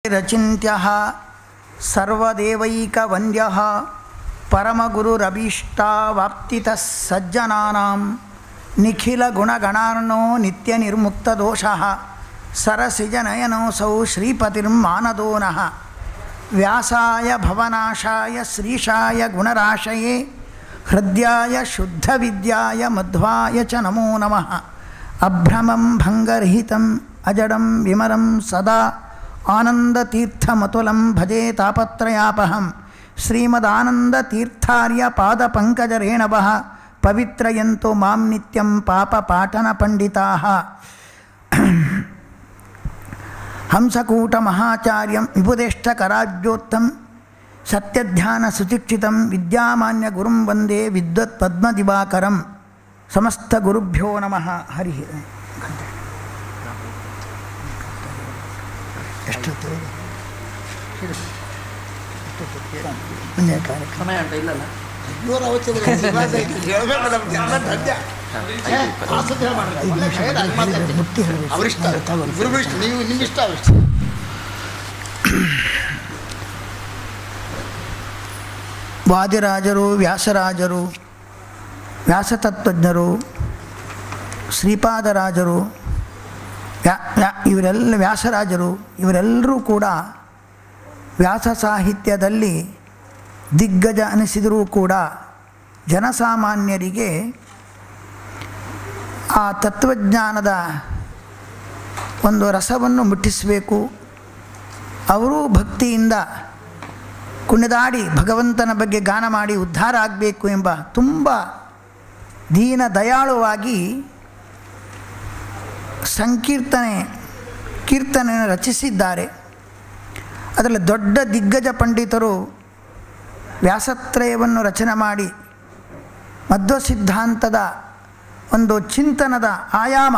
ರಚಿಂತ್ಯಃ ಸರ್ವದೇವೈಕವಂದ್ಯಃ ಪರಮಗುರುರಭೀಷ್ಟಾವಾಪ್ತಿತಃ ಸಜ್ಜನಾನಾಂ ನಿಖಿಲಗುಣಗಣಾರ್ಣೋ ನಿತ್ಯನಿರ್ಮುಕ್ತದೋಷಃ ಸರಸಿಜನಯನೋऽಸೌ ಶ್ರೀಪತಿರ್ಮಾನದೋ ನಃ ವ್ಯಾಸಾಯ ಭವನಾಶಾಯ ಶ್ರೀಶಾಯ ಗುಣರಾಶಯೇ ಹೃದ್ಯಾಯ ಶುದ್ಧವಿದ್ಯಾಯ ಮಧ್ವಾಯ ಚ ನಮೋ ನಮಃ ಅಭ್ರಮಂ ಭಂಗರಹಿತಂ ಅಜಡಂ ವಿಮಲಂ ಸದಾ ಆನಂದತೀರ್ಥಮತುಲಂ ಭಜೆ ತಾಪತ್ರಯಾಪಹಂ ಶ್ರೀಮದಾನಂದತೀರ್ಥಾರ್ಯ ಪಾದಪಂಕಜರೇಣವಃ ಪವಿತ್ರಯಂತು ಮಾಂ ನಿತ್ಯಂ ಪಾಪಪಾಟನಪಂಡಿತಾಃ ಹಂಸಕೂಟಮಹಾಚಾರ್ಯಂ ವಿಭುದೇಷ್ಟಕರಾಜ್ಯೋತ್ತಂ ಸತ್ಯಧ್ಯಾನ ಸುಚಿಕ್ಷಿತಂ ವಿದ್ಯಾಮಾನ್ಯ ಗುರುಂ ವಂದೇ ವಿದ್ವತ್ ಪದ್ಮದಿವಾಕರಂ ಸಮಸ್ತ ಗುರುಭ್ಯೋ ನಮಃ ಹರಿ ಎಷ್ಟೊತ್ತು ಮುಂದೆ ಕಾರ್ಯಕ್ರಮ ಸಮಯ ಉಂಟು ಇಲ್ಲಲ್ಲ ನೂರ ಅವಶ್ಯಕತೆ ಹೇಳ್ಬೇಕು ನಮ್ಗೆ ಎಲ್ಲ ಧನ್ಯ ಆಸಕ್ತಿ ಮಾಡ್ರಿ. ಒಳ್ಳೆ ಖೇದ, ಅಲ್ಲಿ ಮಾತಾಡ್ತೀನಿ. ಮುಟ್ಟಿ ಹೇಳಬೇಕು ಅವರಿಷ್ಟ ತಗೊಳ್ಳಿ. ಗುರುಗಳು ಇಷ್ಟ ನೀವು ನಿಮ್ಮಿಷ್ಟ ಅವರಿಷ್ಟ ವಾದಿರಾಜರು ವ್ಯಾಸರಾಜರು ವ್ಯಾಸತತ್ವಜ್ಞರು ಶ್ರೀಪಾದರಾಜರು ವ್ಯಾ ವ್ಯಾ ಇವರೆಲ್ಲ ವ್ಯಾಸರಾಜರು ಇವರೆಲ್ಲರೂ ಕೂಡ ವ್ಯಾಸ ಸಾಹಿತ್ಯದಲ್ಲಿ ದಿಗ್ಗಜ ಅನಿಸಿದರೂ ಕೂಡ ಜನಸಾಮಾನ್ಯರಿಗೆ ಆ ತತ್ವಜ್ಞಾನದ ಒಂದು ರಸವನ್ನು ಮುಟ್ಟಿಸಬೇಕು ಅವರೂ ಭಕ್ತಿಯಿಂದ ಕುಣಿದಾಡಿ ಭಗವಂತನ ಬಗ್ಗೆ ಗಾನ ಮಾಡಿ ಉದ್ಧಾರ ಆಗಬೇಕು ಎಂಬ ತುಂಬ ದೀನ ದಯಾಳುವಾಗಿ ಸಂಕೀರ್ತನೆ ಕೀರ್ತನೆ ರಚಿಸಿದ್ದಾರೆ ಅದರಲ್ಲಿ ದೊಡ್ಡ ದಿಗ್ಗಜ ಪಂಡಿತರು ವ್ಯಾಸತ್ರಯವನ್ನು ರಚನೆ ಮಾಡಿ ಮಧ್ವ ಸಿದ್ಧಾಂತದ ಒಂದು ಚಿಂತನದ ಆಯಾಮ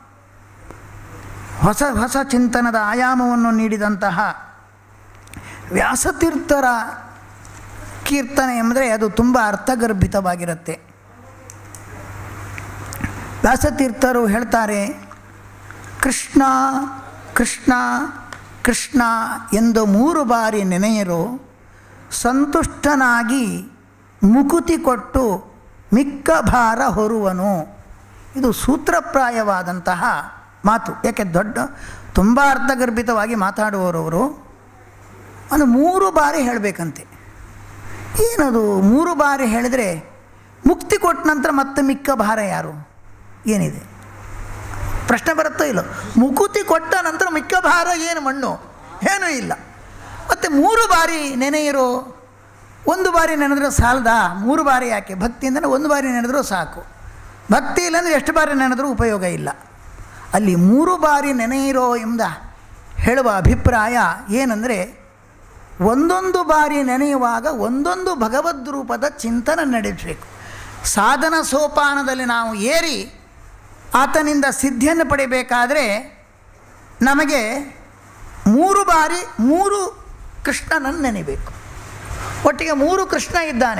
ಹೊಸ ಹೊಸ ಚಿಂತನದ ಆಯಾಮವನ್ನು ನೀಡಿದಂತಹ ವ್ಯಾಸತೀರ್ಥರ ಕೀರ್ತನೆ ಎಂದರೆ ಅದು ತುಂಬ ಅರ್ಥಗರ್ಭಿತವಾಗಿರುತ್ತೆ ವ್ಯಾಸತೀರ್ಥರು ಹೇಳ್ತಾರೆ ಕೃಷ್ಣ ಕೃಷ್ಣ ಕೃಷ್ಣ ಎಂದು ಮೂರು ಬಾರಿ ನೆನೆಯರು ಸಂತುಷ್ಟನಾಗಿ ಮುಕುತಿ ಕೊಟ್ಟು ಮಿಕ್ಕ ಭಾರ ಹೊರುವನು ಇದು ಸೂತ್ರಪ್ರಾಯವಾದಂತಹ ಮಾತು ಯಾಕೆ ದೊಡ್ಡ ತುಂಬ ಅರ್ಥಗರ್ಭಿತವಾಗಿ ಮಾತಾಡುವವರವರು ಅದು ಮೂರು ಬಾರಿ ಹೇಳಬೇಕಂತೆ ಏನದು ಮೂರು ಬಾರಿ ಹೇಳಿದರೆ ಮುಕ್ತಿ ಕೊಟ್ಟ ನಂತರ ಮತ್ತೆ ಮಿಕ್ಕ ಭಾರ ಯಾರು ಏನಿದೆ ಪ್ರಶ್ನೆ ಬರುತ್ತೋ ಇಲ್ಲೋ ಮುಕುತಿ ಕೊಟ್ಟ ನಂತರ ಮಿಕ್ಕ ಭಾರ ಏನು ಮಣ್ಣು ಏನೂ ಇಲ್ಲ ಮತ್ತು ಮೂರು ಬಾರಿ ನೆನೆಯಿರೋ ಒಂದು ಬಾರಿ ನೆನೆದ್ರೆ ಸಾಲದ ಮೂರು ಬಾರಿ ಯಾಕೆ ಭಕ್ತಿಯಿಂದನೇ ಒಂದು ಬಾರಿ ನೆನೆದರೂ ಸಾಕು ಭಕ್ತಿ ಇಲ್ಲಾಂದರೆ ಎಷ್ಟು ಬಾರಿ ನೆನೆದರೂ ಉಪಯೋಗ ಇಲ್ಲ ಅಲ್ಲಿ ಮೂರು ಬಾರಿ ನೆನೆಯಿರೋ ಎಂಬ ಹೇಳುವ ಅಭಿಪ್ರಾಯ ಏನಂದರೆ ಒಂದೊಂದು ಬಾರಿ ನೆನೆಯುವಾಗ ಒಂದೊಂದು ಭಗವದ್ ರೂಪದ ಚಿಂತನೆ ನಡೆಸಬೇಕು ಸಾಧನ ಸೋಪಾನದಲ್ಲಿ ನಾವು ಏರಿ ಆತನಿಂದ ಸಿದ್ಧಿಯನ್ನು ಪಡಿಬೇಕಾದರೆ ನಮಗೆ ಮೂರು ಬಾರಿ ಮೂರು ಕೃಷ್ಣನನ್ನು ನೆನೆಬೇಕು ಒಟ್ಟಿಗೆ ಮೂರು ಕೃಷ್ಣ ಇದ್ದಾನೆ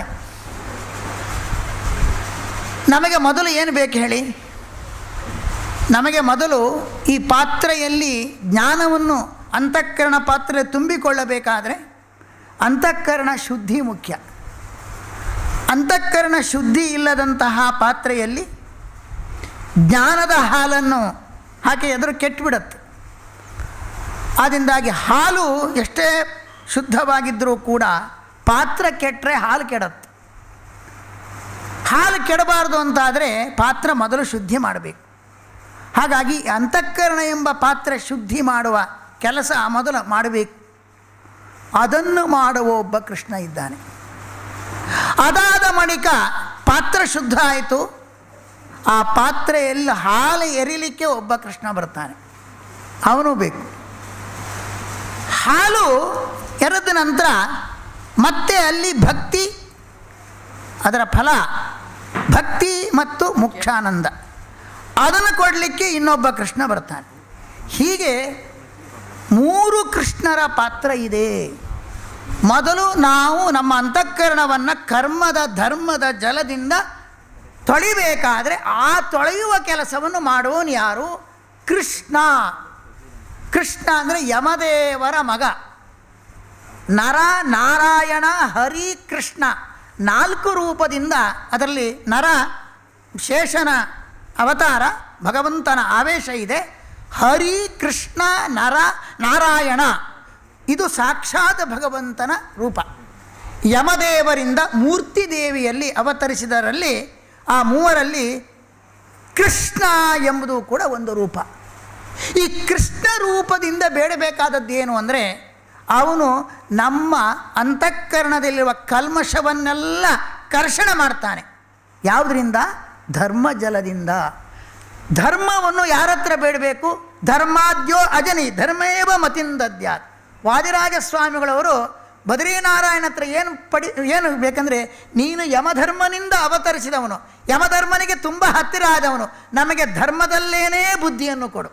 ನಮಗೆ ಮೊದಲು ಏನು ಬೇಕು ಹೇಳಿ ನಮಗೆ ಮೊದಲು ಈ ಪಾತ್ರೆಯಲ್ಲಿ ಜ್ಞಾನವನ್ನು ಅಂತಃಕರಣ ಪಾತ್ರೆ ತುಂಬಿಕೊಳ್ಳಬೇಕಾದರೆ ಅಂತಃಕರಣ ಶುದ್ಧಿ ಮುಖ್ಯ ಅಂತಃಕರಣ ಶುದ್ಧಿ ಇಲ್ಲದಂತಹ ಪಾತ್ರೆಯಲ್ಲಿ ಜ್ಞಾನದ ಹಾಲನ್ನು ಹಾಕಿ ಎದುರು ಕೆಟ್ಟುಬಿಡತ್ತೆ ಆದ್ದರಿಂದಾಗಿ ಹಾಲು ಎಷ್ಟೇ ಶುದ್ಧವಾಗಿದ್ದರೂ ಕೂಡ ಪಾತ್ರ ಕೆಟ್ಟರೆ ಹಾಲು ಕೆಡತ್ತೆ ಹಾಲು ಕೆಡಬಾರ್ದು ಅಂತಾದರೆ ಪಾತ್ರ ಮೊದಲು ಶುದ್ಧಿ ಮಾಡಬೇಕು ಹಾಗಾಗಿ ಅಂತಃಕರಣ ಎಂಬ ಪಾತ್ರ ಶುದ್ಧಿ ಮಾಡುವ ಕೆಲಸ ಮೊದಲು ಮಾಡಬೇಕು ಅದನ್ನು ಮಾಡುವ ಒಬ್ಬ ಕೃಷ್ಣ ಇದ್ದಾನೆ ಅದಾದ ಮಣಿಕ ಪಾತ್ರ ಶುದ್ಧ ಆಯಿತು ಆ ಪಾತ್ರೆಯಲ್ಲಿ ಹಾಲು ಎರಿಲಿಕ್ಕೆ ಒಬ್ಬ ಕೃಷ್ಣ ಬರ್ತಾನೆ ಅವನು ಬೇಕು ಹಾಲು ಎರೆದ ನಂತರ ಮತ್ತೆ ಅಲ್ಲಿ ಭಕ್ತಿ ಅದರ ಫಲ ಭಕ್ತಿ ಮತ್ತು ಮುಕ್ಷಾನಂದ ಅದನ್ನು ಕೊಡಲಿಕ್ಕೆ ಇನ್ನೊಬ್ಬ ಕೃಷ್ಣ ಬರ್ತಾನೆ ಹೀಗೆ ಮೂರು ಕೃಷ್ಣರ ಪಾತ್ರ ಇದೆ ಮೊದಲು ನಾವು ನಮ್ಮ ಅಂತಃಕರಣವನ್ನು ಕರ್ಮದ ಧರ್ಮದ ಜಲದಿಂದ ತೊಳಿಬೇಕಾದರೆ ಆ ತೊಳೆಯುವ ಕೆಲಸವನ್ನು ಮಾಡುವವನು ಯಾರು ಕೃಷ್ಣ ಕೃಷ್ಣ ಅಂದರೆ ಯಮದೇವರ ಮಗ ನರ ನಾರಾಯಣ ಹರಿ ಕೃಷ್ಣ ನಾಲ್ಕು ರೂಪದಿಂದ ಅದರಲ್ಲಿ ನರ ಶೇಷನ ಅವತಾರ ಭಗವಂತನ ಆವೇಶ ಇದೆ ಹರಿ ಕೃಷ್ಣ ನರ ನಾರಾಯಣ ಇದು ಸಾಕ್ಷಾತ್ ಭಗವಂತನ ರೂಪ ಯಮದೇವರಿಂದ ಮೂರ್ತಿ ದೇವಿಯಲ್ಲಿ ಅವತರಿಸಿದರಲ್ಲಿ ಆ ಮೂವರಲ್ಲಿ ಕೃಷ್ಣ ಎಂಬುದು ಕೂಡ ಒಂದು ರೂಪ ಈ ಕೃಷ್ಣ ರೂಪದಿಂದ ಬೇಡಬೇಕಾದದ್ದು ಏನು ಅಂದರೆ ಅವನು ನಮ್ಮ ಅಂತಃಕರಣದಲ್ಲಿರುವ ಕಲ್ಮಶವನ್ನೆಲ್ಲ ಕರ್ಷಣ ಮಾಡ್ತಾನೆ ಯಾವುದರಿಂದ ಧರ್ಮ ಜಲದಿಂದ ಧರ್ಮವನ್ನು ಯಾರ ಹತ್ರ ಬೇಡಬೇಕು ಧರ್ಮಾದ್ಯೋ ಅಜನಿ ಧರ್ಮೇವ ಮತಿಂದದ್ಯಾತ್ ವಾದಿರಾಜ ಸ್ವಾಮಿಗಳವರು ಬದ್ರೀನಾರಾಯಣ ಹತ್ರ ಏನು ಪಡಿ ಏನು ಬೇಕಂದರೆ ನೀನು ಯಮಧರ್ಮನಿಂದ ಅವತರಿಸಿದವನು ಯಮಧರ್ಮನಿಗೆ ತುಂಬ ಹತ್ತಿರ ಆದವನು ನಮಗೆ ಧರ್ಮದಲ್ಲೇನೇ ಬುದ್ಧಿಯನ್ನು ಕೊಡು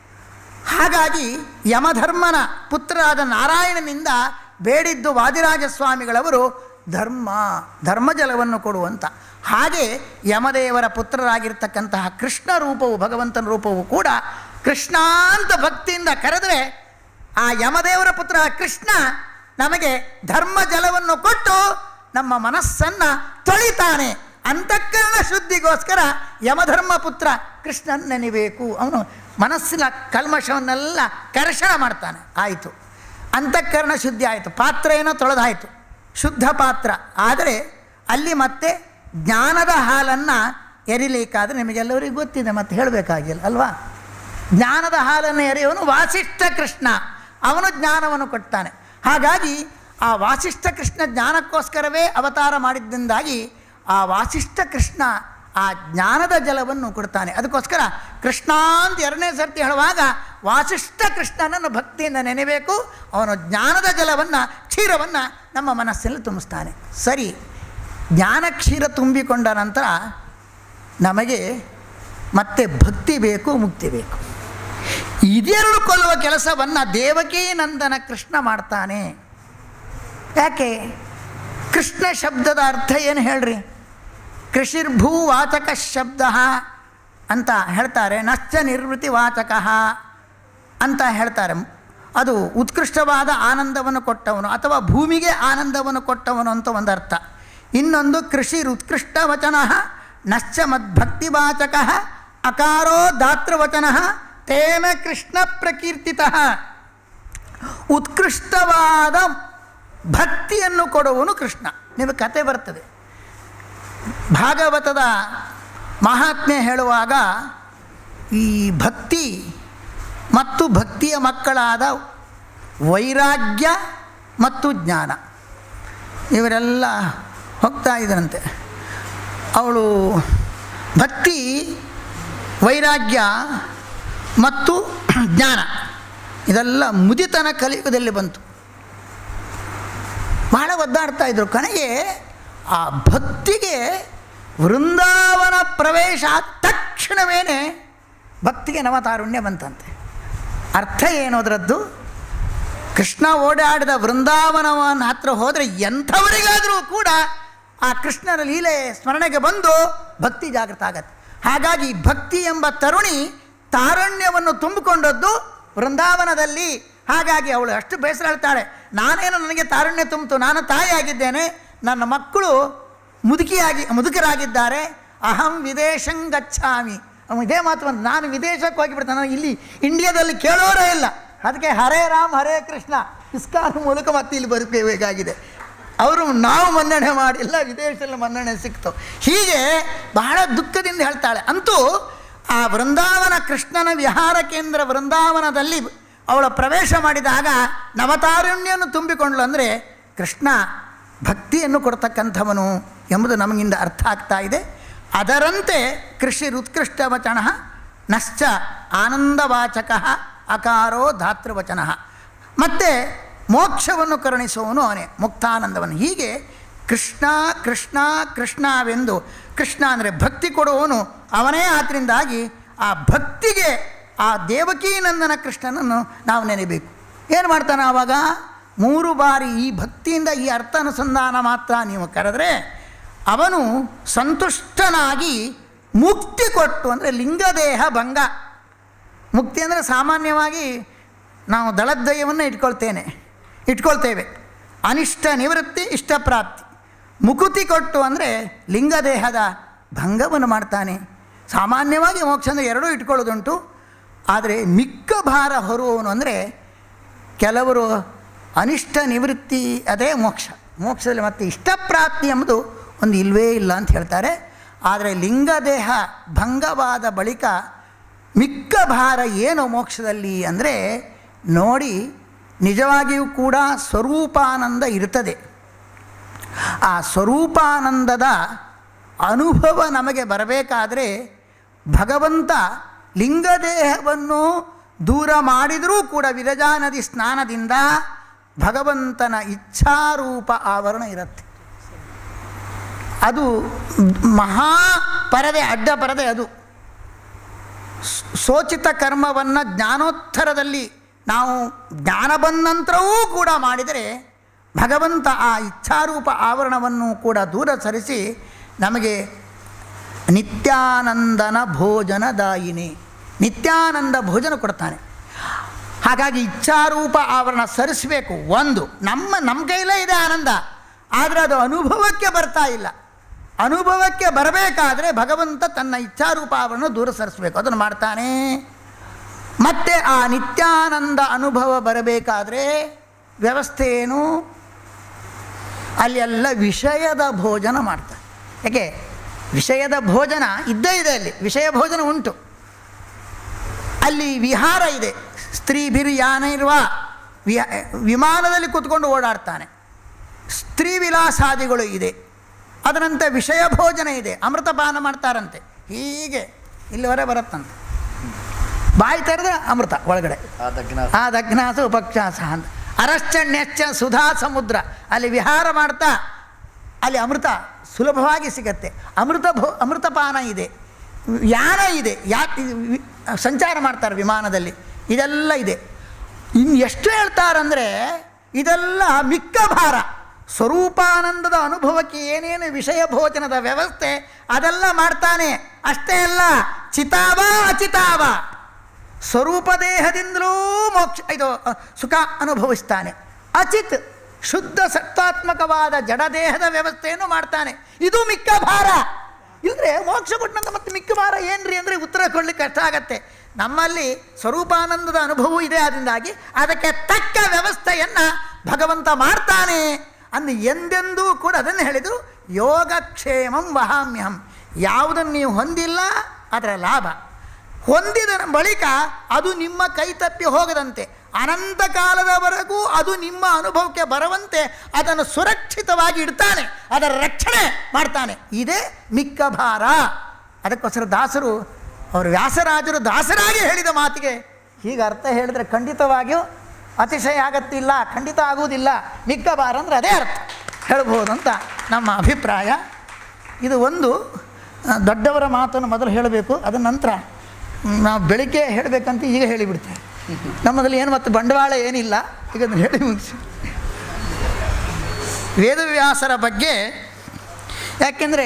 ಹಾಗಾಗಿ ಯಮಧರ್ಮನ ಪುತ್ರರಾದ ನಾರಾಯಣನಿಂದ ಬೇಡಿದ್ದು ವಾದಿರಾಜ ಸ್ವಾಮಿಗಳವರು ಧರ್ಮ ಧರ್ಮಜಲವನ್ನು ಕೊಡುವಂತ ಹಾಗೆ ಯಮದೇವರ ಪುತ್ರರಾಗಿರ್ತಕ್ಕಂತಹ ಕೃಷ್ಣ ರೂಪವು ಭಗವಂತನ ರೂಪವು ಕೂಡ ಕೃಷ್ಣ ಅಂತ ಭಕ್ತಿಯಿಂದ ಕರೆದರೆ ಆ ಯಮದೇವರ ಪುತ್ರ ಕೃಷ್ಣ ನಮಗೆ ಧರ್ಮ ಜಲವನ್ನು ಕೊಟ್ಟು ನಮ್ಮ ಮನಸ್ಸನ್ನು ತೊಳಿತಾನೆ ಅಂತಃಕರಣ ಶುದ್ಧಿಗೋಸ್ಕರ ಯಮಧರ್ಮ ಪುತ್ರ ಕೃಷ್ಣನ್ ನೆನೆಬೇಕು ಅವನು ಮನಸ್ಸಿನ ಕಲ್ಮಶವನ್ನೆಲ್ಲ ಕರ್ಷಣ ಮಾಡ್ತಾನೆ ಆಯಿತು ಅಂತಃಕರಣ ಶುದ್ಧಿ ಆಯಿತು ಪಾತ್ರ ಏನೋ ತೊಳೆದಾಯಿತು ಶುದ್ಧ ಪಾತ್ರ ಆದರೆ ಅಲ್ಲಿ ಮತ್ತೆ ಜ್ಞಾನದ ಹಾಲನ್ನು ಎರಿಲಿಕ್ಕಾದರೆ ನಿಮಗೆಲ್ಲರಿಗೂ ಗೊತ್ತಿದೆ ಮತ್ತೆ ಹೇಳಬೇಕಾಗಿಲ್ಲ ಅಲ್ವಾ ಜ್ಞಾನದ ಹಾಲನ್ನು ಎರೆಯವನು ವಾಸಿಷ್ಠ ಕೃಷ್ಣ ಅವನು ಜ್ಞಾನವನ್ನು ಕೊಡ್ತಾನೆ ಹಾಗಾಗಿ ಆ ವಾಸಿಷ್ಠ ಕೃಷ್ಣ ಜ್ಞಾನಕ್ಕೋಸ್ಕರವೇ ಅವತಾರ ಮಾಡಿದ್ದರಿಂದಾಗಿ ಆ ವಾಸಿಷ್ಠ ಕೃಷ್ಣ ಆ ಜ್ಞಾನದ ಜಲವನ್ನು ಕೊಡ್ತಾನೆ ಅದಕ್ಕೋಸ್ಕರ ಕೃಷ್ಣ ಅಂತ ಎರಡನೇ ಸರ್ತಿ ಹೇಳುವಾಗ ವಾಸಿಷ್ಠ ಕೃಷ್ಣನನ್ನು ಭಕ್ತಿಯಿಂದ ನೆನೆಬೇಕು ಅವನು ಜ್ಞಾನದ ಜಲವನ್ನು ಕ್ಷೀರವನ್ನು ನಮ್ಮ ಮನಸ್ಸಲ್ಲಿ ತುಂಬಿಸ್ತಾನೆ ಸರಿ ಜ್ಞಾನ ಕ್ಷೀರ ತುಂಬಿಕೊಂಡ ನಂತರ ನಮಗೆ ಮತ್ತೆ ಭಕ್ತಿ ಬೇಕು ಮುಕ್ತಿ ಬೇಕು ಇದೆರಡು ಕೊಲ್ಲುವ ಕೆಲಸವನ್ನು ದೇವಕೀ ನಂದನ ಕೃಷ್ಣ ಮಾಡ್ತಾನೆ ಯಾಕೆ ಕೃಷ್ಣ ಶಬ್ದದ ಅರ್ಥ ಏನು ಹೇಳ್ರಿ ಕೃಷಿರ್ಭೂ ವಾಚಕ ಶಬ್ದ ಅಂತ ಹೇಳ್ತಾರೆ ನಶ್ಚ ನಿರ್ವೃತಿ ವಾಚಕ ಅಂತ ಹೇಳ್ತಾರೆ ಅದು ಉತ್ಕೃಷ್ಟವಾದ ಆನಂದವನ್ನು ಕೊಟ್ಟವನು ಅಥವಾ ಭೂಮಿಗೆ ಆನಂದವನ್ನು ಕೊಟ್ಟವನು ಅಂತ ಒಂದು ಅರ್ಥ ಇನ್ನೊಂದು ಕೃಷಿ ಉತ್ಕೃಷ್ಟ ವಚನ ನಶ್ಚ ಮದ್ಭಕ್ತಿವಾಚಕ ಅಕಾರೋ ದಾತೃವಚನ ತೇನ ಕೃಷ್ಣ ಪ್ರಕೀರ್ತಿತ ಉತ್ಕೃಷ್ಟವಾದ ಭಕ್ತಿಯನ್ನು ಕೊಡುವನು ಕೃಷ್ಣ ನಿಮಗೆ ಕತೆ ಬರ್ತದೆ ಭಾಗವತದ ಮಹಾತ್ಮೆ ಹೇಳುವಾಗ ಈ ಭಕ್ತಿ ಮತ್ತು ಭಕ್ತಿಯ ಮಕ್ಕಳಾದ ವೈರಾಗ್ಯ ಮತ್ತು ಜ್ಞಾನ ಇವರೆಲ್ಲ ಹೋಗ್ತಾ ಇದ್ರಂತೆ ಅವಳು ಭಕ್ತಿ ವೈರಾಗ್ಯ ಮತ್ತು ಜ್ಞಾನ ಇದೆಲ್ಲ ಮುದಿತನ ಕಲಿಯುಗದಲ್ಲಿ ಬಂತು ಬಹಳ ಒದ್ದಾಡ್ತಾ ಇದ್ರು ಕಣಗೆ ಆ ಭಕ್ತಿಗೆ ವೃಂದಾವನ ಪ್ರವೇಶ ಆದ ತಕ್ಷಣವೇ ಭಕ್ತಿಗೆ ನವತಾರುಣ್ಯ ಬಂತಂತೆ ಅರ್ಥ ಏನು ಅದರದ್ದು ಕೃಷ್ಣ ಓಡಾಡಿದ ವೃಂದಾವನವನ್ನ ಹತ್ರ ಹೋದರೆ ಎಂಥವರಿಗಾದರೂ ಕೂಡ ಆ ಕೃಷ್ಣನ ಲೀಲೆ ಸ್ಮರಣೆಗೆ ಬಂದು ಭಕ್ತಿ ಜಾಗೃತ ಆಗತ್ತೆ ಹಾಗಾಗಿ ಭಕ್ತಿ ಎಂಬ ತರುಣಿ ತಾರುಣ್ಯವನ್ನು ತುಂಬಿಕೊಂಡದ್ದು ವೃಂದಾವನದಲ್ಲಿ ಹಾಗಾಗಿ ಅವಳು ಅಷ್ಟು ಬೇಸರ ಹೇಳ್ತಾಳೆ ನಾನೇನು ನನಗೆ ತಾರುಣ್ಯ ತುಂಬಿತು ನಾನು ತಾಯಿಯಾಗಿದ್ದೇನೆ ನನ್ನ ಮಕ್ಕಳು ಮುದುಕಿಯಾಗಿ ಮುದುಕರಾಗಿದ್ದಾರೆ ಅಹಂ ವಿದೇಶಂ ಗಚ್ಚಾಮಿ ಅವನು ಇದೇ ಮಾತು ಬಂದು ನಾನು ವಿದೇಶಕ್ಕೆ ಹೋಗಿಬಿಡ್ತಾನೆ ನಾನು ಇಲ್ಲಿ ಇಂಡಿಯಾದಲ್ಲಿ ಕೇಳೋರೇ ಇಲ್ಲ ಅದಕ್ಕೆ ಹರೇ ರಾಮ್ ಹರೇ ಕೃಷ್ಣ ಇಸ್ಕಾನ್ ಮೂಲಕ ಮತ್ತೆ ಇಲ್ಲಿ ಬದುಕಬೇಕಾಗಿದೆ ಅವರು ನಾವು ಮನ್ನಣೆ ಮಾಡಿಲ್ಲ ವಿದೇಶದಲ್ಲಿ ಮನ್ನಣೆ ಸಿಕ್ತು ಹೀಗೆ ಬಹಳ ದುಃಖದಿಂದ ಹೇಳ್ತಾಳೆ ಅಂತೂ ಆ ವೃಂದಾವನ ಕೃಷ್ಣನ ವಿಹಾರ ಕೇಂದ್ರ ವೃಂದಾವನದಲ್ಲಿ ಅವಳ ಪ್ರವೇಶ ಮಾಡಿದಾಗ ನವತಾರುಣ್ಯನ್ನು ತುಂಬಿಕೊಂಡ್ಲು ಅಂದರೆ ಕೃಷ್ಣ ಭಕ್ತಿಯನ್ನು ಕೊಡ್ತಕ್ಕಂಥವನು ಎಂಬುದು ನಮಗಿಂದ ಅರ್ಥ ಆಗ್ತಾ ಇದೆ ಅದರಂತೆ ಕೃಷಿ ಉತ್ಕೃಷ್ಟ ವಚನ ನಶ್ಚ ಆನಂದವಾಚಕ ಅಕಾರೋ ಧಾತೃವಚನ ಮತ್ತು ಮೋಕ್ಷವನ್ನು ಕರುಣಿಸುವವನು ಅವನೇ ಮುಕ್ತಾನಂದವನ್ನು ಹೀಗೆ ಕೃಷ್ಣ ಕೃಷ್ಣ ಕೃಷ್ಣವೆಂದು ಕೃಷ್ಣ ಅಂದರೆ ಭಕ್ತಿ ಕೊಡುವವನು ಅವನೇ ಆದ್ದರಿಂದಾಗಿ ಆ ಭಕ್ತಿಗೆ ಆ ದೇವಕೀನಂದನ ಕೃಷ್ಣನನ್ನು ನಾವು ನೆನೆಬೇಕು ಏನು ಮಾಡ್ತಾನೆ ಆವಾಗ ಮೂರು ಬಾರಿ ಈ ಭಕ್ತಿಯಿಂದ ಈ ಅರ್ಥ ಅನುಸಂಧಾನ ಮಾತ್ರ ನೀವು ಕರೆದ್ರೆ ಅವನು ಸಂತುಷ್ಟನಾಗಿ ಮುಕ್ತಿ ಕೊಟ್ಟು ಅಂದರೆ ಲಿಂಗದೇಹ ಭಂಗ ಮುಕ್ತಿ ಅಂದರೆ ಸಾಮಾನ್ಯವಾಗಿ ನಾವು ದಳದ್ವಯವನ್ನು ಇಟ್ಕೊಳ್ತೇನೆ ಇಟ್ಕೊಳ್ತೇವೆ ಅನಿಷ್ಟ ನಿವೃತ್ತಿ ಇಷ್ಟಪ್ರಾಪ್ತಿ ಮುಕುತಿ ಕೊಟ್ಟು ಅಂದರೆ ಲಿಂಗದೇಹದ ಭಂಗವನ್ನು ಮಾಡ್ತಾನೆ ಸಾಮಾನ್ಯವಾಗಿ ಮೋಕ್ಷ ಅಂದರೆ ಎರಡೂ ಇಟ್ಕೊಳ್ಳೋದುಂಟು ಆದರೆ ಮಿಕ್ಕ ಭಾರ ಹೊರುವವನು ಅಂದರೆ ಕೆಲವರು ಅನಿಷ್ಟ ನಿವೃತ್ತಿ ಅದೇ ಮೋಕ್ಷ ಮೋಕ್ಷದಲ್ಲಿ ಮತ್ತೆ ಇಷ್ಟಪ್ರಾಪ್ತಿ ಎಂಬುದು ಒಂದು ಇಲ್ವೇ ಇಲ್ಲ ಅಂತ ಹೇಳ್ತಾರೆ ಆದರೆ ಲಿಂಗದೇಹ ಭಂಗವಾದ ಬಳಿಕ ಮಿಕ್ಕ ಭಾರ ಏನು ಮೋಕ್ಷದಲ್ಲಿ ಅಂದರೆ ನೋಡಿ ನಿಜವಾಗಿಯೂ ಕೂಡ ಸ್ವರೂಪಾನಂದ ಇರ್ತದೆ ಆ ಸ್ವರೂಪಾನಂದದ ಅನುಭವ ನಮಗೆ ಬರಬೇಕಾದರೆ ಭಗವಂತ ಲಿಂಗದೇಹವನ್ನು ದೂರ ಮಾಡಿದರೂ ಕೂಡ ವಿರಜಾ ನದಿ ಸ್ನಾನದಿಂದ ಭಗವಂತನ ಇಚ್ಛಾರೂಪ ಆವರಣ ಇರುತ್ತೆ ಅದು ಮಹಾ ಪರದೆ ಅಡ್ಡ ಪರದೆ ಅದು ಸೋಚಿತ ಕರ್ಮವನ್ನು ಜ್ಞಾನೋತ್ತರದಲ್ಲಿ ನಾವು ಜ್ಞಾನ ಬಂದ ನಂತರವೂ ಕೂಡ ಮಾಡಿದರೆ ಭಗವಂತ ಆ ಇಚ್ಛಾರೂಪ ಆವರಣವನ್ನು ಕೂಡ ದೂರ ಸರಿಸಿ ನಮಗೆ ನಿತ್ಯಾನಂದನ ಭೋಜನದಾಯಿನಿ ನಿತ್ಯಾನಂದ ಭೋಜನ ಕೊಡ್ತಾನೆ ಹಾಗಾಗಿ ಇಚ್ಛಾರೂಪ ಆವರಣ ಸರಿಸಬೇಕು ಒಂದು ನಮ್ಮ ನಮ್ಮ ಕೈಲೇ ಇದೆ ಆನಂದ ಆದರೆ ಅದು ಅನುಭವಕ್ಕೆ ಬರ್ತಾ ಇಲ್ಲ ಅನುಭವಕ್ಕೆ ಬರಬೇಕಾದ್ರೆ ಭಗವಂತ ತನ್ನ ಇಚ್ಛಾರೂಪ ಆವರಣ ದೂರ ಸರಿಸಬೇಕು ಅದನ್ನು ಮಾಡ್ತಾನೆ ಮತ್ತೆ ಆ ನಿತ್ಯಾನಂದ ಅನುಭವ ಬರಬೇಕಾದ್ರೆ ವ್ಯವಸ್ಥೆ ಏನು ಅಲ್ಲಿ ಎಲ್ಲ ವಿಷಯದ ಭೋಜನ ಮಾಡ್ತಾರೆ ಯಾಕೆ ವಿಷಯದ ಭೋಜನ ಇದ್ದೇ ಇದೆ ಅಲ್ಲಿ ವಿಷಯ ಭೋಜನ ಉಂಟು ಅಲ್ಲಿ ವಿಹಾರ ಇದೆ ಸ್ತ್ರೀಭಿರು ಯಾನ ಇರುವ ವಿಹ ವಿಮಾನದಲ್ಲಿ ಕೂತ್ಕೊಂಡು ಓಡಾಡ್ತಾನೆ ಸ್ತ್ರೀ ವಿಲಾಸಾದಿಗಳು ಇದೆ ಅದರಂತೆ ವಿಷಯ ಭೋಜನ ಇದೆ ಅಮೃತಪಾನ ಮಾಡ್ತಾರಂತೆ ಹೀಗೆ ಇಲ್ಲಿವರೆ ಬರುತ್ತಂತೆ ಬಾಯಿ ತೆರೆದ್ರೆ ಅಮೃತ ಒಳಗಡೆ ಆ ದಗ್ನಾಸ ಉಪಕ್ಷಾಸ ಅಂತ ಅರಶ್ಚಣ್ಯಚ್ಚ ಸುಧಾ ಸಮುದ್ರ ಅಲ್ಲಿ ವಿಹಾರ ಮಾಡ್ತಾ ಅಲ್ಲಿ ಅಮೃತ ಸುಲಭವಾಗಿ ಸಿಗತ್ತೆ ಅಮೃತ ಭೋ ಅಮೃತಪಾನ ಇದೆ ಯಾನ ಇದೆ ಯಾಕೆ ಸಂಚಾರ ಮಾಡ್ತಾರೆ ವಿಮಾನದಲ್ಲಿ ಇದೆಲ್ಲ ಇದೆ ಇನ್ನು ಎಷ್ಟು ಹೇಳ್ತಾರಂದರೆ ಇದೆಲ್ಲ ಮಿಕ್ಕ ಭಾರ ಸ್ವರೂಪಾನಂದದ ಅನುಭವಕ್ಕೆ ಏನೇನು ವಿಷಯ ಭೋಜನದ ವ್ಯವಸ್ಥೆ ಅದೆಲ್ಲ ಮಾಡ್ತಾನೆ ಅಷ್ಟೇ ಅಲ್ಲ ಚಿತಾವ ಅಚಿತಾವ ಸ್ವರೂಪ ದೇಹದಿಂದಲೂ ಮೋಕ್ಷ ಇದು ಅ, ಸುಖ ಅನುಭವಿಸ್ತಾನೆ ಅಚಿತ್ ಶುದ್ಧ ಸತ್ವಾತ್ಮಕವಾದ ಜಡದೇಹದ ವ್ಯವಸ್ಥೆಯನ್ನು ಮಾಡ್ತಾನೆ ಇದು ಮಿಕ್ಕ ಭಾರ ಇಲ್ಲದ್ರೆ ಮೋಕ್ಷ ಕೊಟ್ಟಂತ ಮತ್ತೆ ಮಿಕ್ಕ ಭಾರ ಏನ್ರಿ ಅಂದರೆ ಉತ್ತರ ಕೊಡ್ಲಿಕ್ಕೆ ಕಷ್ಟ ಆಗತ್ತೆ ನಮ್ಮಲ್ಲಿ ಸ್ವರೂಪಾನಂದದ ಅನುಭವ ಇದೆ ಅದರಿಂದಾಗಿ ಅದಕ್ಕೆ ತಕ್ಕ ವ್ಯವಸ್ಥೆಯನ್ನು ಭಗವಂತ ಮಾಡ್ತಾನೆ ಅಂದು ಎಂದೆಂದೂ ಕೂಡ ಅದನ್ನು ಹೇಳಿದರು ಯೋಗಕ್ಷೇಮಂ ವಹಾಮ್ಯಹಂ ಯಾವುದನ್ನು ನೀವು ಹೊಂದಿಲ್ಲ ಅದರ ಲಾಭ ಹೊಂದಿದ ಬಳಿಕ ಅದು ನಿಮ್ಮ ಕೈ ತಪ್ಪಿ ಹೋಗದಂತೆ ಅನಂತ ಕಾಲದವರೆಗೂ ಅದು ನಿಮ್ಮ ಅನುಭವಕ್ಕೆ ಬರುವಂತೆ ಅದನ್ನು ಸುರಕ್ಷಿತವಾಗಿ ಇಡ್ತಾನೆ ಅದರ ರಕ್ಷಣೆ ಮಾಡ್ತಾನೆ ಇದೇ ಮಿಕ್ಕ ಭಾರ ಅದಕ್ಕೋಸ್ಕರ ದಾಸರು ಅವರು ವ್ಯಾಸರಾಜರು ದಾಸರಾಗಿ ಹೇಳಿದ ಮಾತಿಗೆ ಹೀಗೆ ಅರ್ಥ ಹೇಳಿದರೆ ಖಂಡಿತವಾಗಿಯೂ ಅತಿಶಯ ಆಗತ್ತಿಲ್ಲ ಖಂಡಿತ ಆಗುವುದಿಲ್ಲ ಮಿಕ್ಕ ಭಾರ ಅಂದರೆ ಅದೇ ಅರ್ಥ ಹೇಳ್ಬೋದು ಅಂತ ನಮ್ಮ ಅಭಿಪ್ರಾಯ ಇದು ಒಂದು ಆ, ದೊಡ್ಡವರ ಮಾತನ್ನು ಮೊದಲು ಹೇಳಬೇಕು ಅದರ ನಂತರ ಮ್, ನಾವು ಬೆಳಿಗ್ಗೆ ಹೇಳಬೇಕಂತ ಈಗ ಹೇಳಿಬಿಡ್ತೇವೆ ನಮ್ಮದಲ್ಲಿ ಏನು ಮತ್ತು ಬಂಡವಾಳ ಏನಿಲ್ಲ ಈಗ ಅದನ್ನು ಹೇಳಿ ಮುಗಿಸಿ ವೇದವ್ಯಾಸರ ಬಗ್ಗೆ ಯಾಕೆಂದರೆ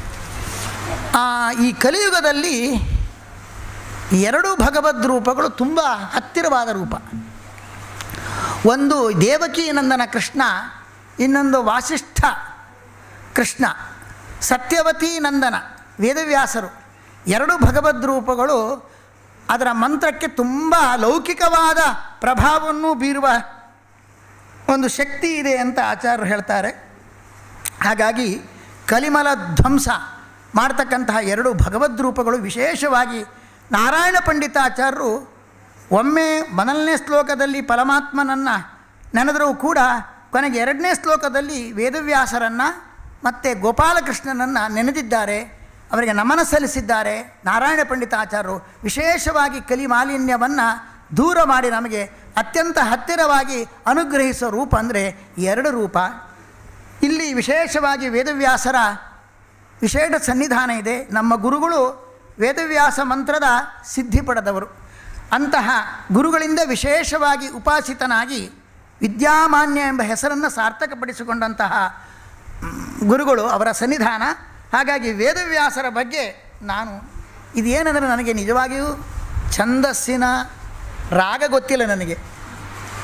ಈ ಕಲಿಯುಗದಲ್ಲಿ ಎರಡು ಭಗವದ್ ರೂಪಗಳು ತುಂಬ ಹತ್ತಿರವಾದ ರೂಪ ಒಂದು ದೇವಕಿ ನಂದನ ಕೃಷ್ಣ ಇನ್ನೊಂದು ವಾಸಿಷ್ಠ ಕೃಷ್ಣ ಸತ್ಯವತಿ ನಂದನ ವೇದವ್ಯಾಸರು ಎರಡು ಭಗವದ್ ರೂಪಗಳು ಅದರ ಮಂತ್ರಕ್ಕೆ ತುಂಬ ಲೌಕಿಕವಾದ ಪ್ರಭಾವವನ್ನು ಬೀರುವ ಒಂದು ಶಕ್ತಿ ಇದೆ ಅಂತ ಆಚಾರ್ಯರು ಹೇಳ್ತಾರೆ ಹಾಗಾಗಿ ಕಲಿಮಲ ಧ್ವಂಸ ಮಾಡ್ತಕ್ಕಂತಹ ಎರಡು ಭಗವದ್ ರೂಪಗಳು ವಿಶೇಷವಾಗಿ ನಾರಾಯಣ ಪಂಡಿತಾಚಾರ್ಯರು ಒಮ್ಮೆ ಮೊದಲನೇ ಶ್ಲೋಕದಲ್ಲಿ ಪರಮಾತ್ಮನನ್ನು ನೆನೆದರೂ ಕೂಡ ಕೊನೆಗೆ ಎರಡನೇ ಶ್ಲೋಕದಲ್ಲಿ ವೇದವ್ಯಾಸರನ್ನು ಮತ್ತು ಗೋಪಾಲಕೃಷ್ಣನನ್ನು ನೆನೆದಿದ್ದಾರೆ ಅವರಿಗೆ ನಮನ ಸಲ್ಲಿಸಿದ್ದಾರೆ ನಾರಾಯಣ ಪಂಡಿತಾಚಾರ್ಯರು ವಿಶೇಷವಾಗಿ ಕಲಿ ಮಾಲಿನ್ಯವನ್ನು ದೂರ ಮಾಡಿ ನಮಗೆ ಅತ್ಯಂತ ಹತ್ತಿರವಾಗಿ ಅನುಗ್ರಹಿಸೋ ರೂಪ ಅಂದರೆ ಎರಡು ರೂಪ ಇಲ್ಲಿ ವಿಶೇಷವಾಗಿ ವೇದವ್ಯಾಸರ ವಿಶೇಷ ಸನ್ನಿಧಾನ ಇದೆ ನಮ್ಮ ಗುರುಗಳು ವೇದವ್ಯಾಸ ಮಂತ್ರದ ಸಿದ್ಧಿ ಪಡೆದವರು ಅಂತಹ ಗುರುಗಳಿಂದ ವಿಶೇಷವಾಗಿ ಉಪಾಸಿತನಾಗಿ ವಿದ್ಯಾಮಾನ್ಯ ಎಂಬ ಹೆಸರನ್ನು ಸಾರ್ಥಕಪಡಿಸಿಕೊಂಡಂತಹ ಮ್, ಗುರುಗಳು ಅವರ ಸನ್ನಿಧಾನ ಹಾಗಾಗಿ ವೇದವ್ಯಾಸರ ಬಗ್ಗೆ ನಾನು ಇದೇನೆಂದರೆ ನನಗೆ ನಿಜವಾಗಿಯೂ ಛಂದಸ್ಸಿನ ರಾಗ ಗೊತ್ತಿಲ್ಲ ನನಗೆ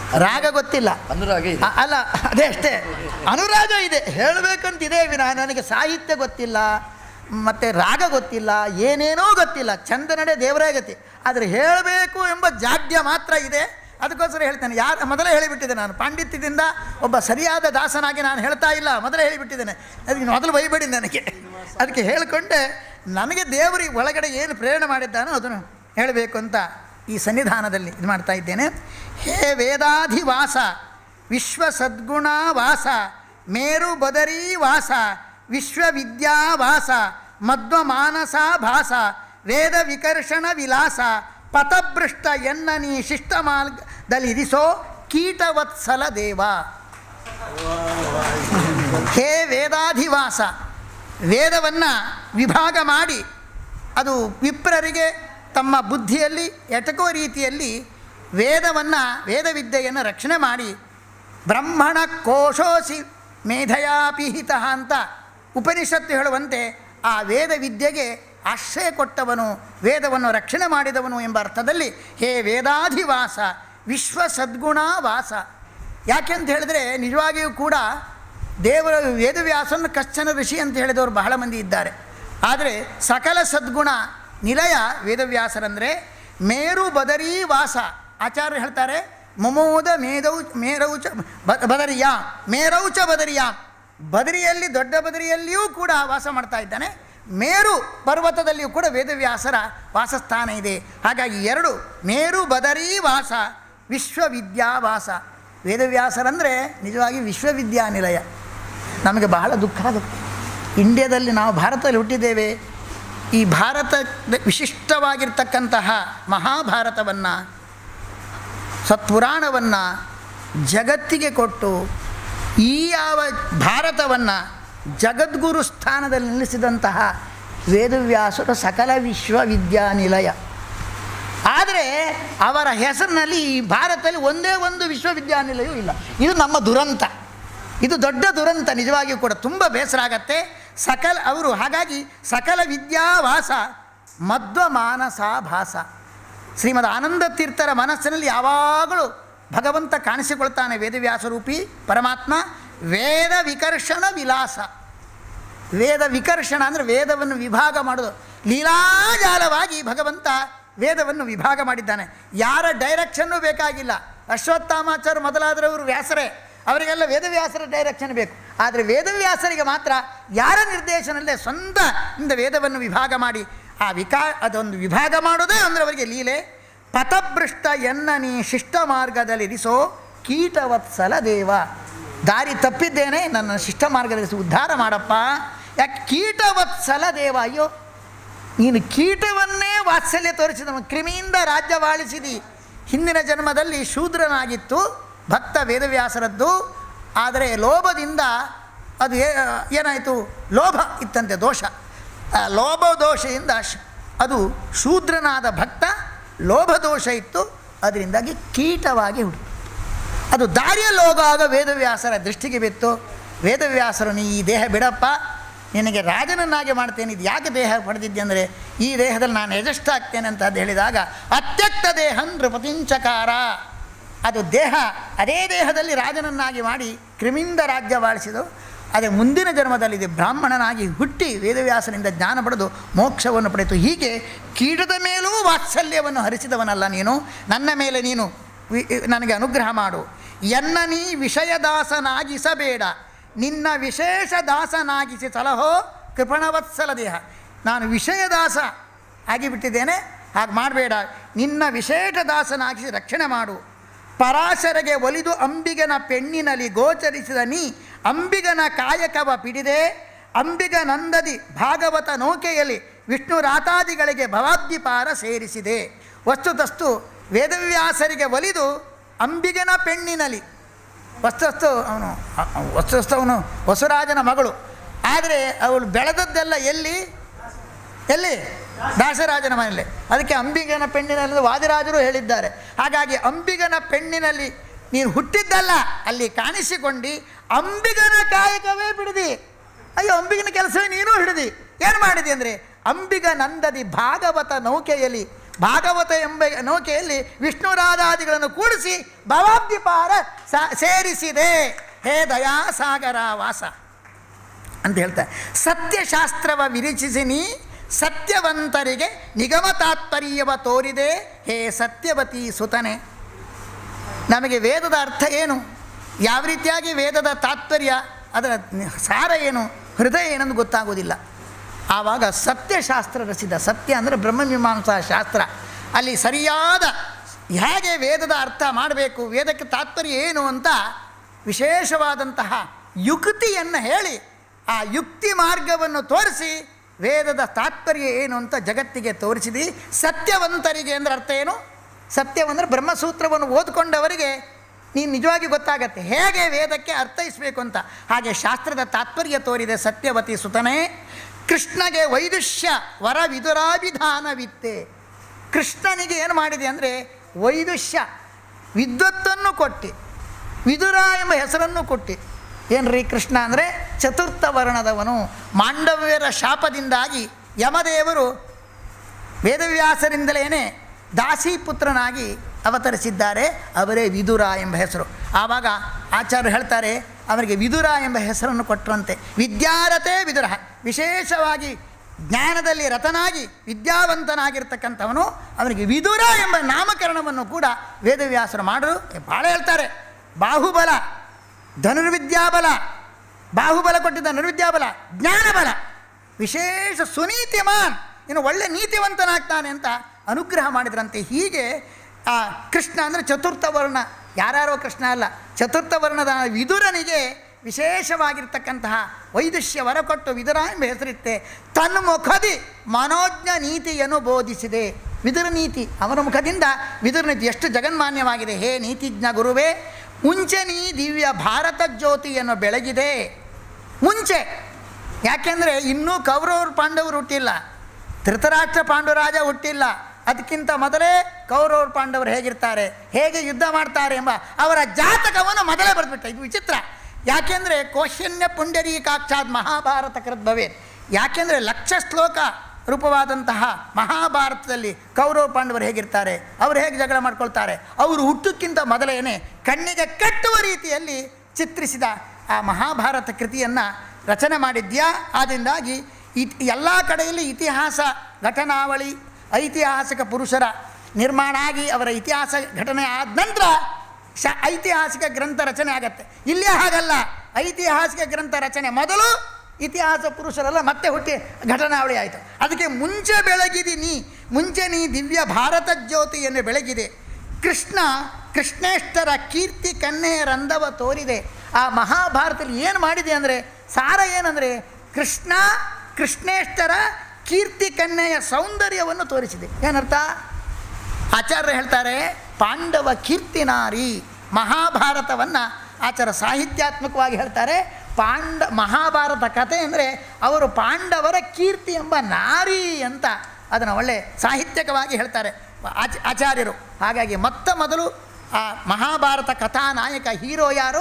ರಾಗ ಗೊತ್ತಿಲ್ಲ ಅನುರಾಗ ಇದೆ ಅ- ಅಲ್ಲ ಅದೇ ಅಷ್ಟೇ ಅನುರಾಗ ಇದೆ ಹೇಳಬೇಕಂತಿದೆ ವಿನಃ ನನಗೆ ಸಾಹಿತ್ಯ ಗೊತ್ತಿಲ್ಲ ಮತ್ತು ರಾಗ ಗೊತ್ತಿಲ್ಲ ಏನೇನೋ ಗೊತ್ತಿಲ್ಲ ಚಂದ ನಡೆ ದೇವರೇ ಗತಿ ಆದರೆ ಹೇಳಬೇಕು ಎಂಬ ಜಾಡ್ಯ ಮಾತ್ರ ಇದೆ ಅದಕ್ಕೋಸ್ಕರ ಹೇಳ್ತೇನೆ ಯಾರು ಮೊದಲೇ ಹೇಳಿಬಿಟ್ಟಿದ್ದೆ ನಾನು ಪಾಂಡಿತ್ಯದಿಂದ ಒಬ್ಬ ಸರಿಯಾದ ದಾಸನಾಗಿ ನಾನು ಹೇಳ್ತಾ ಇಲ್ಲ ಮೊದಲೇ ಹೇಳಿಬಿಟ್ಟಿದ್ದೇನೆ ಅದಕ್ಕೆ ಮೊದಲು ಬೈಬೇಡಿ ನನಗೆ ಅದಕ್ಕೆ ಹೇಳಿಕೊಂಡೆ ನನಗೆ ದೇವರಿಗೆ ಒಳಗಡೆ ಏನು ಪ್ರೇರಣೆ ಮಾಡಿದ್ದಾನೋ ಅದನ್ನು ಹೇಳಬೇಕು ಅಂತ ಈ ಸನ್ನಿಧಾನದಲ್ಲಿ ಇದು ಮಾಡ್ತಾ ಇದ್ದೇನೆ ಹೇ ವೇದಾಧಿವಾಸ ವಿಶ್ವ ಸದ್ಗುಣ ವಾಸ ಮೇರು ಬದರಿ ವಾಸ ವಿಶ್ವವಿದ್ಯಾವಾಸ ಮಧ್ವ ಮಾನಸ ಭಾಸ ವೇದ ವಿಕರ್ಷಣ ವಿಲಾಸ ಪಥಭೃಷ್ಟ ಎನ್ನ ನೀ ಶಿಷ್ಟ ಮಾರ್ಗದಲ್ಲಿರಿಸೋ ಕೀಟವತ್ಸಲ ದೇವ ಹೇ ವೇದಾಧಿವಾಸ ವೇದವನ್ನು ವಿಭಾಗ ಮಾಡಿ ಅದು ವಿಪ್ರರಿಗೆ ತಮ್ಮ ಬುದ್ಧಿಯಲ್ಲಿ ಎಟಕೋ ರೀತಿಯಲ್ಲಿ ವೇದವನ್ನು ವೇದವಿದ್ಯೆಯನ್ನು ರಕ್ಷಣೆ ಮಾಡಿ ಬ್ರಹ್ಮಣ ಕೋಶೋಸಿ ಮೇಧಯಾಪಿಹಿತ ಅಂತ ಉಪನಿಷತ್ತು ಹೇಳುವಂತೆ ಆ ವೇದ ವಿದ್ಯೆಗೆ ಆಶ್ರಯ ಕೊಟ್ಟವನು ವೇದವನ್ನು ರಕ್ಷಣೆ ಮಾಡಿದವನು ಎಂಬ ಅರ್ಥದಲ್ಲಿ ಹೇ ವೇದಾಧಿವಾಸ ವಿಶ್ವ ಸದ್ಗುಣ ವಾಸ ಯಾಕೆಂತ ಹೇಳಿದ್ರೆ ನಿಜವಾಗಿಯೂ ಕೂಡ ದೇವರ ವೇದವ್ಯಾಸನ ಕಶ್ಚನ ಋಷಿ ಅಂತ ಹೇಳಿದವರು ಬಹಳ ಮಂದಿ ಇದ್ದಾರೆ ಆದರೆ ಸಕಲ ಸದ್ಗುಣ ನಿಲಯ ವೇದವ್ಯಾಸರಂದರೆ ಮೇರು ಬದರಿ ವಾಸ ಆಚಾರ್ಯರು ಹೇಳ್ತಾರೆ ಮಮೋದ ಮೇದೌ ಮೇರೌಚ ಬ ಬದರಿಯ ಮೇರೌಚ ಬದರಿಯ ಬದರಿಯಲ್ಲಿ ದೊಡ್ಡ ಬದರಿಯಲ್ಲಿಯೂ ಕೂಡ ವಾಸ ಮಾಡ್ತಾ ಇದ್ದಾನೆ ಮೇರು ಪರ್ವತದಲ್ಲಿಯೂ ಕೂಡ ವೇದವ್ಯಾಸರ ವಾಸಸ್ಥಾನ ಇದೆ ಹಾಗಾಗಿ ಎರಡು ಮೇರು ಬದರಿ ವಾಸ ವಿಶ್ವವಿದ್ಯಾವಾಸ ವೇದವ್ಯಾಸರಂದರೆ ನಿಜವಾಗಿ ವಿಶ್ವವಿದ್ಯಾನಿಲಯ ನಮಗೆ ಬಹಳ ದುಃಖ ಆಗುತ್ತೆ ಇಂಡಿಯಾದಲ್ಲಿ ನಾವು ಭಾರತದಲ್ಲಿ ಹುಟ್ಟಿದ್ದೇವೆ ಈ ಭಾರತ ವಿಶಿಷ್ಟವಾಗಿರ್ತಕ್ಕಂತಹ ಮಹಾಭಾರತವನ್ನು ಸತ್ಪುರಾಣವನ್ನು ಜಗತ್ತಿಗೆ ಕೊಟ್ಟು ಈ ಯಾವ ಭಾರತವನ್ನು ಜಗದ್ಗುರು ಸ್ಥಾನದಲ್ಲಿ ನಿಲ್ಲಿಸಿದಂತಹ ವೇದವ್ಯಾಸರ ಸಕಲ ವಿಶ್ವವಿದ್ಯಾನಿಲಯ ಆದರೆ ಅವರ ಹೆಸರಿನಲ್ಲಿ ಈ ಭಾರತದಲ್ಲಿ ಒಂದೇ ಒಂದು ವಿಶ್ವವಿದ್ಯಾನಿಲಯವೂ ಇಲ್ಲ ಇದು ನಮ್ಮ ದುರಂತ ಇದು ದೊಡ್ಡ ದುರಂತ ನಿಜವಾಗಿಯೂ ಕೂಡ ತುಂಬ ಬೇಸರ ಆಗತ್ತೆ ಸಕಲ ಅವರು ಹಾಗಾಗಿ ಸಕಲ ವಿದ್ಯಾವಾಸ ಮಧ್ವ ಮಾನಸ ಭಾಸ ಶ್ರೀಮದ್ ಆನಂದ ತೀರ್ಥರ ಮನಸ್ಸಿನಲ್ಲಿ ಯಾವಾಗಲೂ ಭಗವಂತ ಕಾಣಿಸಿಕೊಳ್ತಾನೆ ವೇದವ್ಯಾಸರೂಪಿ ಪರಮಾತ್ಮ ವೇದ ವಿಕರ್ಷಣ ವಿಲಾಸ ವೇದ ವಿಕರ್ಷಣ ಅಂದರೆ ವೇದವನ್ನು ವಿಭಾಗ ಮಾಡೋದು ಲೀಲಾಜಾಲವಾಗಿ ಭಗವಂತ ವೇದವನ್ನು ವಿಭಾಗ ಮಾಡಿದ್ದಾನೆ ಯಾರ ಡೈರೆಕ್ಷನ್ನು ಬೇಕಾಗಿಲ್ಲ ಅಶ್ವತ್ಥಾಮಾಚಾರ್ಯ ಮೊದಲಾದರವರು ವ್ಯಾಸರೇ ಅವರಿಗೆಲ್ಲ ವೇದವ್ಯಾಸರ ಡೈರೆಕ್ಷನ್ ಬೇಕು ಆದರೆ ವೇದವ್ಯಾಸರಿಗೆ ಮಾತ್ರ ಯಾರ ನಿರ್ದೇಶನಲ್ಲೇ ಸ್ವಂತ ಇಂದ ವೇದವನ್ನು ವಿಭಾಗ ಮಾಡಿ ಆ ವಿಕಾ ಅದೊಂದು ವಿಭಾಗ ಮಾಡೋದೇ ಅಂದರೆ ಅವರಿಗೆ ಲೀಲೆ ಪಥಭೃಷ್ಟ ಎನ್ನ ನೀ ಶಿಷ್ಟ ಮಾರ್ಗದಲ್ಲಿರಿಸೋ ಕೀಟವತ್ಸಲ ದೇವ ದಾರಿ ತಪ್ಪಿದ್ದೇನೆ ನನ್ನ ಶಿಷ್ಟ ಮಾರ್ಗದಲ್ಲಿ ಉದ್ಧಾರ ಮಾಡಪ್ಪ ಯಾಕೆ ಕೀಟವತ್ಸಲ ದೇವ ಅಯ್ಯೋ ನೀನು ಕೀಟವನ್ನೇ ವಾತ್ಸಲ್ಯ ತೋರಿಸಿದನು ಕ್ರಿಮಿಯಿಂದ ರಾಜ್ಯವಾಳಿಸಿದಿ ಹಿಂದಿನ ಜನ್ಮದಲ್ಲಿ ಶೂದ್ರನಾಗಿತ್ತು ಭಕ್ತ ವೇದವ್ಯಾಸರದ್ದು ಆದರೆ ಲೋಭದಿಂದ ಅದು ಏ ಏನಾಯಿತು ಲೋಭ ಇತ್ತಂತೆ ದೋಷ ಆ ಲೋಭ ದೋಷದಿಂದ ಶ್- ಅದು ಶೂದ್ರನಾದ ಭಕ್ತ ಲೋಭ ದೋಷ ಇತ್ತು ಅದರಿಂದಾಗಿ ಕೀಟವಾಗಿ ಹುಟ್ಟು ಅದು ದಾರಿಯಲ್ಲಿ ಹೋಗುವಾಗ ವೇದವ್ಯಾಸರ ದೃಷ್ಟಿಗೆ ಬಿತ್ತು ವೇದವ್ಯಾಸರು ನೀ ಈ ದೇಹ ಬಿಡಪ್ಪ ನಿನಗೆ ರಾಜನನ್ನಾಗಿ ಮಾಡ್ತೇನೆ ಇದು ಯಾಕೆ ದೇಹ ಪಡೆದಿದ್ದೆ ಅಂದರೆ ಈ ದೇಹದಲ್ಲಿ ನಾನು ಎಜೆಸ್ಟ್ ಆಗ್ತೇನೆ ಅಂತ ಅದು ಹೇಳಿದಾಗ ಅತ್ಯಕ್ತ ದೇಹ ನೃಪತಿಂಚಕಾರ ಅದು ದೇಹ ಅದೇ ದೇಹದಲ್ಲಿ ರಾಜನನ್ನಾಗಿ ಮಾಡಿ ಕ್ರಿಮಿಂದ ರಾಜ್ಯವಾಳಿಸಿದು ಅದೇ ಮುಂದಿನ ಜನ್ಮದಲ್ಲಿ ಇದು ಬ್ರಾಹ್ಮಣನಾಗಿ ಹುಟ್ಟಿ ವೇದವ್ಯಾಸನಿಂದ ಜ್ಞಾನ ಪಡೆದು ಮೋಕ್ಷವನ್ನು ಪಡೆಯಿತು ಹೀಗೆ ಕೀಟದ ಮೇಲೂ ವಾತ್ಸಲ್ಯವನ್ನು ಹರಿಸಿದವನಲ್ಲ ನೀನು ನನ್ನ ಮೇಲೆ ನೀನು ವಿ- ನನಗೆ ಅನುಗ್ರಹ ಮಾಡು ಎನ್ನ ನೀ ವಿಷಯದಾಸನಾಗಿಸಬೇಡ ನಿನ್ನ ವಿಶೇಷ ದಾಸನಾಗಿಸಿ ಸಲಹೋ ಕೃಪಣವತ್ಸಲ ದೇಹ ನಾನು ವಿಷಯದಾಸ ಆಗಿಬಿಟ್ಟಿದ್ದೇನೆ ಹಾಗೆ ಮಾಡಬೇಡ ನಿನ್ನ ವಿಶೇಷ ದಾಸನಾಗಿಸಿ ರಕ್ಷಣೆ ಮಾಡು ಪರಾಶರಗೆ ಒಲಿದು ಅಂಬಿಗನ ಪೆಣ್ಣಿನಲ್ಲಿ ಗೋಚರಿಸಿದ ನೀ ಅಂಬಿಗನ ಕಾಯಕವ ಪಿಡಿದೆ ಅಂಬಿಗ ನಂದದಿ ಭಾಗವತ ನೌಕೆಯಲ್ಲಿ ವಿಷ್ಣು ರಾತಾದಿಗಳಿಗೆ ಭವಾಬ್ದಿಪಾರ ಸೇರಿಸಿದೆ ವಸ್ತುತಸ್ತು ವೇದವ್ಯಾಸರಿಗೆ ಒಲಿದು ಅಂಬಿಗನ ಪೆಣ್ಣಿನಲ್ಲಿ ವಸ್ತುಸ್ತು ಅವನು ವಸ್ತುಸ್ತು ಅವನು ವಸುರಾಜನ ಮಗಳು ಆದರೆ ಅವಳು ಬೆಳೆದದ್ದೆಲ್ಲ ಎಲ್ಲಿ ಎಲ್ಲಿ ದಾಸರಾಜನ ಮನೆಯಲ್ಲಿ ಅದಕ್ಕೆ ಅಂಬಿಗನ ಪೆಣ್ಣಿನಲ್ಲಿ ವಾದಿರಾಜರು ಹೇಳಿದ್ದಾರೆ ಹಾಗಾಗಿ ಅಂಬಿಗನ ಪೆಣ್ಣಿನಲ್ಲಿ ನೀನು ಹುಟ್ಟಿದ್ದಲ್ಲ ಅಲ್ಲಿ ಕಾಣಿಸಿಕೊಂಡು ಅಂಬಿಗನ ಕಾಯಕವೇ ಬಿಡಿದಿ ಅಯ್ಯೋ ಅಂಬಿಗನ ಕೆಲಸವೇ ನೀನು ಹಿಡಿದಿ ಏನು ಮಾಡಿದೆ ಅಂದರೆ ಅಂಬಿಗ ನಂದದಿ ಭಾಗವತ ನೌಕೆಯಲ್ಲಿ ಭಾಗವತ ಎಂಬ ನೌಕೆಯಲ್ಲಿ ವಿಷ್ಣುರಾಧಾದಿಗಳನ್ನು ಕೂಡಿಸಿ ಭವಾಬ್ದಿಪಾರ ಸ ಸೇರಿಸಿದೆ ಹೇ ದಯಾಸಾಗರ ವಾಸ ಅಂತ ಹೇಳ್ತಾರೆ ಸತ್ಯಶಾಸ್ತ್ರವ ವಿರಚಿಸಿ ನೀ ಸತ್ಯವಂತರಿಗೆ ನಿಗಮ ತಾತ್ಪರ್ಯವ ತೋರಿದೆ ಹೇ ಸತ್ಯವತಿ ಸುತನೆ ನಮಗೆ ವೇದದ ಅರ್ಥ ಏನು ಯಾವ ರೀತಿಯಾಗಿ ವೇದದ ತಾತ್ಪರ್ಯ ಅದರ ಸಾರ ಏನು ಹೃದಯ ಏನಂದು ಗೊತ್ತಾಗೋದಿಲ್ಲ ಆವಾಗ ಸತ್ಯಶಾಸ್ತ್ರ ರಚಿತ ಸತ್ಯ ಅಂದರೆ ಬ್ರಹ್ಮಮೀಮಾಂಸಾ ಶಾಸ್ತ್ರ ಅಲ್ಲಿ ಸರಿಯಾದ ಹೇಗೆ ವೇದದ ಅರ್ಥ ಮಾಡಬೇಕು ವೇದಕ್ಕೆ ತಾತ್ಪರ್ಯ ಏನು ಅಂತ ವಿಶೇಷವಾದಂತಹ ಯುಕ್ತಿಯನ್ನು ಹೇಳಿ ಆ ಯುಕ್ತಿ ಮಾರ್ಗವನ್ನು ತೋರಿಸಿ ವೇದದ ತಾತ್ಪರ್ಯ ಏನು ಅಂತ ಜಗತ್ತಿಗೆ ತೋರಿಸಿದಿ ಸತ್ಯವಂತರಿಗೆ ಅಂದರೆ ಅರ್ಥ ಏನು ಸತ್ಯವಂದರೆ ಬ್ರಹ್ಮಸೂತ್ರವನ್ನು ಓದ್ಕೊಂಡವರಿಗೆ ನೀನು ನಿಜವಾಗಿ ಗೊತ್ತಾಗತ್ತೆ ಹೇಗೆ ವೇದಕ್ಕೆ ಅರ್ಥೈಸಬೇಕು ಅಂತ ಹಾಗೆ ಶಾಸ್ತ್ರದ ತಾತ್ಪರ್ಯ ತೋರಿದೆ ಸತ್ಯವತಿ ಸುತನೇ ಕೃಷ್ಣಗೆ ವೈದುಷ್ಯ ವರ ವಿದುರಾಭಿಧಾನವಿತ್ತೆ ಕೃಷ್ಣನಿಗೆ ಏನು ಮಾಡಿದೆ ಅಂದರೆ ವೈದುಷ್ಯ ವಿದ್ವತ್ತನ್ನು ಕೊಟ್ಟು ವಿದುರ ಎಂಬ ಹೆಸರನ್ನು ಕೊಟ್ಟು ಏನ್ರಿ ಕೃಷ್ಣ ಅಂದರೆ ಚತುರ್ಥ ವರ್ಣದವನು ಮಾಂಡವ್ಯರ ಶಾಪದಿಂದಾಗಿ ಯಮದೇವರು ವೇದವ್ಯಾಸರಿಂದಲೇ ದಾಸಿಪುತ್ರನಾಗಿ ಅವತರಿಸಿದ್ದಾರೆ ಅವರೇ ವಿದುರ ಎಂಬ ಹೆಸರು ಆವಾಗ ಆಚಾರ್ಯರು ಹೇಳ್ತಾರೆ ಅವರಿಗೆ ವಿದುರ ಎಂಬ ಹೆಸರನ್ನು ಕೊಟ್ಟರಂತೆ ವಿದ್ಯಾರತೆ ವಿದುರ ವಿಶೇಷವಾಗಿ ಜ್ಞಾನದಲ್ಲಿ ರತನಾಗಿ ವಿದ್ಯಾವಂತನಾಗಿರ್ತಕ್ಕಂಥವನು ಅವನಿಗೆ ವಿದುರ ಎಂಬ ನಾಮಕರಣವನ್ನು ಕೂಡ ವೇದವ್ಯಾಸರು ಮಾಡರು ಭಾಳ ಹೇಳ್ತಾರೆ ಬಾಹುಬಲ ಧನುರ್ವಿದ್ಯಾಬಲ ಬಾಹುಬಲ ಕೊಟ್ಟಿದ್ದ ಧನುರ್ವಿದ್ಯಾಬಲ ಜ್ಞಾನಬಲ ವಿಶೇಷ ಸುನೀತಿಮಾನ್ ಇನ್ನು ಒಳ್ಳೆ ನೀತಿವಂತನಾಗ್ತಾನೆ ಅಂತ ಅನುಗ್ರಹ ಮಾಡಿದ್ರಂತೆ ಹೀಗೆ ಆ ಕೃಷ್ಣ ಅಂದರೆ ಚತುರ್ಥ ವರ್ಣ ಯಾರ್ಯಾರೋ ಕೃಷ್ಣ ಅಲ್ಲ ಚತುರ್ಥ ವರ್ಣದ ವಿದುರನಿಗೆ ವಿಶೇಷವಾಗಿರ್ತಕ್ಕಂತಹ ವೈದುಷ್ಯ ವರ ಕೊಟ್ಟು ವಿದುರ ಎಂಬ ಹೆಸರಿತ್ತೆ ತನ್ನ ಮುಖದಿ ಮನೋಜ್ಞ ನೀತಿಯನ್ನು ಬೋಧಿಸಿದೆ ವಿದುರ ನೀತಿ ಅವನ ಮುಖದಿಂದ ವಿದುರ ನೀತಿ ಎಷ್ಟು ಜಗನ್ಮಾನ್ಯವಾಗಿದೆ ಹೇ ನೀತಿಜ್ಞ ಗುರುವೇ ಮುಂಚೆ ನೀ ದಿವ್ಯ ಭಾರತ ಜ್ಯೋತಿಯನ್ನು ಬೆಳಗಿದೆ ಮುಂಚೆ ಯಾಕೆಂದರೆ ಇನ್ನೂ ಕೌರವರು ಪಾಂಡವರು ಹುಟ್ಟಿಲ್ಲ ಧೃತರಾಷ್ಟ್ರ ಪಾಂಡುರಾಜ ಹುಟ್ಟಿಲ್ಲ ಅದಕ್ಕಿಂತ ಮೊದಲೇ ಕೌರವರು ಪಾಂಡವರು ಹೇಗಿರ್ತಾರೆ ಹೇಗೆ ಯುದ್ಧ ಮಾಡ್ತಾರೆ ಎಂಬ ಅವರ ಜಾತಕವನ್ನು ಮೊದಲೇ ಬರೆದ್ಬಿಟ್ಟ ಇದು ವಿಚಿತ್ರ ಯಾಕೆಂದರೆ ಕೌಶನ್ಯ ಪುಂಡರೀಕಾಕ್ಷಾತ್ ಮಹಾಭಾರತ ಕೃದ್ಭವೇ ಯಾಕೆಂದರೆ ಲಕ್ಷ ಶ್ಲೋಕ ರೂಪವಾದಂತಹ ಮಹಾಭಾರತದಲ್ಲಿ ಕೌರವ ಪಾಂಡವರು ಹೇಗಿರ್ತಾರೆ ಅವರು ಹೇಗೆ ಜಗಳ ಮಾಡ್ಕೊಳ್ತಾರೆ ಅವರು ಹುಟ್ಟಕ್ಕಿಂತ ಮೊದಲೇನೆ ಕಣ್ಣಿಗೆ ಕಟ್ಟುವ ರೀತಿಯಲ್ಲಿ ಚಿತ್ರಿಸಿದ ಆ ಮಹಾಭಾರತ ಕೃತಿಯನ್ನು ರಚನೆ ಮಾಡಿದ್ಯಾ ಆದ್ದರಿಂದಾಗಿ ಇತ್ ಎಲ್ಲ ಕಡೆಯಲ್ಲಿ ಇತಿಹಾಸ ಘಟನಾವಳಿ ಐತಿಹಾಸಿಕ ಪುರುಷರ ನಿರ್ಮಾಣ ಆಗಿ ಅವರ ಇತಿಹಾಸ ಘಟನೆ ಆದ ನಂತರ ಶ ಐತಿಹಾಸಿಕ ಗ್ರಂಥ ರಚನೆ ಆಗತ್ತೆ ಇಲ್ಲೇ ಹಾಗಲ್ಲ ಐತಿಹಾಸಿಕ ಗ್ರಂಥ ರಚನೆ ಮೊದಲು ಇತಿಹಾಸ ಪುರುಷರೆಲ್ಲ ಮತ್ತೆ ಹುಟ್ಟಿ ಘಟನಾವಳಿ ಆಯಿತು ಅದಕ್ಕೆ ಮುಂಚೆ ಬೆಳಗಿದಿ ನೀ ಮುಂಚೆ ನೀ ದಿವ್ಯ ಭಾರತ ಜ್ಯೋತಿಯನ್ನು ಬೆಳಗಿದೆ ಕೃಷ್ಣ ಕೃಷ್ಣೇಷ್ಟರ ಕೀರ್ತಿ ಕನ್ನೆಯ ರಂಧವ ತೋರಿದೆ ಆ ಮಹಾಭಾರತದಲ್ಲಿ ಏನು ಮಾಡಿದೆ ಅಂದರೆ ಸಾರ ಏನಂದರೆ ಕೃಷ್ಣ ಕೃಷ್ಣೇಷ್ಟರ ಕೀರ್ತಿ ಕನ್ನೆಯ ಸೌಂದರ್ಯವನ್ನು ತೋರಿಸಿದೆ ಏನರ್ಥ ಆಚಾರ್ಯರು ಹೇಳ್ತಾರೆ ಪಾಂಡವ ಕೀರ್ತಿನಾರಿ ಮಹಾಭಾರತವನ್ನು ಆಚಾರ ಸಾಹಿತ್ಯಾತ್ಮಕವಾಗಿ ಹೇಳ್ತಾರೆ ಪಾಂಡ ಮಹಾಭಾರತ ಕಥೆ ಅಂದರೆ ಅವರು ಪಾಂಡವರ ಕೀರ್ತಿ ಎಂಬ ನಾರಿ ಅಂತ ಅದನ್ನು ಒಳ್ಳೆ ಸಾಹಿತ್ಯಕವಾಗಿ ಹೇಳ್ತಾರೆ ಆಚ ಆಚಾರ್ಯರು ಹಾಗಾಗಿ ಮೊತ್ತ ಮೊದಲು ಆ ಮಹಾಭಾರತ ಕಥಾನಾಯಕ ಹೀರೋ ಯಾರು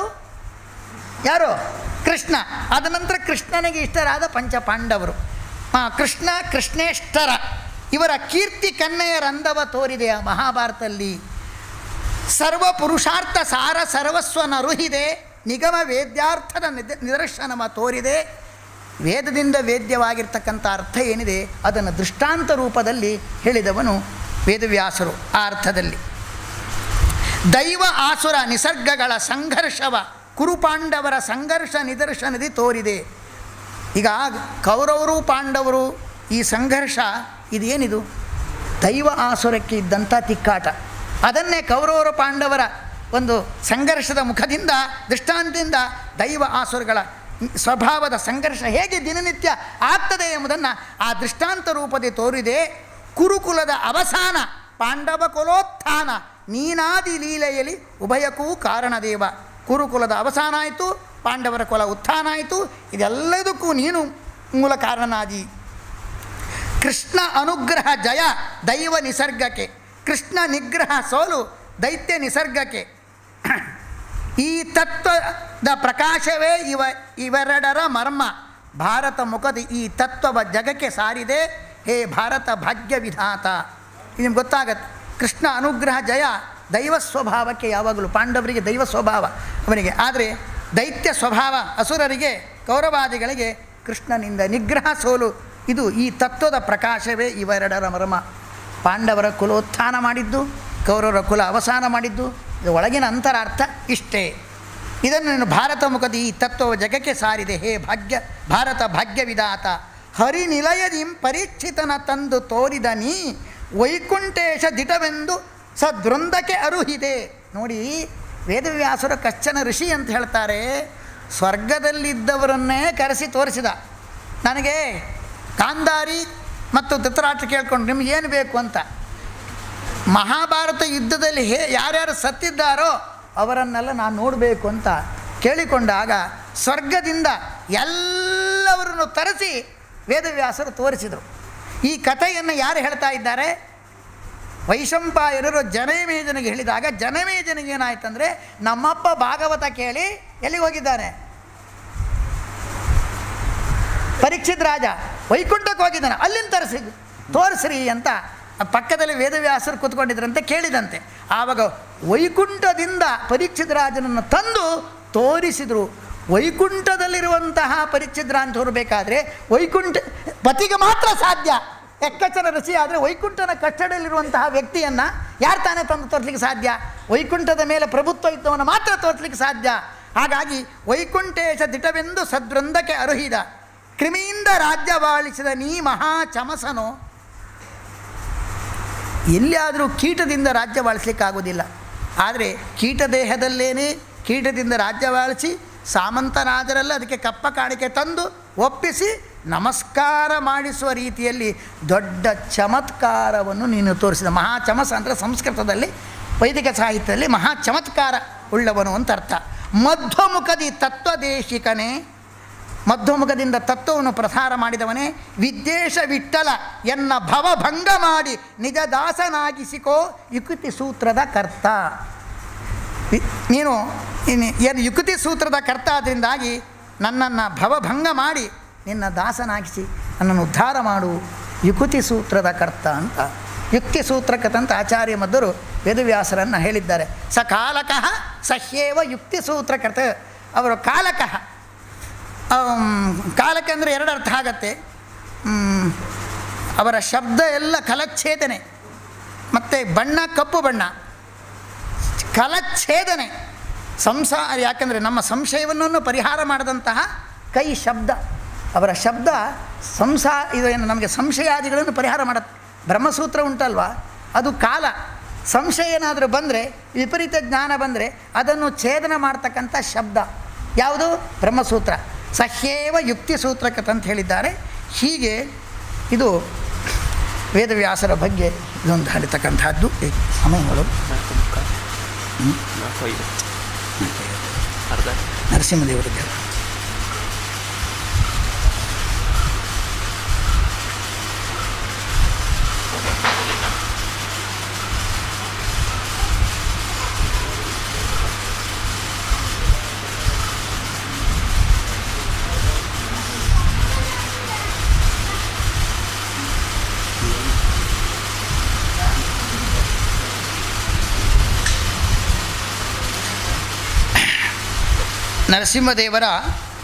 ಯಾರು ಕೃಷ್ಣ ಅದ ನಂತರ ಕೃಷ್ಣನಿಗೆ ಇಷ್ಟರಾದ ಪಂಚ ಪಾಂಡವರು ಆ, ಕೃಷ್ಣ ಕೃಷ್ಣೇಷ್ಟರ ಇವರ ಕೀರ್ತಿ ಕನ್ನೆಯ ರಂಧವ ತೋರಿದೆ ಆ ಮಹಾಭಾರತದಲ್ಲಿ ಸರ್ವ ಪುರುಷಾರ್ಥ ಸಾರ ಸರ್ವಸ್ವ ನರುಹಿದೆ ನಿಗಮ ವೇದ್ಯಾರ್ಥದ ನಿದ ನಿದರ್ಶನವ ತೋರಿದೆ ವೇದದಿಂದ ವೇದ್ಯವಾಗಿರ್ತಕ್ಕಂಥ ಅರ್ಥ ಏನಿದೆ ಅದನ್ನು ದೃಷ್ಟಾಂತ ರೂಪದಲ್ಲಿ ಹೇಳಿದವನು ವೇದವ್ಯಾಸರು ಆ ಅರ್ಥದಲ್ಲಿ ದೈವ ಆಸುರ ನಿಸರ್ಗಗಳ ಸಂಘರ್ಷವ ಕುರುಪಾಂಡವರ ಸಂಘರ್ಷ ನಿದರ್ಶನದಿ ತೋರಿದೆ ಈಗ ಕೌರವರು ಪಾಂಡವರು ಈ ಸಂಘರ್ಷ ಇದೇನಿದು ದೈವ ಆಸುರಕ್ಕೆ ಇದ್ದಂಥ ತಿಕ್ಕಾಟ ಅದನ್ನೇ ಕೌರವರ ಪಾಂಡವರ ಒಂದು ಸಂಘರ್ಷದ ಮುಖದಿಂದ ದೃಷ್ಟಾಂತದಿಂದ ದೈವ ಆಸುರಗಳ ಸ್ವಭಾವದ ಸಂಘರ್ಷ ಹೇಗೆ ದಿನನಿತ್ಯ ಆಗ್ತದೆ ಎಂಬುದನ್ನು ಆ ದೃಷ್ಟಾಂತ ರೂಪದಲ್ಲಿ ತೋರಿದೆ ಕುರುಕುಲದ ಅವಸಾನ ಪಾಂಡವ ಕುಲೋತ್ಥಾನ ನೀನಾದಿ ಲೀಲೆಯಲ್ಲಿ ಉಭಯಕ್ಕೂ ಕಾರಣದೇವ ಕುರುಕುಲದ ಅವಸಾನ ಆಯಿತು ಪಾಂಡವರ ಕುಲ ಉತ್ಥಾನ ಆಯಿತು ಇದೆಲ್ಲದಕ್ಕೂ ನೀನು ಮೂಲ ಕಾರಣನಾದಿ ಕೃಷ್ಣ ಅನುಗ್ರಹ ಜಯ ದೈವ ನಿಸರ್ಗಕ್ಕೆ ಕೃಷ್ಣ ನಿಗ್ರಹ ಸೋಲು ದೈತ್ಯ ನಿಸರ್ಗಕ್ಕೆ ಈ ತತ್ವದ ಪ್ರಕಾಶವೇ ಇವ ಇವೆರಡರ ಮರ್ಮ ಭಾರತ ಮುಖದ ಈ ತತ್ವವ ಜಗಕ್ಕೆ ಸಾರಿದೆ ಹೇ ಭಾರತ ಭಾಗ್ಯ ವಿಧಾತ ನಿಮ್ಗೆ ಗೊತ್ತಾಗತ್ತೆ ಕೃಷ್ಣ ಅನುಗ್ರಹ ಜಯ ದೈವ ಸ್ವಭಾವಕ್ಕೆ ಯಾವಾಗಲೂ ಪಾಂಡವರಿಗೆ ದೈವ ಸ್ವಭಾವ ಅವನಿಗೆ ಆದರೆ ದೈತ್ಯ ಸ್ವಭಾವ ಅಸುರರಿಗೆ ಕೌರವಾದಿಗಳಿಗೆ ಕೃಷ್ಣನಿಂದ ನಿಗ್ರಹ ಸೋಲು ಇದು ಈ ತತ್ವದ ಪ್ರಕಾಶವೇ ಇವೆರಡರ ಮರ್ಮ ಪಾಂಡವರ ಕುಲೋತ್ಥಾನ ಮಾಡಿದ್ದು ಕೌರವರ ಕುಲ ಅವಸಾನ ಮಾಡಿದ್ದು ಇದು ಒಳಗಿನ ಅಂತರಾರ್ಥ ಇಷ್ಟೇ ಇದನ್ನು ನೀನು ಭಾರತ ಮುಖದ ಈ ತತ್ವವು ಜಗಕ್ಕೆ ಸಾರಿದೆ ಹೇ ಭಾಗ್ಯ ಭಾರತ ಭಾಗ್ಯವಿದಾತ ಹರಿನಿಲಯದಿಂ ಪರೀಕ್ಷಿತನ ತಂದು ತೋರಿದ ನೀ ವೈಕುಂಠೇಶ ದಿಟವೆಂದು ಸದೃಂದಕ್ಕೆ ಅರುಹಿದೆ ನೋಡಿ ವೇದವ್ಯಾಸರ ಕಚ್ಚನ ಋಷಿ ಅಂತ ಹೇಳ್ತಾರೆ ಸ್ವರ್ಗದಲ್ಲಿದ್ದವರನ್ನೇ ಕರೆಸಿ ತೋರಿಸಿದ ನನಗೆ ಕಾಂದಾರಿ ಮತ್ತು ಧೃತರಾಷ್ಟ್ರ ಕೇಳ್ಕೊಂಡು ನಿಮ್ಗೆ ಏನು ಬೇಕು ಅಂತ ಮಹಾಭಾರತ ಯುದ್ಧದಲ್ಲಿ ಹೇ ಯಾರ್ಯಾರು ಸತ್ತಿದ್ದಾರೋ ಅವರನ್ನೆಲ್ಲ ನಾನು ನೋಡಬೇಕು ಅಂತ ಕೇಳಿಕೊಂಡಾಗ ಸ್ವರ್ಗದಿಂದ ಎಲ್ಲವರನ್ನು ತರಿಸಿ ವೇದವ್ಯಾಸರು ತೋರಿಸಿದರು ಈ ಕಥೆಯನ್ನು ಯಾರು ಹೇಳ್ತಾ ಇದ್ದಾರೆ ವೈಶಂಪಾಯನರು ಜನಮೇಜನಿಗೆ ಹೇಳಿದಾಗ ಜನಮೇಜನಿಗೆ ಏನಾಯ್ತಂದರೆ ನಮ್ಮಪ್ಪ ಭಾಗವತ ಕೇಳಿ ಎಲ್ಲಿಗೆ ಹೋಗಿದ್ದಾನೆ ಪರೀಕ್ಷಿತ್ ರಾಜ ವೈಕುಂಠಕ್ಕೆ ಹೋಗಿದ್ದಾನೆ ಅಲ್ಲಿಂದ ತರಿಸಿ ತೋರಿಸ್ರಿ ಅಂತ ಆ ಪಕ್ಕದಲ್ಲಿ ವೇದವ್ಯಾಸರು ಕೂತ್ಕೊಂಡಿದ್ರಂತೆ ಕೇಳಿದಂತೆ ಆವಾಗ ವೈಕುಂಠದಿಂದ ಪರೀಕ್ಷಿತ್ ರಾಜನನ್ನು ತಂದು ತೋರಿಸಿದರು ವೈಕುಂಠದಲ್ಲಿರುವಂತಹ ಪರೀಕ್ಷಿತ್ ರಾಜ ತೋರಬೇಕಾದ್ರೆ ವೈಕುಂಠ ಪತಿಗೆ ಮಾತ್ರ ಸಾಧ್ಯ ಎಕ್ಕಚರ ಋಷಿ ಆದರೆ ವೈಕುಂಠನ ಕಟ್ಟಡದಲ್ಲಿರುವಂತಹ ವ್ಯಕ್ತಿಯನ್ನು ಯಾರು ತಾನೇ ತಂದು ತೋರಿಸ್ಲಿಕ್ಕೆ ಸಾಧ್ಯ ವೈಕುಂಠದ ಮೇಲೆ ಪ್ರಭುತ್ವ ಇದ್ದವನು ಮಾತ್ರ ತೋರಿಸ್ಲಿಕ್ಕೆ ಸಾಧ್ಯ ಹಾಗಾಗಿ ವೈಕುಂಠೇಶ ದಿಟವೆಂದು ಸದ್ವೃಂದಕ್ಕೆ ಅರುಹಿದ ಕ್ರಿಮಿಯಿಂದ ರಾಜ್ಯವಾಳಿಸಿದ ನೀ ಮಹಾ ಚಮಸನು ಎಲ್ಲಿಯಾದರೂ ಕೀಟದಿಂದ ರಾಜ್ಯವಾಳಿಸ್ಲಿಕ್ಕಾಗೋದಿಲ್ಲ ಆದರೆ ಕೀಟ ದೇಹದಲ್ಲೇನೇ ಕೀಟದಿಂದ ರಾಜ್ಯವಾಳಿಸಿ ಸಾಮಂತರಾಜರೆಲ್ಲ ಅದಕ್ಕೆ ಕಪ್ಪ ಕಾಣಿಕೆ ತಂದು ಒಪ್ಪಿಸಿ ನಮಸ್ಕಾರ ಮಾಡಿಸುವ ರೀತಿಯಲ್ಲಿ ದೊಡ್ಡ ಚಮತ್ಕಾರವನ್ನು ನೀನು ತೋರಿಸಿದ ಮಹಾ ಚಮಸ ಅಂದರೆ ಸಂಸ್ಕೃತದಲ್ಲಿ ವೈದಿಕ ಸಾಹಿತ್ಯದಲ್ಲಿ ಮಹಾ ಚಮತ್ಕಾರ ಉಳ್ಳವನು ಅಂತ ಅರ್ಥ ಮಧ್ವಮುಖದಿ ತತ್ವದೇಶಿಕನೇ ಮಧ್ವಮುಖದಿಂದ ತತ್ವವನ್ನು ಪ್ರಸಾರ ಮಾಡಿದವನೇ ವಿದ್ವೇಷ ವಿಠಲ ಎನ್ನ ಭವಭಂಗ ಮಾಡಿ ನಿಜ ದಾಸನಾಗಿಸಿಕೋ ಯುಕುತಿ ಸೂತ್ರದ ಕರ್ತ ವಿ- ನೀನು ಇನ್ನು ಏನು ಯುಕುತಿ ಸೂತ್ರದ ಕರ್ತ ಆದ್ದರಿಂದಾಗಿ ನನ್ನನ್ನು ಭವಭಂಗ ಮಾಡಿ ನಿನ್ನ ದಾಸನಾಗಿಸಿ ನನ್ನನ್ನು ಉದ್ಧಾರ ಮಾಡು ಯುಕುತಿ ಸೂತ್ರದ ಕರ್ತ ಅಂತ ಯುಕ್ತಿ ಸೂತ್ರಕತಂತ ಆಚಾರ್ಯ ಮದ್ದರು ವೇದವ್ಯಾಸರನ್ನು ಹೇಳಿದ್ದಾರೆ ಸ ಕಾಲಕಃ ಸಹ್ಯೇವ ಯುಕ್ತಿ ಸೂತ್ರಕರ್ತ ಅವರು ಕಾಲಕಃ ಆಮ್, ಕಾಲಕ್ಕೆ ಅಂದರೆ ಎರಡು ಅರ್ಥ ಆಗತ್ತೆ ಮ್, ಅವರ ಶಬ್ದ ಎಲ್ಲ ಕಲಚ್ಛೇದನೆ ಮತ್ತು ಬಣ್ಣ ಕಪ್ಪು ಬಣ್ಣ ಕಲಚ್ಛೇದನೆ ಸಂಸಾರ ಯಾಕಂದರೆ ನಮ್ಮ ಸಂಶಯವನ್ನು ಪರಿಹಾರ ಮಾಡಿದಂತಹ ಕೈ ಶಬ್ದ ಅವರ ಶಬ್ದ ಸಂಸಾ ಇದು ಏನು ನಮಗೆ ಸಂಶಯಾದಿಗಳನ್ನು ಪರಿಹಾರ ಮಾಡುತ್ತೆ ಬ್ರಹ್ಮಸೂತ್ರ ಉಂಟಲ್ವಾ ಅದು ಕಾಲ ಸಂಶಯ ಏನಾದರೂ ಬಂದರೆ ವಿಪರೀತ ಜ್ಞಾನ ಬಂದರೆ ಅದನ್ನು ಛೇದನ ಮಾಡ್ತಕ್ಕಂಥ ಶಬ್ದ ಯಾವುದು ಬ್ರಹ್ಮಸೂತ್ರ ಸಹ್ಯೇವ ಯುಕ್ತಿ ಸೂತ್ರಕತ ಅಂತ ಹೇಳಿದ್ದಾರೆ ಹೀಗೆ ಇದು ವೇದವ್ಯಾಸರ ಬಗ್ಗೆ ಇದೊಂದು ಹೇಳಿತಕ್ಕಂಥದ್ದು ಈ ಸಮಯಗಳು ನಾಲ್ಕು ಮುಕ್ಕ ನಾಲ್ಕು ಐದು ಅರ್ಧ ನರಸಿಂಹದೇವರಿಗೆ ನರಸಿಂಹದೇವರ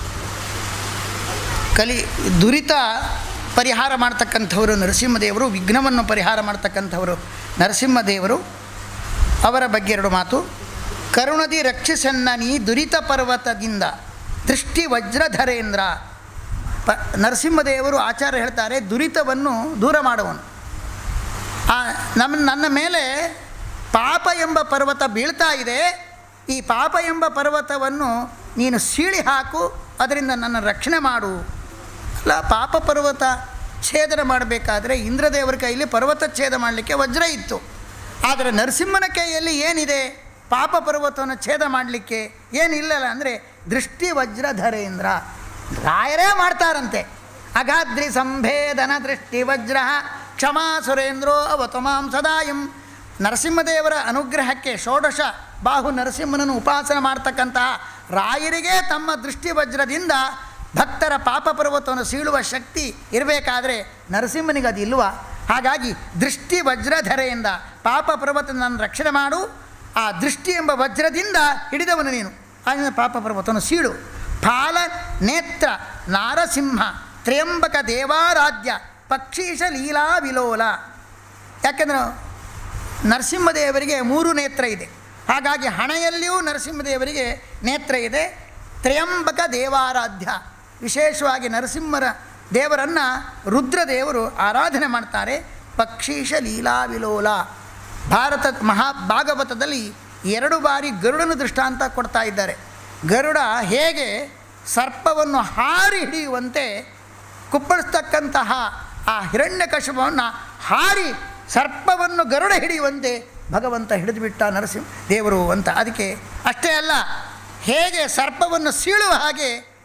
ಕಲಿ ದುರಿತ ಪರಿಹಾರ ಮಾಡ್ತಕ್ಕಂಥವರು ನರಸಿಂಹದೇವರು ವಿಘ್ನವನ್ನು ಪರಿಹಾರ ಮಾಡ್ತಕ್ಕಂಥವರು ನರಸಿಂಹದೇವರು ಅವರ ಬಗ್ಗೆ ಎರಡು ಮಾತು ಕರುಣದಿ ರಕ್ಷಿಸನ್ನ ನೀ ದುರಿತ ಪರ್ವತದಿಂದ ದೃಷ್ಟಿ ವಜ್ರಧರೇಂದ್ರ ಪ ನರಸಿಂಹದೇವರು ಆಚಾರ್ಯ ಹೇಳ್ತಾರೆ ದುರಿತವನ್ನು ದೂರ ಮಾಡುವನು ಆ ನಮ್ಮ ನನ್ನ ಮೇಲೆ ಪಾಪ ಎಂಬ ಪರ್ವತ ಬೀಳ್ತಾ ಇದೆ ಈ ಪಾಪ ಎಂಬ ಪರ್ವತವನ್ನು ನೀನು ಸೀಳಿ ಹಾಕು ಅದರಿಂದ ನನ್ನ ರಕ್ಷಣೆ ಮಾಡು ಅಲ್ಲ ಪಾಪ ಪರ್ವತ ಛೇದನ ಮಾಡಬೇಕಾದ್ರೆ ಇಂದ್ರದೇವರ ಕೈಯಲ್ಲಿ ಪರ್ವತ ಛೇದ ಮಾಡಲಿಕ್ಕೆ ವಜ್ರ ಇತ್ತು ಆದರೆ ನರಸಿಂಹನ ಕೈಯಲ್ಲಿ ಏನಿದೆ ಪಾಪ ಪರ್ವತವನ್ನು ಛೇದ ಮಾಡಲಿಕ್ಕೆ ಏನಿಲ್ಲಲ್ಲ ಅಂದರೆ ದೃಷ್ಟಿ ವಜ್ರಧರೇಂದ್ರ ರಾಯರೇ ಮಾಡ್ತಾರಂತೆ ಅಗಾದ್ರಿ ಸಂಭೇದನ ದೃಷ್ಟಿ ವಜ್ರ ಕ್ಷಮಾ ಸುರೇಂದ್ರೋ ಅವತಮಾಂ ಸದಾಯಂ ನರಸಿಂಹದೇವರ ಅನುಗ್ರಹಕ್ಕೆ ಷೋಡಶ ಬಾಹು ನರಸಿಂಹನನ್ನು ಉಪಾಸನೆ ಮಾಡ್ತಕ್ಕಂತಹ ರಾಯರಿಗೆ ತಮ್ಮ ದೃಷ್ಟಿ ವಜ್ರದಿಂದ ಭಕ್ತರ ಪಾಪ ಪರ್ವತವನ್ನು ಸೀಳುವ ಶಕ್ತಿ ಇರಬೇಕಾದ್ರೆ ನರಸಿಂಹನಿಗೆ ಅದು ಇಲ್ವಾ ಹಾಗಾಗಿ ದೃಷ್ಟಿ ವಜ್ರಧರೆಯಿಂದ ಪಾಪ ಪರ್ವತ ನನ್ನ ರಕ್ಷಣೆ ಮಾಡು ಆ ದೃಷ್ಟಿ ಎಂಬ ವಜ್ರದಿಂದ ಹಿಡಿದವನು ನೀನು ಆಗಿನ ಪಾಪ ಪರ್ವತವನ್ನು ಸೀಳು ಫಾಲ ನೇತ್ರ ನಾರಸಿಂಹ ತ್ರ್ಯಂಬಕ ದೇವಾರಾಧ್ಯ ಪಕ್ಷೀಶ ಲೀಲಾ ವಿಲೋಲ ಯಾಕೆಂದ್ರೆ ನರಸಿಂಹದೇವರಿಗೆ ಮೂರು ನೇತ್ರ ಇದೆ ಹಾಗಾಗಿ ಹಣೆಯಲ್ಲಿಯೂ ನರಸಿಂಹದೇವರಿಗೆ ನೇತ್ರ ಇದೆ ತ್ರ್ಯಂಬಕ ದೇವಾರಾಧ್ಯ ವಿಶೇಷವಾಗಿ ನರಸಿಂಹರ ದೇವರನ್ನು ರುದ್ರದೇವರು ಆರಾಧನೆ ಮಾಡ್ತಾರೆ ಪಕ್ಷೀಶ ಲೀಲಾ ವಿಲೋಲ ಭಾರತ ಮಹಾ ಭಾಗವತದಲ್ಲಿ ಎರಡು ಬಾರಿ ಗರುಡನ ದೃಷ್ಟಾಂತ ಕೊಡ್ತಾ ಇದ್ದಾರೆ ಗರುಡ ಹೇಗೆ ಸರ್ಪವನ್ನು ಹಾರಿ ಹಿಡಿಯುವಂತೆ ಕುಪ್ಪಳಿಸ್ತಕ್ಕಂತಹ ಆ ಹಿರಣ್ಯಕಶಪವನ್ನು ಹಾರಿ ಸರ್ಪವನ್ನು ಗರುಡ ಹಿಡಿಯುವಂತೆ ಭಗವಂತ ಹಿಡಿದುಬಿಟ್ಟ ನರಸಿಂಹ ದೇವರು ಅಂತ ಅದಕ್ಕೆ ಅಷ್ಟೇ ಅಲ್ಲ ಹೇಗೆ ಸರ್ಪವನ್ನು ಸೀಳುವ ಹಾಗೆ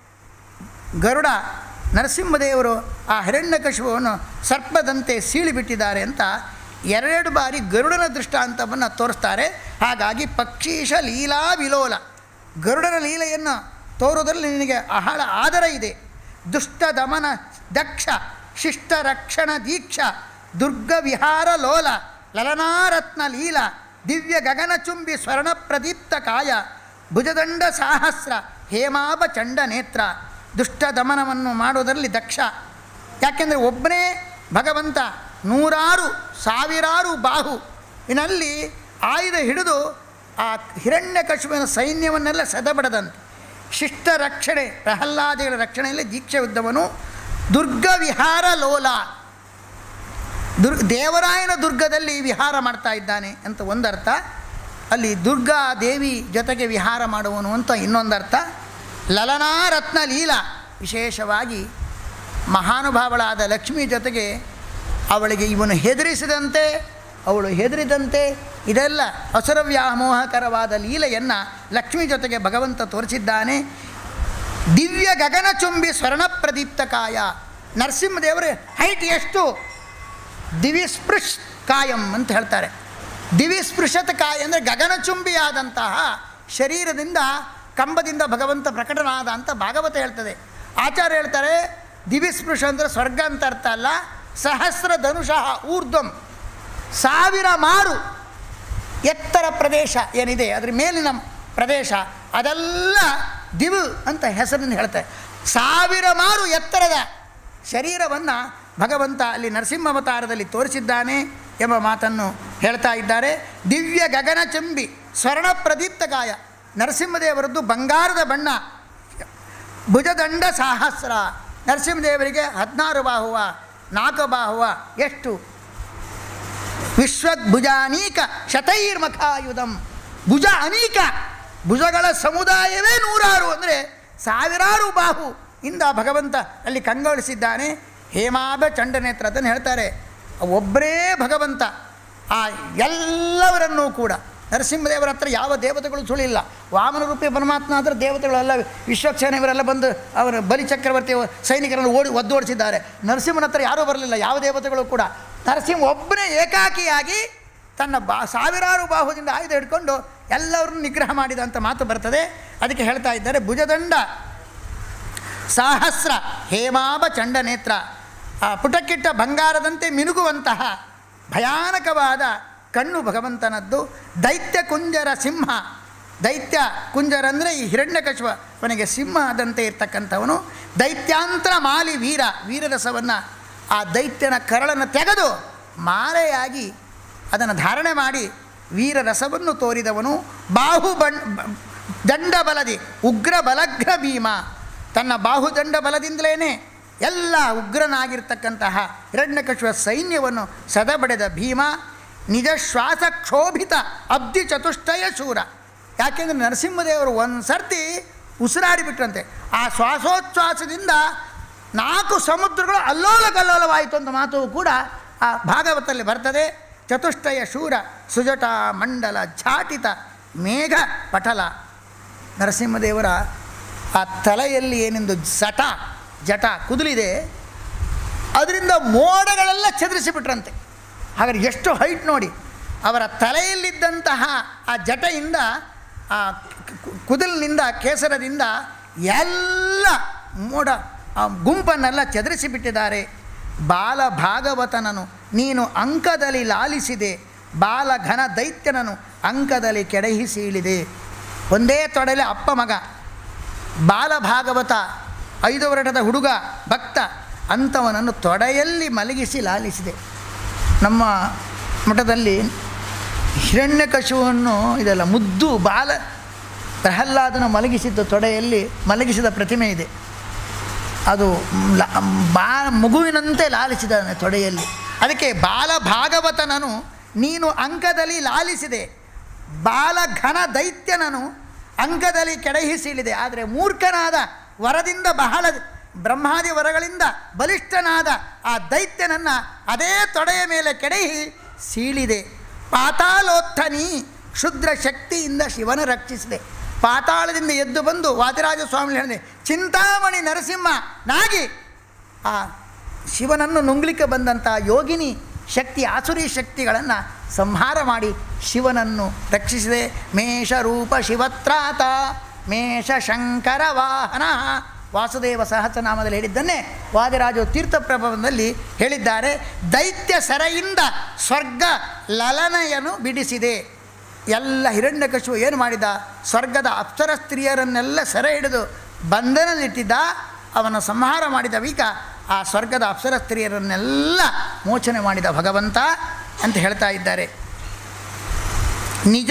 ಗರುಡ ನರಸಿಂಹದೇವರು ಆ ಹಿರಣ್ಯಕಶುವನ್ನು ಸರ್ಪದಂತೆ ಸೀಳಿಬಿಟ್ಟಿದ್ದಾರೆ ಅಂತ ಎರಡೆರಡು ಬಾರಿ ಗರುಡನ ದೃಷ್ಟಾಂತವನ್ನು ತೋರಿಸ್ತಾರೆ ಹಾಗಾಗಿ ಪಕ್ಷೀಶ ಲೀಲಾ ವಿಲೋಲ ಗರುಡನ ಲೀಲೆಯನ್ನು ತೋರುವುದರಲ್ಲಿ ನಿನಗೆ ಬಹಳ ಆದರ ಇದೆ ದುಷ್ಟ ದಮನ ದಕ್ಷ ಶಿಷ್ಟ ರಕ್ಷಣ ದೀಕ್ಷ ದುರ್ಗ ವಿಹಾರ ಲೋಲ ಲಲನಾರತ್ನ ಲೀಲ ದಿವ್ಯ ಗಗನಚುಂಬಿ ಸ್ವರ್ಣ ಪ್ರದೀಪ್ತ ಕಾಯ ಭುಜದಂಡ ಸಾಹಸ್ರ ಹೇಮಾಭ ಚಂಡ ನೇತ್ರ ದುಷ್ಟ ದಮನವನ್ನು ಮಾಡುವುದರಲ್ಲಿ ದಕ್ಷ ಯಾಕೆಂದರೆ ಒಬ್ಬನೇ ಭಗವಂತ ನೂರಾರು ಸಾವಿರಾರು ಬಾಹು ಇನಲ್ಲಿ ಆಯುಧ ಹಿಡಿದು ಆ ಹಿರಣ್ಯಕಶುವಿನ ಸೈನ್ಯವನ್ನೆಲ್ಲ ಸದಬಡದಂತೆ ಶಿಷ್ಟ ರಕ್ಷಣೆ ಪ್ರಹ್ಲಾದಿಗಳ ರಕ್ಷಣೆಯಲ್ಲಿ ದೀಕ್ಷೆ ಯುದ್ಧವನು ದುರ್ಗ ವಿಹಾರ ಲೋಲ ದುರ್ ದೇವರಾಯನ ದುರ್ಗದಲ್ಲಿ ವಿಹಾರ ಮಾಡ್ತಾ ಇದ್ದಾನೆ ಅಂತ ಒಂದರ್ಥ ಅಲ್ಲಿ ದುರ್ಗಾ ದೇವಿ ಜೊತೆಗೆ ವಿಹಾರ ಮಾಡುವನು ಅಂತ ಇನ್ನೊಂದರ್ಥ ಲಲನಾರತ್ನ ಲೀಲ ವಿಶೇಷವಾಗಿ ಮಹಾನುಭಾವಳಾದ ಲಕ್ಷ್ಮಿ ಜೊತೆಗೆ ಅವಳಿಗೆ ಇವನು ಹೆದರಿಸಿದಂತೆ ಅವಳು ಹೆದರಿದಂತೆ ಇದೆಲ್ಲ ಅಸುರ ವ್ಯಾಮೋಹಕರವಾದ ಲೀಲೆಯನ್ನು ಲಕ್ಷ್ಮಿ ಜೊತೆಗೆ ಭಗವಂತ ತೋರಿಸಿದ್ದಾನೆ ದಿವ್ಯ ಗಗನಚುಂಬಿ ಸ್ವರ್ಣ ಪ್ರದೀಪ್ತ ಕಾಯ ನರಸಿಂಹದೇವರ ಹೈಟ್ ಎಷ್ಟು ದಿವಿಸ್ಪೃಶ್ ಕಾಯಂ ಅಂತ ಹೇಳ್ತಾರೆ ದಿವಿಸ್ಪೃಶತ ಕಾಯ ಅಂದರೆ ಗಗನಚುಂಬಿಯಾದಂತಹ ಶರೀರದಿಂದ ಕಂಬದಿಂದ ಭಗವಂತ ಪ್ರಕಟನಾದ ಅಂತ ಭಾಗವತ ಹೇಳ್ತದೆ ಆಚಾರ್ಯ ಹೇಳ್ತಾರೆ ದಿವಿಸ್ಪೃಶ ಅಂದರೆ ಸ್ವರ್ಗ ಅಂತ ಅರ್ಥ ಅಲ್ಲ ಸಹಸ್ರ ಧನುಷಃ ಊರ್ಧ್ವಂ ಸಾವಿರ ಮಾರು ಎತ್ತರ ಪ್ರದೇಶ ಏನಿದೆ ಅದ್ರ ಮೇಲಿನ ಪ್ರದೇಶ ಅದೆಲ್ಲ ದಿವು ಅಂತ ಹೆಸರನ್ನು ಹೇಳ್ತಾರೆ ಸಾವಿರ ಮಾರು ಎತ್ತರದ ಶರೀರವನ್ನು ಭಗವಂತ ಅಲ್ಲಿ ನರಸಿಂಹಾವತಾರದಲ್ಲಿ ತೋರಿಸಿದ್ದಾನೆ ಎಂಬ ಮಾತನ್ನು ಹೇಳ್ತಾ ಇದ್ದಾರೆ ದಿವ್ಯ ಗಗನಚಂಬಿ ಸ್ವರ್ಣ ಪ್ರದೀಪ್ತ ಕಾಯ ನರಸಿಂಹದೇವರದ್ದು ಬಂಗಾರದ ಬಣ್ಣ ಭುಜದಂಡ ಸಾಹಸ್ರ ನರಸಿಂಹದೇವರಿಗೆ ಹದಿನಾರು ಬಾಹುವ ನಾಲ್ಕು ಬಾಹುವ ಎಷ್ಟು ವಿಶ್ವದ್ಭುಜಾನೀಕ ಶತೈರ್ಮಖಾಯುಧಂ ಭುಜ ಅನೀಕ ಭುಜಗಳ ಸಮುದಾಯವೇ ನೂರಾರು ಅಂದರೆ ಸಾವಿರಾರು ಬಾಹು ಇಂದ ಭಗವಂತ ಅಲ್ಲಿ ಕಂಗೊಳಿಸಿದ್ದಾನೆ ಹೇಮಾಭ ಚಂಡನೇತ್ರ ಅದನ್ನು ಹೇಳ್ತಾರೆ ಒಬ್ಬರೇ ಭಗವಂತ ಆ ಎಲ್ಲವರನ್ನೂ ಕೂಡ ನರಸಿಂಹದೇವರ ಹತ್ರ ಯಾವ ದೇವತೆಗಳು ಸುಳಿಲ್ಲ ವಾಮನ ರೂಪಿ ಪರಮಾತ್ಮ ಆದರೆ ದೇವತೆಗಳೆಲ್ಲ ವಿಶ್ವಕ್ಷೇನ ಇವರೆಲ್ಲ ಬಂದು ಅವರ ಬಲಿ ಚಕ್ರವರ್ತಿ ಸೈನಿಕರನ್ನು ಓಡಿ ಒದ್ದೋಡಿಸಿದ್ದಾರೆ ನರಸಿಂಹನ ಹತ್ರ ಯಾರೂ ಬರಲಿಲ್ಲ ಯಾವ ದೇವತೆಗಳು ಕೂಡ ನರಸಿಂಹ ಒಬ್ಬನೇ ಏಕಾಕಿಯಾಗಿ ತನ್ನ ಬಾ ಸಾವಿರಾರು ಬಾಹುದಿಂದ ಆಯುಧ ಹಿಡ್ಕೊಂಡು ಎಲ್ಲರನ್ನು ನಿಗ್ರಹ ಮಾಡಿದ ಅಂತ ಮಾತು ಬರ್ತದೆ ಅದಕ್ಕೆ ಹೇಳ್ತಾ ಇದ್ದಾರೆ ಭುಜದಂಡ ಸಾಹಸ್ರ ಹೇಮಾಭ ಚಂಡನೇತ್ರ ಆ ಪುಟಕ್ಕಿಟ್ಟ ಬಂಗಾರದಂತೆ ಮಿನುಗುವಂತಹ ಭಯಾನಕವಾದ ಕಣ್ಣು ಭಗವಂತನದ್ದು ದೈತ್ಯ ಕುಂಜರ ಸಿಂಹ ದೈತ್ಯ ಕುಂಜರ ಅಂದರೆ ಈ ಹಿರಣ್ಯಕಶ್ವ ಅವನಿಗೆ ಸಿಂಹದಂತೆ ಇರ್ತಕ್ಕಂಥವನು ದೈತ್ಯಾಂತರ ಮಾಲಿ ವೀರ ವೀರರಸವನ್ನು ಆ ದೈತ್ಯನ ಕರಳನ್ನು ತೆಗೆದು ಮಾಲೆಯಾಗಿ ಅದನ್ನು ಧಾರಣೆ ಮಾಡಿ ವೀರರಸವನ್ನು ತೋರಿದವನು ಬಾಹು ಬಣ್ ದಂಡ ಬಲದಿ ಉಗ್ರ ಬಲಗ್ರ ಭೀಮ ತನ್ನ ಬಾಹುದಂಡ ಬಲದಿಂದಲೇ ಎಲ್ಲ ಉಗ್ರನಾಗಿರ್ತಕ್ಕಂತಹ ಹಿರಣ್ಯಕಶ್ವ ಸೈನ್ಯವನ್ನು ಸದಬಡೆದ ಭೀಮ ನಿಜ ಶ್ವಾಸ ಕ್ಷೋಭಿತ ಅಬ್ಧಿ ಚತುಷ್ಟಯ ಶೂರ ಯಾಕೆಂದರೆ ನರಸಿಂಹದೇವರು ಒಂದು ಸರ್ತಿ ಉಸಿರಾಡಿಬಿಟ್ರಂತೆ ಆ ಶ್ವಾಸೋಚ್ಛ್ವಾಸದಿಂದ ನಾಲ್ಕು ಸಮುದ್ರಗಳು ಅಲ್ಲೋಲ ಕಲ್ಲೋಲವಾಯಿತು ಅಂತ ಮಾತು ಕೂಡ ಆ ಭಾಗವತದಲ್ಲಿ ಬರ್ತದೆ ಚತುಷ್ಟಯ ಶೂರ ಸುಜಟ ಮಂಡಲ ಝಾಟಿತ ಮೇಘ ಪಟಲ ನರಸಿಂಹದೇವರ ಆ ತಲೆಯಲ್ಲಿ ಏನೆಂದು ಜಟ ಜಟ ಕುದುಲಿದೆ ಅದರಿಂದ ಮೋಡಗಳೆಲ್ಲ ಚದುರಿಸಿಬಿಟ್ರಂತೆ ಹಾಗಾದ್ರೆ ಎಷ್ಟು ಹೈಟ್ ನೋಡಿ ಅವರ ತಲೆಯಲ್ಲಿದ್ದಂತಹ ಆ ಜಟೆಯಿಂದ ಆ ಕು- ಕುದಲಿನಿಂದ ಕೇಸರದಿಂದ ಎಲ್ಲ ಮೋಡ ಆ ಗುಂಪನ್ನೆಲ್ಲ ಚದುರಿಸಿಬಿಟ್ಟಿದ್ದಾರೆ ಬಾಲ ಭಾಗವತನನು ನೀನು ಅಂಕದಲ್ಲಿ ಲಾಲಿಸಿದೆ ಬಾಲ ಘನ ದೈತ್ಯನನು ಅಂಕದಲ್ಲಿ ಕೆಡಹಿಸಿ ಇಳಿದೆ ಒಂದೇ ತೊಡೆಲೆ ಅಪ್ಪ ಮಗ ಬಾಲ ಭಾಗವತ ಐದು ವರ್ಷದ ಹುಡುಗ ಭಕ್ತ ಅಂಥವನನ್ನು ತೊಡೆಯಲ್ಲಿ ಮಲಗಿಸಿ ಲಾಲಿಸಿದೆ ನಮ್ಮ ಮಠದಲ್ಲಿ ಹಿರಣ್ಯಕಶುವನ್ನು ಇದೆಲ್ಲ ಮುದ್ದು ಬಾಲ ಪ್ರಹ್ಲಾದನ ಮಲಗಿಸಿದ್ದ ತೊಡೆಯಲ್ಲಿ ಮಲಗಿಸಿದ ಪ್ರತಿಮೆ ಇದೆ ಅದು ಲ- ಬಾ ಮಗುವಿನಂತೆ ಲಾಲಿಸಿದಾನೆ ತೊಡೆಯಲ್ಲಿ ಅದಕ್ಕೆ ಬಾಲ ಭಾಗವತನನು ನೀನು ಅಂಕದಲ್ಲಿ ಲಾಲಿಸಿದೆ ಬಾಲ ಘನ ದೈತ್ಯನನು ಅಂಕದಲ್ಲಿ ಕೆಡಹಿಸಿಳಿದೆ ಆದರೆ ಮೂರ್ಖನಾದ ವರದಿಂದ ಬಹಳ ಬ್ರಹ್ಮಾದಿ ವರಗಳಿಂದ ಬಲಿಷ್ಠನಾದ ಆ ದೈತ್ಯನನ್ನು ಅದೇ ತೊಡೆಯ ಮೇಲೆ ಕೆಡಹಿ ಸೀಳಿದೆ ಪಾತಾಳೋತ್ಥನಿ ಕ್ಷುದ್ರ ಶಕ್ತಿಯಿಂದ ಶಿವನ ರಕ್ಷಿಸಿದೆ ಪಾತಾಳದಿಂದ ಎದ್ದು ಬಂದು ವಾದಿರಾಜ ಸ್ವಾಮಿ ಹೇಳಿದೆ ಚಿಂತಾಮಣಿ ನರಸಿಂಹ ನಾಗಿ ಆ ಶಿವನನ್ನು ನುಂಗ್ಲಿಕ್ಕೆ ಬಂದಂಥ ಯೋಗಿನಿ ಶಕ್ತಿ ಆಸುರಿ ಶಕ್ತಿಗಳನ್ನು ಸಂಹಾರ ಮಾಡಿ ಶಿವನನ್ನು ರಕ್ಷಿಸಿದೆ ಮೇಷರೂಪ ಶಿವತ್ರಾತ ಮೇಷ ಶಂಕರ ವಾಹನ ವಾಸುದೇವ ಸಹಸ್ರನಾಮದಲ್ಲಿ ಹೇಳಿದ್ದನ್ನೇ ವಾದಿರಾಜು ತೀರ್ಥಪ್ರಭವದಲ್ಲಿ ಹೇಳಿದ್ದಾರೆ ದೈತ್ಯ ಸೆರೆಯಿಂದ ಸ್ವರ್ಗ ಲಲನೆಯನ್ನು ಬಿಡಿಸಿದೆ ಎಲ್ಲ ಹಿರಣ್ಯಕಶು ಏನು ಮಾಡಿದ ಸ್ವರ್ಗದ ಅಪ್ಸರ ಸ್ತ್ರೀಯರನ್ನೆಲ್ಲ ಸೆರೆ ಹಿಡಿದು ಬಂಧನದಲ್ಲಿಟ್ಟಿದ್ದ ಅವನ ಸಂಹಾರ ಮಾಡಿದ ವೀಕ ಆ ಸ್ವರ್ಗದ ಅಪ್ಸರ ಸ್ತ್ರೀಯರನ್ನೆಲ್ಲ ಮೋಚನೆ ಮಾಡಿದ ಭಗವಂತ ಅಂತ ಹೇಳ್ತಾ ಇದ್ದಾರೆ ನಿಜ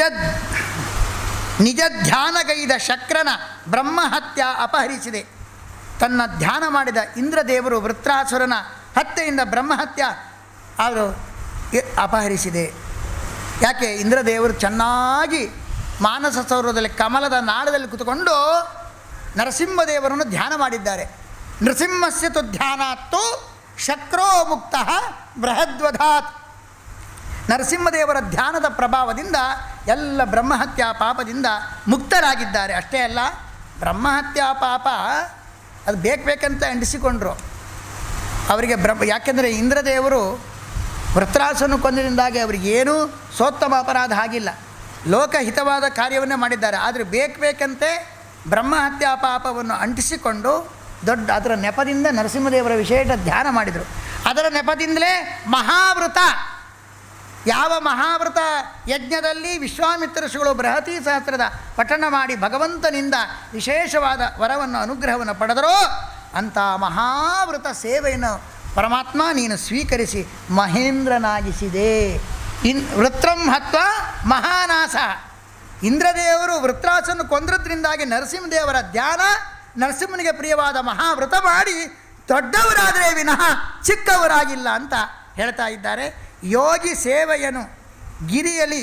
ನಿಜ ಧ್ಯಾನಗೈದ ಶಕ್ರನ ಬ್ರಹ್ಮಹತ್ಯ ಅಪಹರಿಸಿದೆ ತನ್ನ ಧ್ಯಾನ ಮಾಡಿದ ಇಂದ್ರದೇವರು ವೃತ್ರಾಸುರನ ಹತ್ಯೆಯಿಂದ ಬ್ರಹ್ಮಹತ್ಯ ಅವರು ಎ- ಅಪಹರಿಸಿದೆ ಯಾಕೆ ಇಂದ್ರದೇವರು ಚೆನ್ನಾಗಿ ಮಾನಸ ಸೌರದಲ್ಲಿ ಕಮಲದ ನಾಳದಲ್ಲಿ ಕುತ್ಕೊಂಡು ನರಸಿಂಹದೇವರನ್ನು ಧ್ಯಾನ ಮಾಡಿದ್ದಾರೆ ನೃಸಿಂಹಸ್ಯ ತು ಧ್ಯಾನಾತ್ತು ಶಕ್ರೋ ಮುಕ್ತ ಬೃಹದ್ವಧಾತ್ ನರಸಿಂಹದೇವರ ಧ್ಯಾನದ ಪ್ರಭಾವದಿಂದ ಎಲ್ಲ ಬ್ರಹ್ಮಹತ್ಯಾ ಪಾಪದಿಂದ ಮುಕ್ತರಾಗಿದ್ದಾರೆ ಅಷ್ಟೇ ಅಲ್ಲ ಬ್ರಹ್ಮಹತ್ಯಾ ಪಾಪ ಅದು ಬೇಕು ಬೇಕಂತ ಅಂಟಿಸಿಕೊಂಡ್ರು ಅವರಿಗೆ ಬ್ರಹ್ಮ ಯಾಕೆಂದರೆ ಇಂದ್ರದೇವರು ವೃತ್ರಾಸನ್ನು ಕೊಂದರಿಂದಾಗಿ ಅವರಿಗೇನೂ ಸೋತ್ತಮ ಅಪರಾಧ ಆಗಿಲ್ಲ ಲೋಕಹಿತವಾದ ಕಾರ್ಯವನ್ನೇ ಮಾಡಿದ್ದಾರೆ ಆದರೆ ಬೇಕು ಬೇಕಂತೆ ಬ್ರಹ್ಮಹತ್ಯಾ ಪಾಪವನ್ನು ಅಂಟಿಸಿಕೊಂಡು ದೊಡ್ಡ ಅದರ ನೆಪದಿಂದ ನರಸಿಂಹದೇವರ ವಿಶೇಷ ಧ್ಯಾನ ಮಾಡಿದರು ಅದರ ನೆಪದಿಂದಲೇ ಮಹಾವೃತ ಯಾವ ಮಹಾವೃತ ಯಜ್ಞದಲ್ಲಿ ವಿಶ್ವಾಮಿತ್ರ ಋಷಿಗಳು ಬೃಹತಿ ಸಹಸ್ರದ ಪಠಣ ಮಾಡಿ ಭಗವಂತನಿಂದ ವಿಶೇಷವಾದ ವರವನ್ನು ಅನುಗ್ರಹವನ್ನು ಪಡೆದರೋ ಅಂಥ ಮಹಾವೃತ ಸೇವೆಯನ್ನು ಪರಮಾತ್ಮ ನೀನು ಸ್ವೀಕರಿಸಿ ಮಹೇಂದ್ರನಾಗಿಸಿದೆ ಇನ್ ವೃತ್ರಂ ಹತ್ವ ಮಹಾನಾಸ ಇಂದ್ರದೇವರು ವೃತ್ರಾಸನ್ನು ಕೊಂದ್ರದ್ರಿಂದಾಗಿ ನರಸಿಂಹದೇವರ ಧ್ಯಾನ ನರಸಿಂಹನಿಗೆ ಪ್ರಿಯವಾದ ಮಹಾವೃತ ಮಾಡಿ ದೊಡ್ಡವರಾದರೆ ವಿನಃ ಚಿಕ್ಕವರಾಗಿಲ್ಲ ಅಂತ ಹೇಳ್ತಾ ಇದ್ದಾರೆ ಯೋಗಿ ಸೇವೆಯನು ಗಿರಿಯಲಿ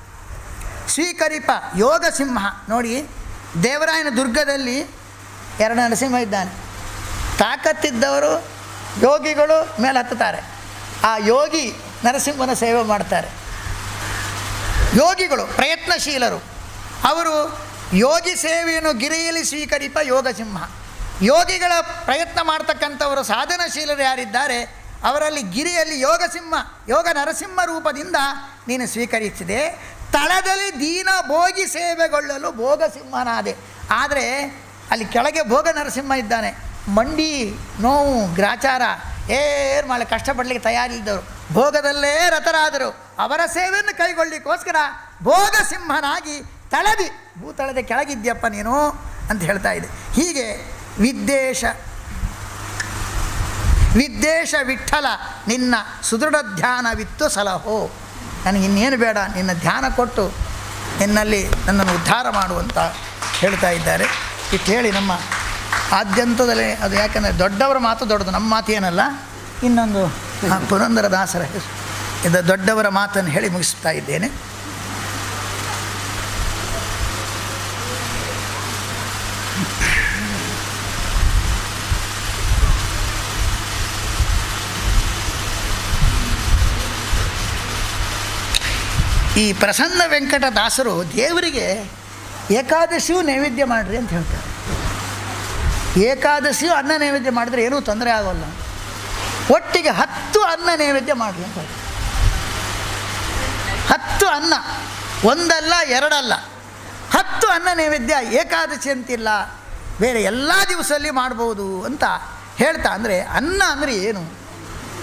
ಸ್ವೀಕರಿಪ ಯೋಗ ಸಿಂಹ ನೋಡಿ ದೇವರಾಯನ ದುರ್ಗದಲ್ಲಿ ಎರಡು ನರಸಿಂಹ ಇದ್ದಾನೆ ತಾಕತ್ತಿದ್ದವರು ಯೋಗಿಗಳು ಮೇಲೆ ಹತ್ತುತ್ತಾರೆ ಆ ಯೋಗಿ ನರಸಿಂಹನ ಸೇವೆ ಮಾಡ್ತಾರೆ ಯೋಗಿಗಳು ಪ್ರಯತ್ನಶೀಲರು ಅವರು ಯೋಗಿ ಸೇವೆಯನ್ನು ಗಿರಿಯಲ್ಲಿ ಸ್ವೀಕರಿಪ ಯೋಗ ಸಿಂಹ ಯೋಗಿಗಳ ಪ್ರಯತ್ನ ಮಾಡ್ತಕ್ಕಂಥವರು ಸಾಧನಶೀಲರು ಯಾರಿದ್ದಾರೆ ಅವರಲ್ಲಿ ಗಿರಿಯಲ್ಲಿ ಯೋಗ ಸಿಂಹ ಯೋಗ ನರಸಿಂಹ ರೂಪದಿಂದ ನೀನು ಸ್ವೀಕರಿಸಿದೆ ತಳದಲ್ಲಿ ದೀನ ಭೋಗಿ ಸೇವೆಗೊಳ್ಳಲು ಭೋಗ ಸಿಂಹನಾದೆ ಆದರೆ ಅಲ್ಲಿ ಕೆಳಗೆ ಭೋಗ ನರಸಿಂಹ ಇದ್ದಾನೆ ಮಂಡಿ ನೋವು ಗ್ರಾಚಾರ ಏರ್ ಮಾಡಿ ಕಷ್ಟಪಡಲಿಕ್ಕೆ ತಯಾರಿದ್ದವರು ಭೋಗದಲ್ಲೇ ರತರಾದರು ಅವರ ಸೇವೆಯನ್ನು ಕೈಗೊಳ್ಳಿಕ್ಕೋಸ್ಕರ ಭೋಗ ಸಿಂಹನಾಗಿ ತಳದಿ ಭೂತಳದ ಕೆಳಗಿದ್ಯಪ್ಪ ನೀನು ಅಂತ ಹೇಳ್ತಾ ಇದೆ ಹೀಗೆ ವಿದ್ದೇಶ ವಿದ್ದೇಶ ವಿಠಲ ನಿನ್ನ ಸುದೃಢ ಧ್ಯಾನವಿತ್ತು ಸಲಹೋ ನನಗೆ ಇನ್ನೇನು ಬೇಡ ನಿನ್ನ ಧ್ಯಾನ ಕೊಟ್ಟು ನಿನ್ನಲ್ಲಿ ನನ್ನನ್ನು ಉದ್ಧಾರ ಮಾಡುವಂತ ಹೇಳ್ತಾ ಇದ್ದಾರೆ ಇಟ್ಟು ಹೇಳಿ ನಮ್ಮ ಆದ್ಯಂತದಲ್ಲೇ ಅದು ಯಾಕಂದರೆ ದೊಡ್ಡವರ ಮಾತು ದೊಡ್ಡದು ನಮ್ಮ ಮಾತು ಏನಲ್ಲ ಇನ್ನೊಂದು ಆ, ಪುರಂದರದಾಸರ ಹೆಸರು ಇದು ದೊಡ್ಡವರ ಮಾತನ್ನು ಹೇಳಿ ಮುಗಿಸ್ತಾ ಇದ್ದೇನೆ ಈ ಪ್ರಸನ್ನ ವೆಂಕಟದಾಸರು ದೇವರಿಗೆ ಏಕಾದಶಿಯು ನೈವೇದ್ಯ ಮಾಡಿರಿ ಅಂತ ಹೇಳ್ತಾರೆ ಏಕಾದಶಿಯು ಅನ್ನ ನೈವೇದ್ಯ ಮಾಡಿದ್ರೆ ಏನೂ ತೊಂದರೆ ಆಗೋಲ್ಲ ಒಟ್ಟಿಗೆ ಹತ್ತು ಅನ್ನ ನೈವೇದ್ಯ ಮಾಡಿರಿ ಅಂತ ಹೇಳ್ತಾರೆ ಹತ್ತು ಅನ್ನ ಒಂದಲ್ಲ ಎರಡಲ್ಲ ಹತ್ತು ಅನ್ನ ನೈವೇದ್ಯ ಏಕಾದಶಿ ಅಂತಿಲ್ಲ ಬೇರೆ ಎಲ್ಲ ದಿವಸದಲ್ಲಿ ಮಾಡ್ಬೋದು ಅಂತ ಹೇಳ್ತಾ ಅಂದರೆ ಅನ್ನ ಅಂದರೆ ಏನು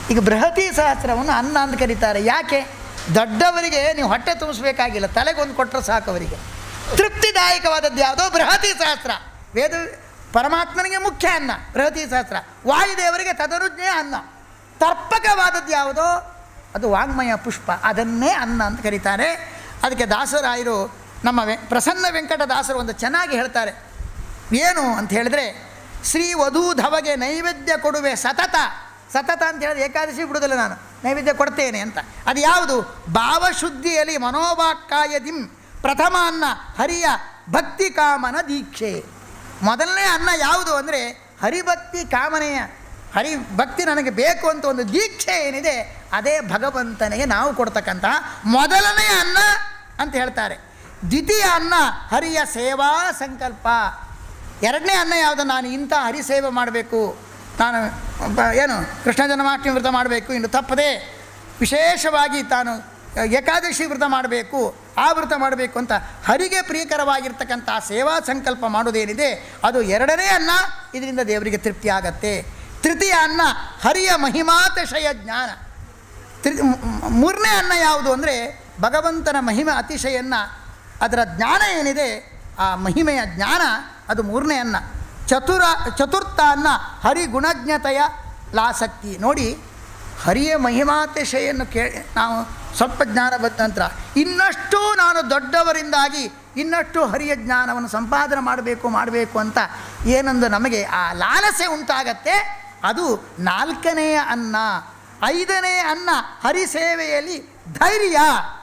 ಈಗ ಬೃಹತಿ ಸಹಸ್ರವನ್ನು ಅನ್ನ ಅಂತ ಕರೀತಾರೆ ಯಾಕೆ ದೊಡ್ಡವರಿಗೆ ನೀವು ಹೊಟ್ಟೆ ತುಂಬಿಸ್ಬೇಕಾಗಿಲ್ಲ ತಲೆಗೊಂದು ಕೊಟ್ಟರೆ ಸಾಕು ಅವರಿಗೆ ತೃಪ್ತಿದಾಯಕವಾದದ್ದು ಯಾವುದೋ ಬೃಹತಿ ಸಹಸ್ರ ವೇದ ಪರಮಾತ್ಮನಿಗೆ ಮುಖ್ಯ ಅನ್ನ ಬೃಹತಿ ಸಹಸ್ರ ವಾಯುದೇವರಿಗೆ ತದನುಜ್ಞೆ ಅನ್ನ ತರ್ಪಕವಾದದ್ದು ಯಾವುದೋ ಅದು ವಾಂಗ್ಮಯ ಪುಷ್ಪ ಅದನ್ನೇ ಅನ್ನ ಅಂತ ಕರೀತಾರೆ ಅದಕ್ಕೆ ದಾಸರಾಯರು ನಮ್ಮ ವೆ ಪ್ರಸನ್ನ ವೆಂಕಟ ದಾಸರು ಒಂದು ಚೆನ್ನಾಗಿ ಹೇಳ್ತಾರೆ ಏನು ಅಂತ ಹೇಳಿದ್ರೆ ಶ್ರೀ ವಧೂಧವಗೆ ನೈವೇದ್ಯ ಕೊಡುವೆ ಸತತ ಸತತ ಅಂತ ಹೇಳಿದ್ರೆ ಏಕಾದಶಿ ಬಿಡುವುದಿಲ್ಲ ನಾನು ನೈವೇದ್ಯ ಕೊಡ್ತೇನೆ ಅಂತ ಅದು ಯಾವುದು ಭಾವಶುದ್ಧಿಯಲ್ಲಿ ಮನೋವಾಕ್ಕಾಯದಿಂ ಪ್ರಥಮ ಅನ್ನ ಹರಿಯ ಭಕ್ತಿ ಕಾಮನ ದೀಕ್ಷೆ ಮೊದಲನೇ ಅನ್ನ ಯಾವುದು ಅಂದರೆ ಹರಿಭಕ್ತಿ ಕಾಮನೆಯ ಹರಿ ಭಕ್ತಿ ನನಗೆ ಬೇಕು ಅಂತ ಒಂದು ದೀಕ್ಷೆ ಏನಿದೆ ಅದೇ ಭಗವಂತನಿಗೆ ನಾವು ಕೊಡ್ತಕ್ಕಂತಹ ಮೊದಲನೇ ಅನ್ನ ಅಂತ ಹೇಳ್ತಾರೆ ದ್ವಿತೀಯ ಅನ್ನ ಹರಿಯ ಸೇವಾ ಸಂಕಲ್ಪ ಎರಡನೇ ಅನ್ನ ಯಾವುದು ನಾನು ಇಂಥ ಹರಿಸೇವೆ ಮಾಡಬೇಕು ನಾನು ಬ- ಏನು ಕೃಷ್ಣ ಜನ್ಮಾಷ್ಟಮಿ ವ್ರತ ಮಾಡಬೇಕು ಇನ್ನು ತಪ್ಪದೆ ವಿಶೇಷವಾಗಿ ತಾನು ಏಕಾದಶಿ ವ್ರತ ಮಾಡಬೇಕು ಆ ವ್ರತ ಮಾಡಬೇಕು ಅಂತ ಹರಿಗೆ ಪ್ರಿಯಕರವಾಗಿರ್ತಕ್ಕಂಥ ಸೇವಾ ಸಂಕಲ್ಪ ಮಾಡೋದೇನಿದೆ ಅದು ಎರಡನೇ ಅನ್ನ ಇದರಿಂದ ದೇವರಿಗೆ ತೃಪ್ತಿ ಆಗತ್ತೆ ತೃತೀಯ ಅನ್ನ ಹರಿಯ ಮಹಿಮಾತಿಶಯ ಜ್ಞಾನ ತ್ರಿ ಮ್- ಮ್- ಮೂರನೇ ಅನ್ನ ಯಾವುದು ಅಂದರೆ ಭಗವಂತನ ಮಹಿಮೆ ಅತಿಶಯನ್ನ ಅದರ ಜ್ಞಾನ ಏನಿದೆ ಆ ಮಹಿಮೆಯ ಜ್ಞಾನ ಅದು ಮೂರನೇ ಅನ್ನ ಚತುರ ಚತುರ್ಥ ಅನ್ನ ಹರಿಗುಣಜ್ಞತೆಯ ಲಾಸಕ್ತಿ ನೋಡಿ ಹರಿಯ ಮಹಿಮಾತಿಶಯನ್ನು ಕೇಳಿ ನಾವು ಸ್ವಲ್ಪ ಜ್ಞಾನ ಬಂದ ನಂತರ ಇನ್ನಷ್ಟು ನಾನು ದೊಡ್ಡವರಿಂದಾಗಿ ಇನ್ನಷ್ಟು ಹರಿಯ ಜ್ಞಾನವನ್ನು ಸಂಪಾದನೆ ಮಾಡಬೇಕು ಮಾಡಬೇಕು ಅಂತ ಏನೊಂದು ನಮಗೆ ಆ ಲಾಲಸೆ ಉಂಟಾಗತ್ತೆ ಅದು ನಾಲ್ಕನೆಯ ಅನ್ನ ಐದನೇ ಅನ್ನ ಹರಿಸೇವೆಯಲ್ಲಿ ಧೈರ್ಯ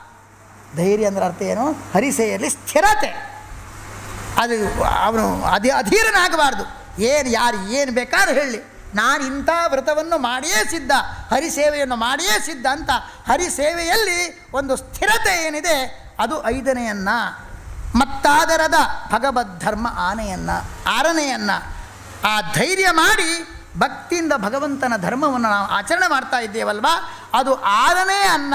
ಧೈರ್ಯ ಅಂದ್ರೆ ಅರ್ಥ ಏನು ಹರಿಸೇವೆಯಲ್ಲಿ ಸ್ಥಿರತೆ ಅದು ಅವನು ಅಧಿ ಅಧೀರನಾಗಬಾರ್ದು ಏನು ಯಾರು ಏನು ಬೇಕಾದ್ರೂ ಹೇಳಿ ನಾನು ಇಂಥ ವ್ರತವನ್ನು ಮಾಡಿಯೇ ಸಿದ್ಧ ಹರಿಸೇವೆಯನ್ನು ಮಾಡಿಯೇ ಸಿದ್ಧ ಅಂತ ಹರಿಸೇವೆಯಲ್ಲಿ ಒಂದು ಸ್ಥಿರತೆ ಏನಿದೆ ಅದು ಐದನೆಯನ್ನ ಮತ್ತಾದರದ ಭಗವದ್ಧರ್ಮ ಆನೆಯನ್ನ ಆರನೆಯನ್ನ ಆ ಧೈರ್ಯ ಮಾಡಿ ಭಕ್ತಿಯಿಂದ ಭಗವಂತನ ಧರ್ಮವನ್ನು ನಾವು ಆಚರಣೆ ಮಾಡ್ತಾ ಇದ್ದೇವಲ್ವಾ ಅದು ಆರನೇ ಅನ್ನ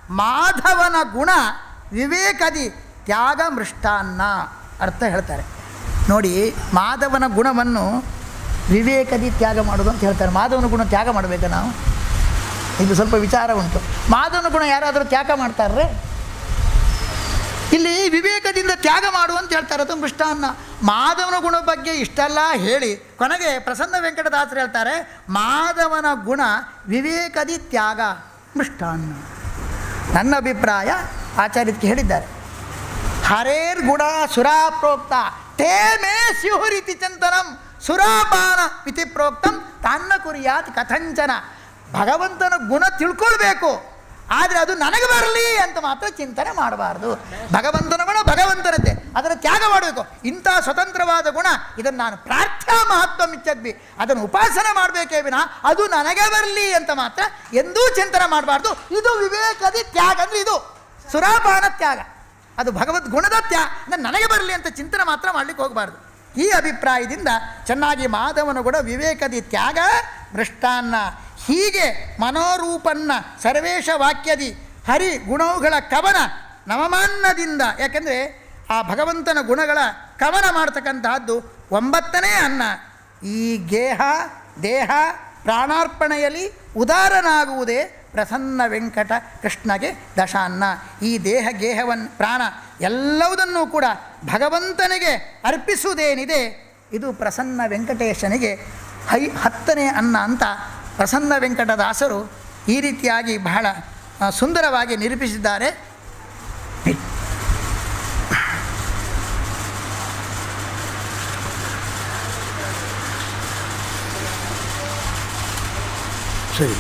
ಮಾಧವನ ಗುಣ ವಿವೇಕದಿ ತ್ಯಾಗ ಮೃಷ್ಟಾನ್ನ ಅರ್ಥ ಹೇಳ್ತಾರೆ ನೋಡಿ ಮಾಧವನ ಗುಣವನ್ನು ವಿವೇಕದಿ ತ್ಯಾಗ ಮಾಡೋದು ಅಂತ ಹೇಳ್ತಾರೆ ಮಾಧವನ ಗುಣ ತ್ಯಾಗ ಮಾಡಬೇಕಾ ನಾವು ಇದು ಸ್ವಲ್ಪ ವಿಚಾರ ಉಂಟು ಮಾಧವನ ಗುಣ ಯಾರಾದರೂ ತ್ಯಾಗ ಮಾಡ್ತಾರ್ರೆ ಇಲ್ಲಿ ವಿವೇಕದಿಂದ ತ್ಯಾಗ ಮಾಡು ಅಂತ ಹೇಳ್ತಾರೆ ಅದು ಮೃಷ್ಟಾನ್ನ ಮಾಧವನ ಗುಣ ಬಗ್ಗೆ ಇಷ್ಟೆಲ್ಲ ಹೇಳಿ ಕೊನೆಗೆ ಪ್ರಸನ್ನ ವೆಂಕಟದಾಸರು ಹೇಳ್ತಾರೆ ಮಾಧವನ ಗುಣ ವಿವೇಕದಿ ತ್ಯಾಗ ಮೃಷ್ಟಾನ್ನ ನನ್ನ ಅಭಿಪ್ರಾಯ ಆಚಾರ್ಯಕ್ಕೆ ಹೇಳಿದ್ದಾರೆ ಹರೇರ್ ಗುಣ ಸುರಾಪ್ರೋಕ್ತ ತೇ ಮೇ ಸ್ಯುಹುರಿತಿ ಚಂತನಂ ಸುರಾಪಾನ ಇತಿ ಪ್ರೋಕ್ತಂ ತನ್ನ ಕುರಿಯಾತ್ ಕಥಂಚನ ಭಗವಂತನ ಗುಣ ತಿಳ್ಕೊಳ್ಬೇಕು ಆದರೆ ಅದು ನನಗೆ ಬರಲಿ ಅಂತ ಮಾತ್ರ ಚಿಂತನೆ ಮಾಡಬಾರ್ದು ಭಗವಂತನ ಗುಣ ಭಗವಂತನದ್ದೇ ಅದರ ತ್ಯಾಗ ಮಾಡಬೇಕು ಇಂಥ ಸ್ವತಂತ್ರವಾದ ಗುಣ ಇದನ್ನು ನಾನು ಪ್ರಾರ್ಥನಾ ಮಹತ್ವ ಮಿಚ್ಚದ್ವಿ ಅದನ್ನು ಉಪಾಸನೆ ಮಾಡಬೇಕೇ ವಿನ ಅದು ನನಗೆ ಬರಲಿ ಅಂತ ಮಾತ್ರ ಎಂದೂ ಚಿಂತನೆ ಮಾಡಬಾರ್ದು ಇದು ವಿವೇಕದಿ ತ್ಯಾಗ ಅಂದರೆ ಇದು ಸುರಾಪಾನ ತ್ಯಾಗ ಅದು ಭಗವದ್ ಗುಣದ ತ್ಯಾ ಅಂದ್ರೆ ನನಗೆ ಬರಲಿ ಅಂತ ಚಿಂತನೆ ಮಾತ್ರ ಮಾಡಲಿಕ್ಕೆ ಹೋಗಬಾರ್ದು ಈ ಅಭಿಪ್ರಾಯದಿಂದ ಚೆನ್ನಾಗಿ ಮಾಧವನ ಗುಣ ವಿವೇಕದಿ ತ್ಯಾಗ ಮೃಷ್ಟಾನ್ನ ಹೀಗೆ ಮನೋರೂಪನ್ನ ಸರ್ವೇಶ ವಾಕ್ಯದಿ ಹರಿ ಗುಣಗಳ ಕವನ ನವಮಾನ್ನದಿಂದ ಯಾಕೆಂದರೆ ಆ ಭಗವಂತನ ಗುಣಗಳ ಕವನ ಮಾಡ್ತಕ್ಕಂತಹದ್ದು ಒಂಬತ್ತನೇ ಅನ್ನ ಈ ಗೇಹ ದೇಹ ಪ್ರಾಣಾರ್ಪಣೆಯಲ್ಲಿ ಉದಾರನಾಗುವುದೇ ಪ್ರಸನ್ನ ವೆಂಕಟ ಕೃಷ್ಣಗೆ ದಶಾನ್ನ ಈ ದೇಹ ಗೇಹವನ್ನು ಪ್ರಾಣ ಎಲ್ಲವುದನ್ನೂ ಕೂಡ ಭಗವಂತನಿಗೆ ಅರ್ಪಿಸುವುದೇನಿದೆ ಇದು ಪ್ರಸನ್ನ ವೆಂಕಟೇಶನಿಗೆ ಹೈ ಹತ್ತನೇ ಅನ್ನ ಅಂತ ಪ್ರಸನ್ನ ವೆಂಕಟದಾಸರು ಈ ರೀತಿಯಾಗಿ ಬಹಳ ಆ, ಸುಂದರವಾಗಿ ನಿರೂಪಿಸಿದ್ದಾರೆ ಸರಿ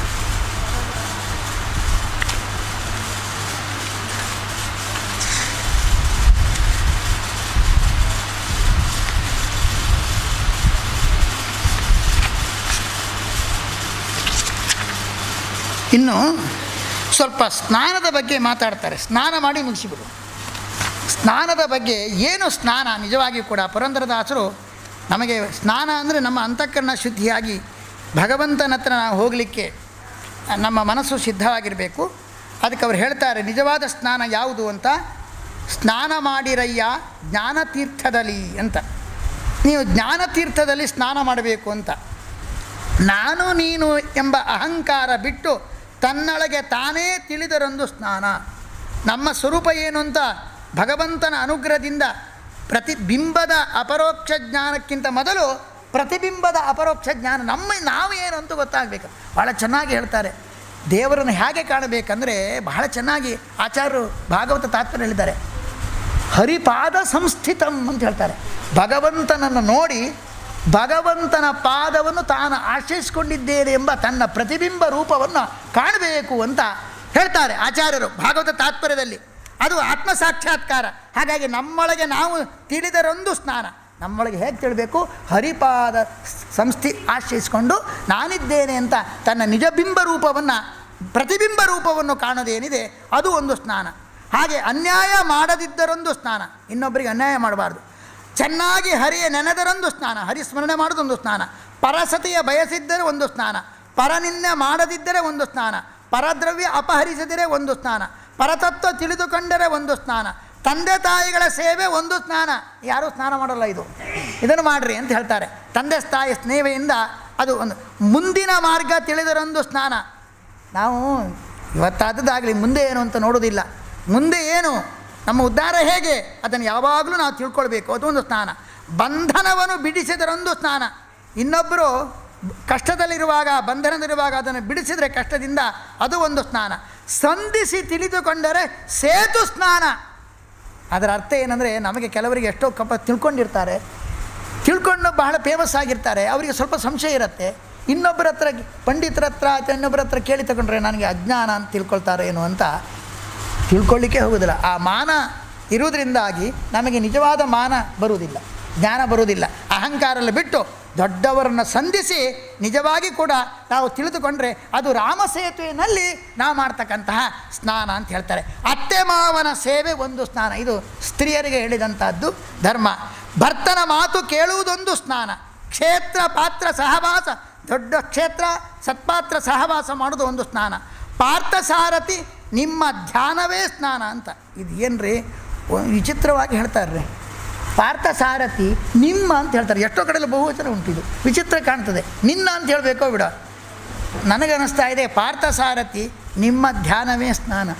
ಇನ್ನು ಸ್ವಲ್ಪ ಸ್ನಾನದ ಬಗ್ಗೆ ಮಾತಾಡ್ತಾರೆ ಸ್ನಾನ ಮಾಡಿ ಮುಗಿಸಿಬಿಡು ಸ್ನಾನದ ಬಗ್ಗೆ ಏನು ಸ್ನಾನ ನಿಜವಾಗಿಯೂ ಕೂಡ ಪುರಂದರದಾಸರು ನಮಗೆ ಸ್ನಾನ ಅಂದರೆ ನಮ್ಮ ಅಂತಃಕರಣ ಶುದ್ಧಿಯಾಗಿ ಭಗವಂತನ ಹತ್ರ ನಾವು ಹೋಗಲಿಕ್ಕೆ ನಮ್ಮ ಮನಸ್ಸು ಸಿದ್ಧವಾಗಿರಬೇಕು ಅದಕ್ಕೆ ಅವ್ರು ಹೇಳ್ತಾರೆ ನಿಜವಾದ ಸ್ನಾನ ಯಾವುದು ಅಂತ ಸ್ನಾನ ಮಾಡಿರಯ್ಯ ಜ್ಞಾನತೀರ್ಥದಲ್ಲಿ ಅಂತ ನೀವು ಜ್ಞಾನತೀರ್ಥದಲ್ಲಿ ಸ್ನಾನ ಮಾಡಬೇಕು ಅಂತ ನಾನು ನೀನು ಎಂಬ ಅಹಂಕಾರ ಬಿಟ್ಟು ತನ್ನೊಳಗೆ ತಾನೇ ತಿಳಿದರೊಂದು ಸ್ನಾನ ನಮ್ಮ ಸ್ವರೂಪ ಏನು ಅಂತ ಭಗವಂತನ ಅನುಗ್ರಹದಿಂದ ಪ್ರತಿಬಿಂಬದ ಅಪರೋಕ್ಷ ಜ್ಞಾನಕ್ಕಿಂತ ಮೊದಲು ಪ್ರತಿಬಿಂಬದ ಅಪರೋಕ್ಷ ಜ್ಞಾನ ನಮ್ಮ ನಾವು ಏನು ಅಂತ ಗೊತ್ತಾಗಬೇಕು ಭಾಳ ಚೆನ್ನಾಗಿ ಹೇಳ್ತಾರೆ ದೇವರನ್ನು ಹೇಗೆ ಕಾಣಬೇಕಂದ್ರೆ ಬಹಳ ಚೆನ್ನಾಗಿ ಆಚಾರ್ಯರು ಭಾಗವತ ತಾತ್ಪರ್ಯ ಹೇಳಿದ್ದಾರೆ ಹರಿಪಾದ ಸಂಸ್ಥಿತಂ ಅಂತ ಹೇಳ್ತಾರೆ ಭಗವಂತನನ್ನು ನೋಡಿ ಭಗವಂತನ ಪಾದವನ್ನು ತಾನು ಆಶ್ರಯಿಸಿಕೊಂಡಿದ್ದೇನೆ ಎಂಬ ತನ್ನ ಪ್ರತಿಬಿಂಬ ರೂಪವನ್ನು ಕಾಣಬೇಕು ಅಂತ ಹೇಳ್ತಾರೆ ಆಚಾರ್ಯರು ಭಾಗವತ ತಾತ್ಪರ್ಯದಲ್ಲಿ ಅದು ಆತ್ಮ ಸಾಕ್ಷಾತ್ಕಾರ ಹಾಗಾಗಿ ನಮ್ಮೊಳಗೆ ನಾವು ತಿಳಿದರೊಂದು ಸ್ನಾನ ನಮ್ಮೊಳಗೆ ಹೇಗೆ ತಿಳಬೇಕು ಹರಿಪಾದ ಸಂಸ್ಥಿ ಆಶ್ರಯಿಸಿಕೊಂಡು ನಾನಿದ್ದೇನೆ ಅಂತ ತನ್ನ ನಿಜಬಿಂಬ ರೂಪವನ್ನು ಪ್ರತಿಬಿಂಬ ರೂಪವನ್ನು ಕಾಣೋದೇನಿದೆ ಅದು ಒಂದು ಸ್ನಾನ ಹಾಗೆ ಅನ್ಯಾಯ ಮಾಡದಿದ್ದರೊಂದು ಸ್ನಾನ ಇನ್ನೊಬ್ಬರಿಗೆ ಅನ್ಯಾಯ ಮಾಡಬಾರ್ದು ಚೆನ್ನಾಗಿ ಹರಿಯ ನೆನೆದರೊಂದು ಸ್ನಾನ ಹರಿಸ್ಮರಣೆ ಮಾಡೋದೊಂದು ಸ್ನಾನ ಪರಸತಿಯ ಬಯಸಿದ್ದರೆ ಒಂದು ಸ್ನಾನ ಪರನಿಂದೆ ಮಾಡದಿದ್ದರೆ ಒಂದು ಸ್ನಾನ ಪರದ್ರವ್ಯ ಅಪಹರಿಸಿದರೆ ಒಂದು ಸ್ನಾನ ಪರತತ್ವ ತಿಳಿದುಕೊಂಡರೆ ಒಂದು ಸ್ನಾನ ತಂದೆ ತಾಯಿಗಳ ಸೇವೆ ಒಂದು ಸ್ನಾನ ಯಾರೂ ಸ್ನಾನ ಮಾಡಲ್ಲ ಇದು ಇದನ್ನು ಮಾಡ್ರಿ ಅಂತ ಹೇಳ್ತಾರೆ ತಂದೆ ತಾಯಿ ಸ್ನೇಹದಿಂದ ಅದು ಒಂದು ಮುಂದಿನ ಮಾರ್ಗ ತಿಳಿದರೊಂದು ಸ್ನಾನ ನಾವು ಇವತ್ತಾದದ್ದಾಗಲಿ ಮುಂದೆ ಏನು ಅಂತ ನೋಡೋದಿಲ್ಲ ಮುಂದೆ ಏನು ನಮ್ಮ ಉದ್ಧಾರ ಹೇಗೆ ಅದನ್ನು ಯಾವಾಗಲೂ ನಾವು ತಿಳ್ಕೊಳ್ಬೇಕು ಅದೊಂದು ಸ್ನಾನ ಬಂಧನವನ್ನು ಬಿಡಿಸಿದರೊಂದು ಸ್ನಾನ ಇನ್ನೊಬ್ಬರು ಕಷ್ಟದಲ್ಲಿರುವಾಗ ಬಂಧನದಲ್ಲಿರುವಾಗ ಅದನ್ನು ಬಿಡಿಸಿದರೆ ಕಷ್ಟದಿಂದ ಅದು ಒಂದು ಸ್ನಾನ ಸಂಧಿಸಿ ತಿಳಿದುಕೊಂಡರೆ ಸೇತು ಸ್ನಾನ ಅದರ ಅರ್ಥ ಏನಂದರೆ ನಮಗೆ ಕೆಲವರಿಗೆ ಎಷ್ಟೋ ಕಪ ತಿಳ್ಕೊಂಡಿರ್ತಾರೆ ತಿಳ್ಕೊಂಡು ಬಹಳ ಫೇಮಸ್ ಆಗಿರ್ತಾರೆ ಅವರಿಗೆ ಸ್ವಲ್ಪ ಸಂಶಯ ಇರುತ್ತೆ ಇನ್ನೊಬ್ಬರ ಹತ್ರ ಪಂಡಿತರ ಹತ್ರ ಅಥವಾ ಇನ್ನೊಬ್ಬರ ಹತ್ರ ಕೇಳಿ ತಗೊಂಡ್ರೆ ನನಗೆ ಅಜ್ಞಾನ ಅಂತ ತಿಳ್ಕೊಳ್ತಾರೆ ಏನು ಅಂತ ತಿಳ್ಕೊಳ್ಳಿಕ್ಕೆ ಹೋಗೋದಿಲ್ಲ ಆ ಮಾನ ಇರುವುದರಿಂದಾಗಿ ನಮಗೆ ನಿಜವಾದ ಮಾನ ಬರುವುದಿಲ್ಲ ಜ್ಞಾನ ಬರುವುದಿಲ್ಲ ಅಹಂಕಾರಲ್ಲ ಬಿಟ್ಟು ದೊಡ್ಡವರನ್ನು ಸಂಧಿಸಿ ನಿಜವಾಗಿ ಕೂಡ ನಾವು ತಿಳಿದುಕೊಂಡ್ರೆ ಅದು ರಾಮಸೇತುವಿನಲ್ಲಿ ನಾವು ಮಾಡ್ತಕ್ಕಂತಹ ಸ್ನಾನ ಅಂತ ಹೇಳ್ತಾರೆ ಅತ್ತೆ ಮಾವನ ಸೇವೆ ಒಂದು ಸ್ನಾನ ಇದು ಸ್ತ್ರೀಯರಿಗೆ ಹೇಳಿದಂಥದ್ದು ಧರ್ಮ ಭರ್ತನ ಮಾತು ಕೇಳುವುದೊಂದು ಸ್ನಾನ ಕ್ಷೇತ್ರ ಪಾತ್ರ ಸಹವಾಸ ದೊಡ್ಡ ಕ್ಷೇತ್ರ ಸತ್ಪಾತ್ರ ಸಹವಾಸ ಮಾಡೋದು ಒಂದು ಸ್ನಾನ ಪಾರ್ಥಸಾರಥಿ ನಿಮ್ಮ ಧ್ಯಾನವೇ ಸ್ನಾನ ಅಂತ ಇದು ಏನ್ರಿ ಒ- ವಿಚಿತ್ರವಾಗಿ ಹೇಳ್ತಾರೆ ರೀ ಪಾರ್ಥಸಾರಥಿ ನಿಮ್ಮ ಅಂತ ಹೇಳ್ತಾರೆ ಎಷ್ಟೋ ಕಡೆಯಲ್ಲಿ ಬಹುವಚನ ಉಂಟಿದು ವಿಚಿತ್ರ ಕಾಣ್ತದೆ ನಿನ್ನ ಅಂತ ಹೇಳಬೇಕೋ ಬಿಡ ನನಗನ್ನಿಸ್ತಾ ಇದೆ ಪಾರ್ಥಸಾರಥಿ ನಿಮ್ಮ ಧ್ಯಾನವೇ ಸ್ನಾನ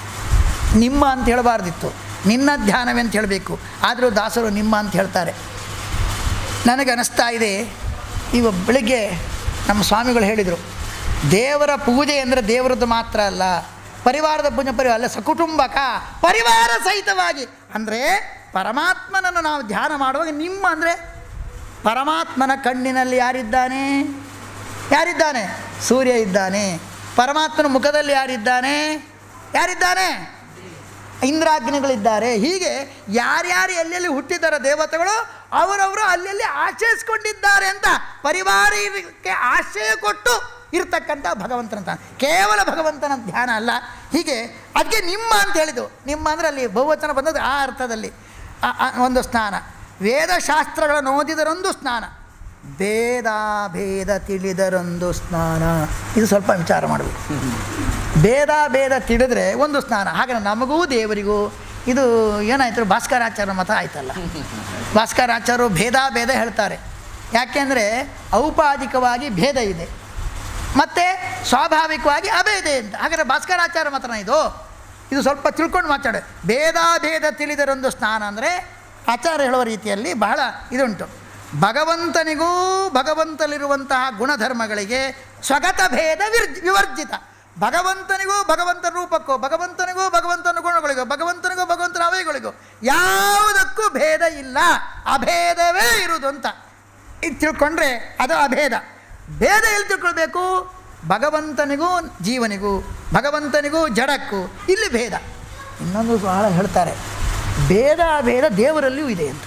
ನಿಮ್ಮ ಅಂತ ಹೇಳಬಾರ್ದಿತ್ತು ನಿನ್ನ ಧ್ಯಾನವೇ ಅಂತ ಹೇಳಬೇಕು ಆದರೂ ದಾಸರು ನಿಮ್ಮ ಅಂತ ಹೇಳ್ತಾರೆ ನನಗನ್ನಿಸ್ತಾ ಇದೆ ಇವ ಬೆಳಿಗ್ಗೆ ನಮ್ಮ ಸ್ವಾಮಿಗಳು ಹೇಳಿದರು ದೇವರ ಪೂಜೆ ಅಂದರೆ ದೇವರದ್ದು ಮಾತ್ರ ಅಲ್ಲ ಪರಿವಾರದ ಪೂಜೆ ಪರಿವಾರ ಅಲ್ಲ ಸಕುಟುಂಬಕ ಪರಿವಾರ ಸಹಿತವಾಗಿ ಅಂದರೆ ಪರಮಾತ್ಮನನ್ನು ನಾವು ಧ್ಯಾನ ಮಾಡುವಾಗ ನಿಮ್ಮ ಅಂದರೆ ಪರಮಾತ್ಮನ ಕಣ್ಣಿನಲ್ಲಿ ಯಾರಿದ್ದಾನೆ ಯಾರಿದ್ದಾನೆ ಸೂರ್ಯ ಇದ್ದಾನೆ ಪರಮಾತ್ಮನ ಮುಖದಲ್ಲಿ ಯಾರಿದ್ದಾನೆ ಯಾರಿದ್ದಾನೆ ಇಂದ್ರಾಗ್ನಿಗಳಿದ್ದಾರೆ ಹೀಗೆ ಯಾರ್ಯಾರು ಎಲ್ಲೆಲ್ಲಿ ಹುಟ್ಟಿದಾರ ದೇವತೆಗಳು ಅವರವರು ಅಲ್ಲೆಲ್ಲಿ ಆಶ್ರಯಿಸ್ಕೊಂಡಿದ್ದಾರೆ ಅಂತ ಪರಿವಾರಕ್ಕೆ ಆಶ್ರಯ ಕೊಟ್ಟು ಇರ್ತಕ್ಕಂಥ ಭಗವಂತನ ಕೇವಲ ಭಗವಂತನ ಧ್ಯಾನ ಅಲ್ಲ ಹೀಗೆ ಅದಕ್ಕೆ ನಿಮ್ಮ ಅಂತ ಹೇಳಿದ್ದು ನಿಮ್ಮ ಅಂದರೆ ಅಲ್ಲಿ ಬಹುವಚನ ಬಂದದ್ದು ಆ ಅರ್ಥದಲ್ಲಿ ಆ- ಆ ಒಂದು ಸ್ನಾನ ವೇದಶಾಸ್ತ್ರಗಳನ್ನು ಓದಿದರೊಂದು ಸ್ನಾನ ಭೇದ ಭೇದ ತಿಳಿದರೊಂದು ಸ್ನಾನ ಇದು ಸ್ವಲ್ಪ ವಿಚಾರ ಮಾಡಬೇಕು ಭೇದ ಭೇದ ತಿಳಿದ್ರೆ ಒಂದು ಸ್ನಾನ ಹಾಗೆ ನಮಗೂ ದೇವರಿಗೂ ಇದು ಏನಾಯ್ತು ಭಾಸ್ಕರಾಚಾರ್ಯ ಮತ ಆಯ್ತಲ್ಲ ಭಾಸ್ಕರಾಚಾರ್ಯರು ಭೇದ ಭೇದ ಹೇಳ್ತಾರೆ ಯಾಕೆಂದರೆ ಔಪಾಧಿಕವಾಗಿ ಭೇದ ಇದೆ ಮತ್ತು ಸ್ವಾಭಾವಿಕವಾಗಿ ಅಭೇದ ಅಂತ ಹಾಗಾದರೆ ಭಾಸ್ಕರಾಚಾರ್ಯ ಮತನ ಇದು ಇದು ಸ್ವಲ್ಪ ತಿಳ್ಕೊಂಡು ಮಾತಾಡ ಭೇದ ಭೇದ ತಿಳಿದರೊಂದು ಸ್ನಾನ ಅಂದರೆ ಆಚಾರ್ಯ ಹೇಳುವ ರೀತಿಯಲ್ಲಿ ಬಹಳ ಇದುಂಟು ಭಗವಂತನಿಗೂ ಭಗವಂತಲಿರುವಂತಹ ಗುಣಧರ್ಮಗಳಿಗೆ ಸ್ವಗತ ಭೇದ ವಿರ್ಜ್ ವಿವರ್ಜಿತ ಭಗವಂತನಿಗೂ ಭಗವಂತನ ರೂಪಕ್ಕೂ ಭಗವಂತನಿಗೂ ಭಗವಂತನ ಗುಣಗಳಿಗೂ ಭಗವಂತನಿಗೂ ಭಗವಂತನ ಅವಯಗಳಿಗೂ ಯಾವುದಕ್ಕೂ ಭೇದ ಇಲ್ಲ ಅಭೇದವೇ ಇರುವುದು ಅಂತ ಇದು ತಿಳ್ಕೊಂಡ್ರೆ ಅದು ಅಭೇದ ಭೇದ ಎಲ್ಲಿ ತಿಳ್ಕೊಳ್ಬೇಕು ಭಗವಂತನಿಗೂ ಜೀವನಿಗೂ ಭಗವಂತನಿಗೂ ಜಡಕ್ಕೂ ಇಲ್ಲಿ ಭೇದ ಇನ್ನೊಂದು ಬಹಳ ಹೇಳ್ತಾರೆ ಭೇದ ಭೇದ ದೇವರಲ್ಲಿಯೂ ಇದೆ ಅಂತ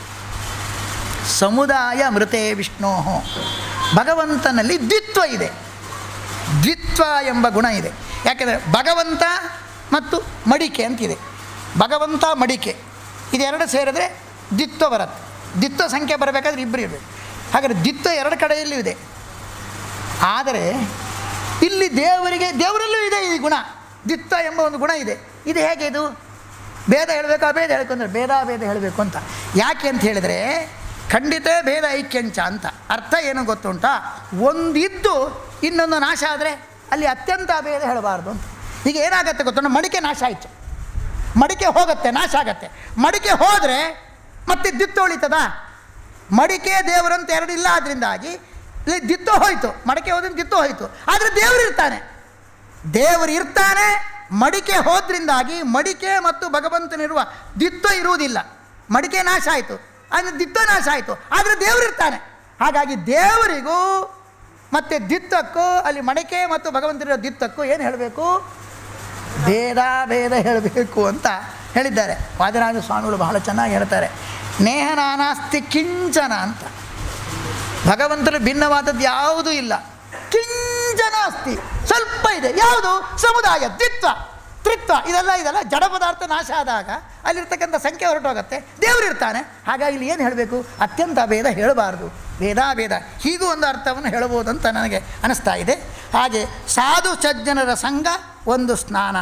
ಸಮುದಾಯ ಮೃತೆ ವಿಷ್ಣೋ ಭಗವಂತನಲ್ಲಿ ದ್ವಿತ್ವ ಇದೆ ದ್ವಿತ್ವ ಎಂಬ ಗುಣ ಇದೆ ಯಾಕೆಂದರೆ ಭಗವಂತ ಮತ್ತು ಮಡಿಕೆ ಅಂತಿದೆ ಭಗವಂತ ಮಡಿಕೆ ಇದೆರಡು ಸೇರಿದ್ರೆ ದ್ವಿತ್ವ ಬರುತ್ತೆ ದ್ವಿತ್ವ ಸಂಖ್ಯೆ ಬರಬೇಕಾದ್ರೆ ಇಬ್ಬರು ಇರಬೇಕು ಹಾಗಾದರೆ ದ್ವಿತ್ವ ಎರಡು ಕಡೆಯಲ್ಲೂ ಇದೆ ಆದರೆ ಇಲ್ಲಿ ದೇವರಿಗೆ ದೇವರಲ್ಲೂ ಇದೆ ಈ ಗುಣ ದ್ವಿತ್ವ ಎಂಬ ಒಂದು ಗುಣ ಇದೆ ಇದು ಹೇಗೆ ಇದು ಭೇದ ಹೇಳಬೇಕು ಅಭೇದ ಹೇಳ್ಕೊಂಡ್ರೆ ಭೇದ ಭೇದ ಹೇಳಬೇಕು ಅಂತ ಯಾಕೆ ಅಂತ ಹೇಳಿದರೆ ಖಂಡಿತ ಭೇದ ಐಕ್ಯಂಚ ಅಂತ ಅರ್ಥ ಏನು ಗೊತ್ತುಂಟಾ ಒಂದಿದ್ದು ಇನ್ನೊಂದು ನಾಶ ಆದರೆ ಅಲ್ಲಿ ಅತ್ಯಂತ ಭೇದ ಹೇಳಬಾರ್ದು ಅಂತ ಈಗ ಏನಾಗತ್ತೆ ಗೊತ್ತುಂಟ ಮಡಿಕೆ ನಾಶ ಆಯಿತು ಮಡಿಕೆ ಹೋಗುತ್ತೆ ನಾಶ ಆಗತ್ತೆ ಮಡಿಕೆ ಹೋದರೆ ಮತ್ತೆ ದಿತ್ತು ಉಳಿತದ ಮಡಿಕೆ ದೇವರಂತ ಎರಡಿಲ್ಲ ಅದರಿಂದಾಗಿ ಇಲ್ಲಿ ದಿತ್ತು ಹೋಯಿತು ಮಡಿಕೆ ಹೋದ್ರೆ ದಿತ್ತು ಹೋಯಿತು ಆದರೆ ದೇವರು ಇರ್ತಾನೆ ದೇವರು ಇರ್ತಾನೆ ಮಡಿಕೆ ಹೋದ್ರಿಂದಾಗಿ ಮಡಿಕೆ ಮತ್ತು ಭಗವಂತನಿರುವ ದಿತ್ತು ಇರುವುದಿಲ್ಲ ಮಡಿಕೆ ನಾಶ ಆಯಿತು ಅಂದರೆ ದಿತ್ತು ನಾಶ ಆಯಿತು ಆದರೆ ದೇವರು ಇರ್ತಾನೆ ಹಾಗಾಗಿ ದೇವರಿಗೂ ಮತ್ತು ದಿತ್ತಕ್ಕೂ ಅಲ್ಲಿ ಮಡಿಕೆ ಮತ್ತು ಭಗವಂತನಿರೋ ದಿತ್ತಕ್ಕೂ ಏನು ಹೇಳಬೇಕು ಭೇದ ಭೇದ ಹೇಳಬೇಕು ಅಂತ ಹೇಳಿದ್ದಾರೆ ವಾದರಾಜ ಸ್ವಾಮಿಗಳು ಬಹಳ ಚೆನ್ನಾಗಿ ಹೇಳ್ತಾರೆ ನೇಹ ನಾನಾಸ್ತಿ ಕಿಂಚನ ಅಂತ ಭಗವಂತನ ಭಿನ್ನವಾದದ್ದು ಯಾವುದೂ ಇಲ್ಲ ಕಿಂಚನ ಅಸ್ತಿ ಸ್ವಲ್ಪ ಇದೆ ಯಾವುದು ಸಮುದಾಯ ದ್ವಿತ್ವ ತ್ರಿತ್ವ ಇದೆಲ್ಲ ಇದೆಲ್ಲ ಜಡ ಪದಾರ್ಥ ನಾಶ ಆದಾಗ ಅಲ್ಲಿರ್ತಕ್ಕಂಥ ಸಂಖ್ಯೆ ಹೊರಟೋಗುತ್ತೆ ದೇವರು ಇರ್ತಾನೆ ಹಾಗಾಗಿ ಇಲ್ಲಿ ಏನು ಹೇಳಬೇಕು ಅತ್ಯಂತ ಭೇದ ಹೇಳಬಾರ್ದು ಭೇದ ಹೀಗೂ ಒಂದು ಅರ್ಥವನ್ನು ಹೇಳಬಹುದು ಅಂತ ನನಗೆ ಅನಿಸ್ತಾ ಇದೆ ಹಾಗೆ ಸಾಧು ಸಜ್ಜನರ ಸಂಘ ಒಂದು ಸ್ನಾನ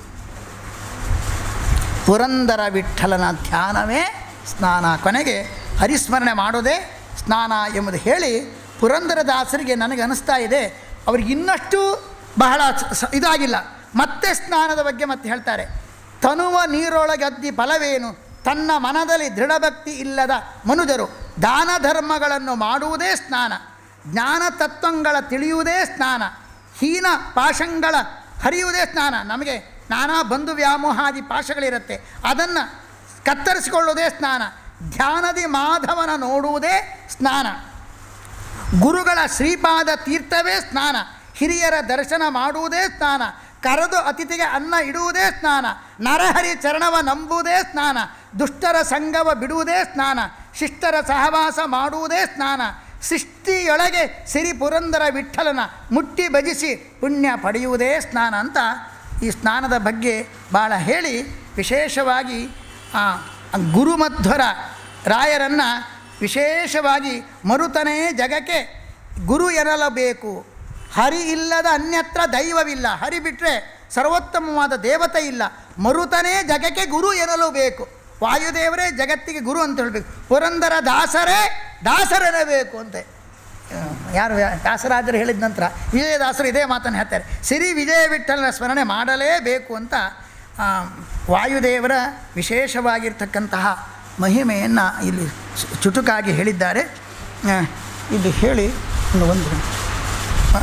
ಪುರಂದರ ವಿಠಲನ ಧ್ಯಾನವೇ ಸ್ನಾನ ಕೊನೆಗೆ ಹರಿಸ್ಮರಣೆ ಮಾಡೋದೇ ಸ್ನಾನ ಎಂಬುದು ಹೇಳಿ ಪುರಂದರದಾಸರಿಗೆ ನನಗೆ ಅನಿಸ್ತಾ ಇದೆ ಅವ್ರಿಗೆ ಇನ್ನಷ್ಟು ಬಹಳ ಸ- ಸ- ಇದಾಗಿಲ್ಲ ಮತ್ತೆ ಸ್ನಾನದ ಬಗ್ಗೆ ಮತ್ತೆ ಹೇಳ್ತಾರೆ ತನುವ ನೀರೊಳಗದ್ದಿ ಫಲವೇನು ತನ್ನ ಮನದಲ್ಲಿ ದೃಢಭಕ್ತಿ ಇಲ್ಲದ ಮನುಜರು ದಾನ ಧರ್ಮಗಳನ್ನು ಮಾಡುವುದೇ ಸ್ನಾನ ಜ್ಞಾನ ತತ್ವಗಳ ತಿಳಿಯುವುದೇ ಸ್ನಾನ ಹೀನ ಪಾಶಗಳ ಹರಿಯುವುದೇ ಸ್ನಾನ ನಮಗೆ ನಾನಾ ಬಂಧು ವ್ಯಾಮೋಹಾದಿ ಪಾಶಗಳಿರುತ್ತೆ ಅದನ್ನು ಕತ್ತರಿಸಿಕೊಳ್ಳುವುದೇ ಸ್ನಾನ ಧ್ಯಾನದಿ ಮಾಧವನ ನೋಡುವುದೇ ಸ್ನಾನ ಗುರುಗಳ ಶ್ರೀಪಾದ ತೀರ್ಥವೇ ಸ್ನಾನ ಹಿರಿಯರ ದರ್ಶನ ಮಾಡುವುದೇ ಸ್ನಾನ ಕರೆದು ಅತಿಥಿಗೆ ಅನ್ನ ಇಡುವುದೇ ಸ್ನಾನ ನರಹರಿ ಚರಣವ ನಂಬುವುದೇ ಸ್ನಾನ ದುಷ್ಟರ ಸಂಗವ ಬಿಡುವುದೇ ಸ್ನಾನ ಶಿಷ್ಟರ ಸಹವಾಸ ಮಾಡುವುದೇ ಸ್ನಾನ ಸೃಷ್ಟಿಯೊಳಗೆ ಸಿರಿ ಪುರಂದರ ವಿಠಲನ ಮುಟ್ಟಿ ಭಜಿಸಿ ಪುಣ್ಯ ಪಡೆಯುವುದೇ ಸ್ನಾನ ಅಂತ ಈ ಸ್ನಾನದ ಬಗ್ಗೆ ಭಾಳ ಹೇಳಿ ವಿಶೇಷವಾಗಿ ಆ, ಗುರುಮಧ್ವರ ರಾಯರನ್ನು ವಿಶೇಷವಾಗಿ ಮರುತನೇ ಜಗಕ್ಕೆ ಗುರು ಎನ್ನಲಬೇಕು ಹರಿ ಇಲ್ಲದ ಅನ್ಯತ್ರ ದೈವವಿಲ್ಲ ಹರಿ ಬಿಟ್ಟರೆ ಸರ್ವೋತ್ತಮವಾದ ದೇವತೆ ಇಲ್ಲ ಮರುತನೇ ಜಗಕ್ಕೆ ಗುರು ಎನ್ನಲು ಬೇಕು ವಾಯುದೇವರೇ ಜಗತ್ತಿಗೆ ಗುರು ಅಂತ ಹೇಳಬೇಕು ಪುರಂದರ ದಾಸರೇ ದಾಸರೆನ್ನಬೇಕು ಅಂತೆ ಆ, ಯಾರು ಯಾ- ದಾಸರಾಜರು ಹೇಳಿದ ನಂತರ ವಿಜಯದಾಸರು ಇದೇ ಮಾತನ್ನು ಹೇಳ್ತಾರೆ ಸಿರಿ ವಿಜಯ ವಿಠಲನ ಸ್ಮರಣೆ ಮಾಡಲೇಬೇಕು ಅಂತ ಆ, ವಾಯುದೇವರ ವಿಶೇಷವಾಗಿರ್ತಕ್ಕಂತಹ ಮಹಿಮೆಯನ್ನು ಇಲ್ಲಿ ಚು- ಚುಟುಕಾಗಿ ಹೇಳಿದ್ದಾರೆ ಆ, ಇಲ್ಲಿ ಹೇಳಿ ಇನ್ನು ಒಂದು ಆ,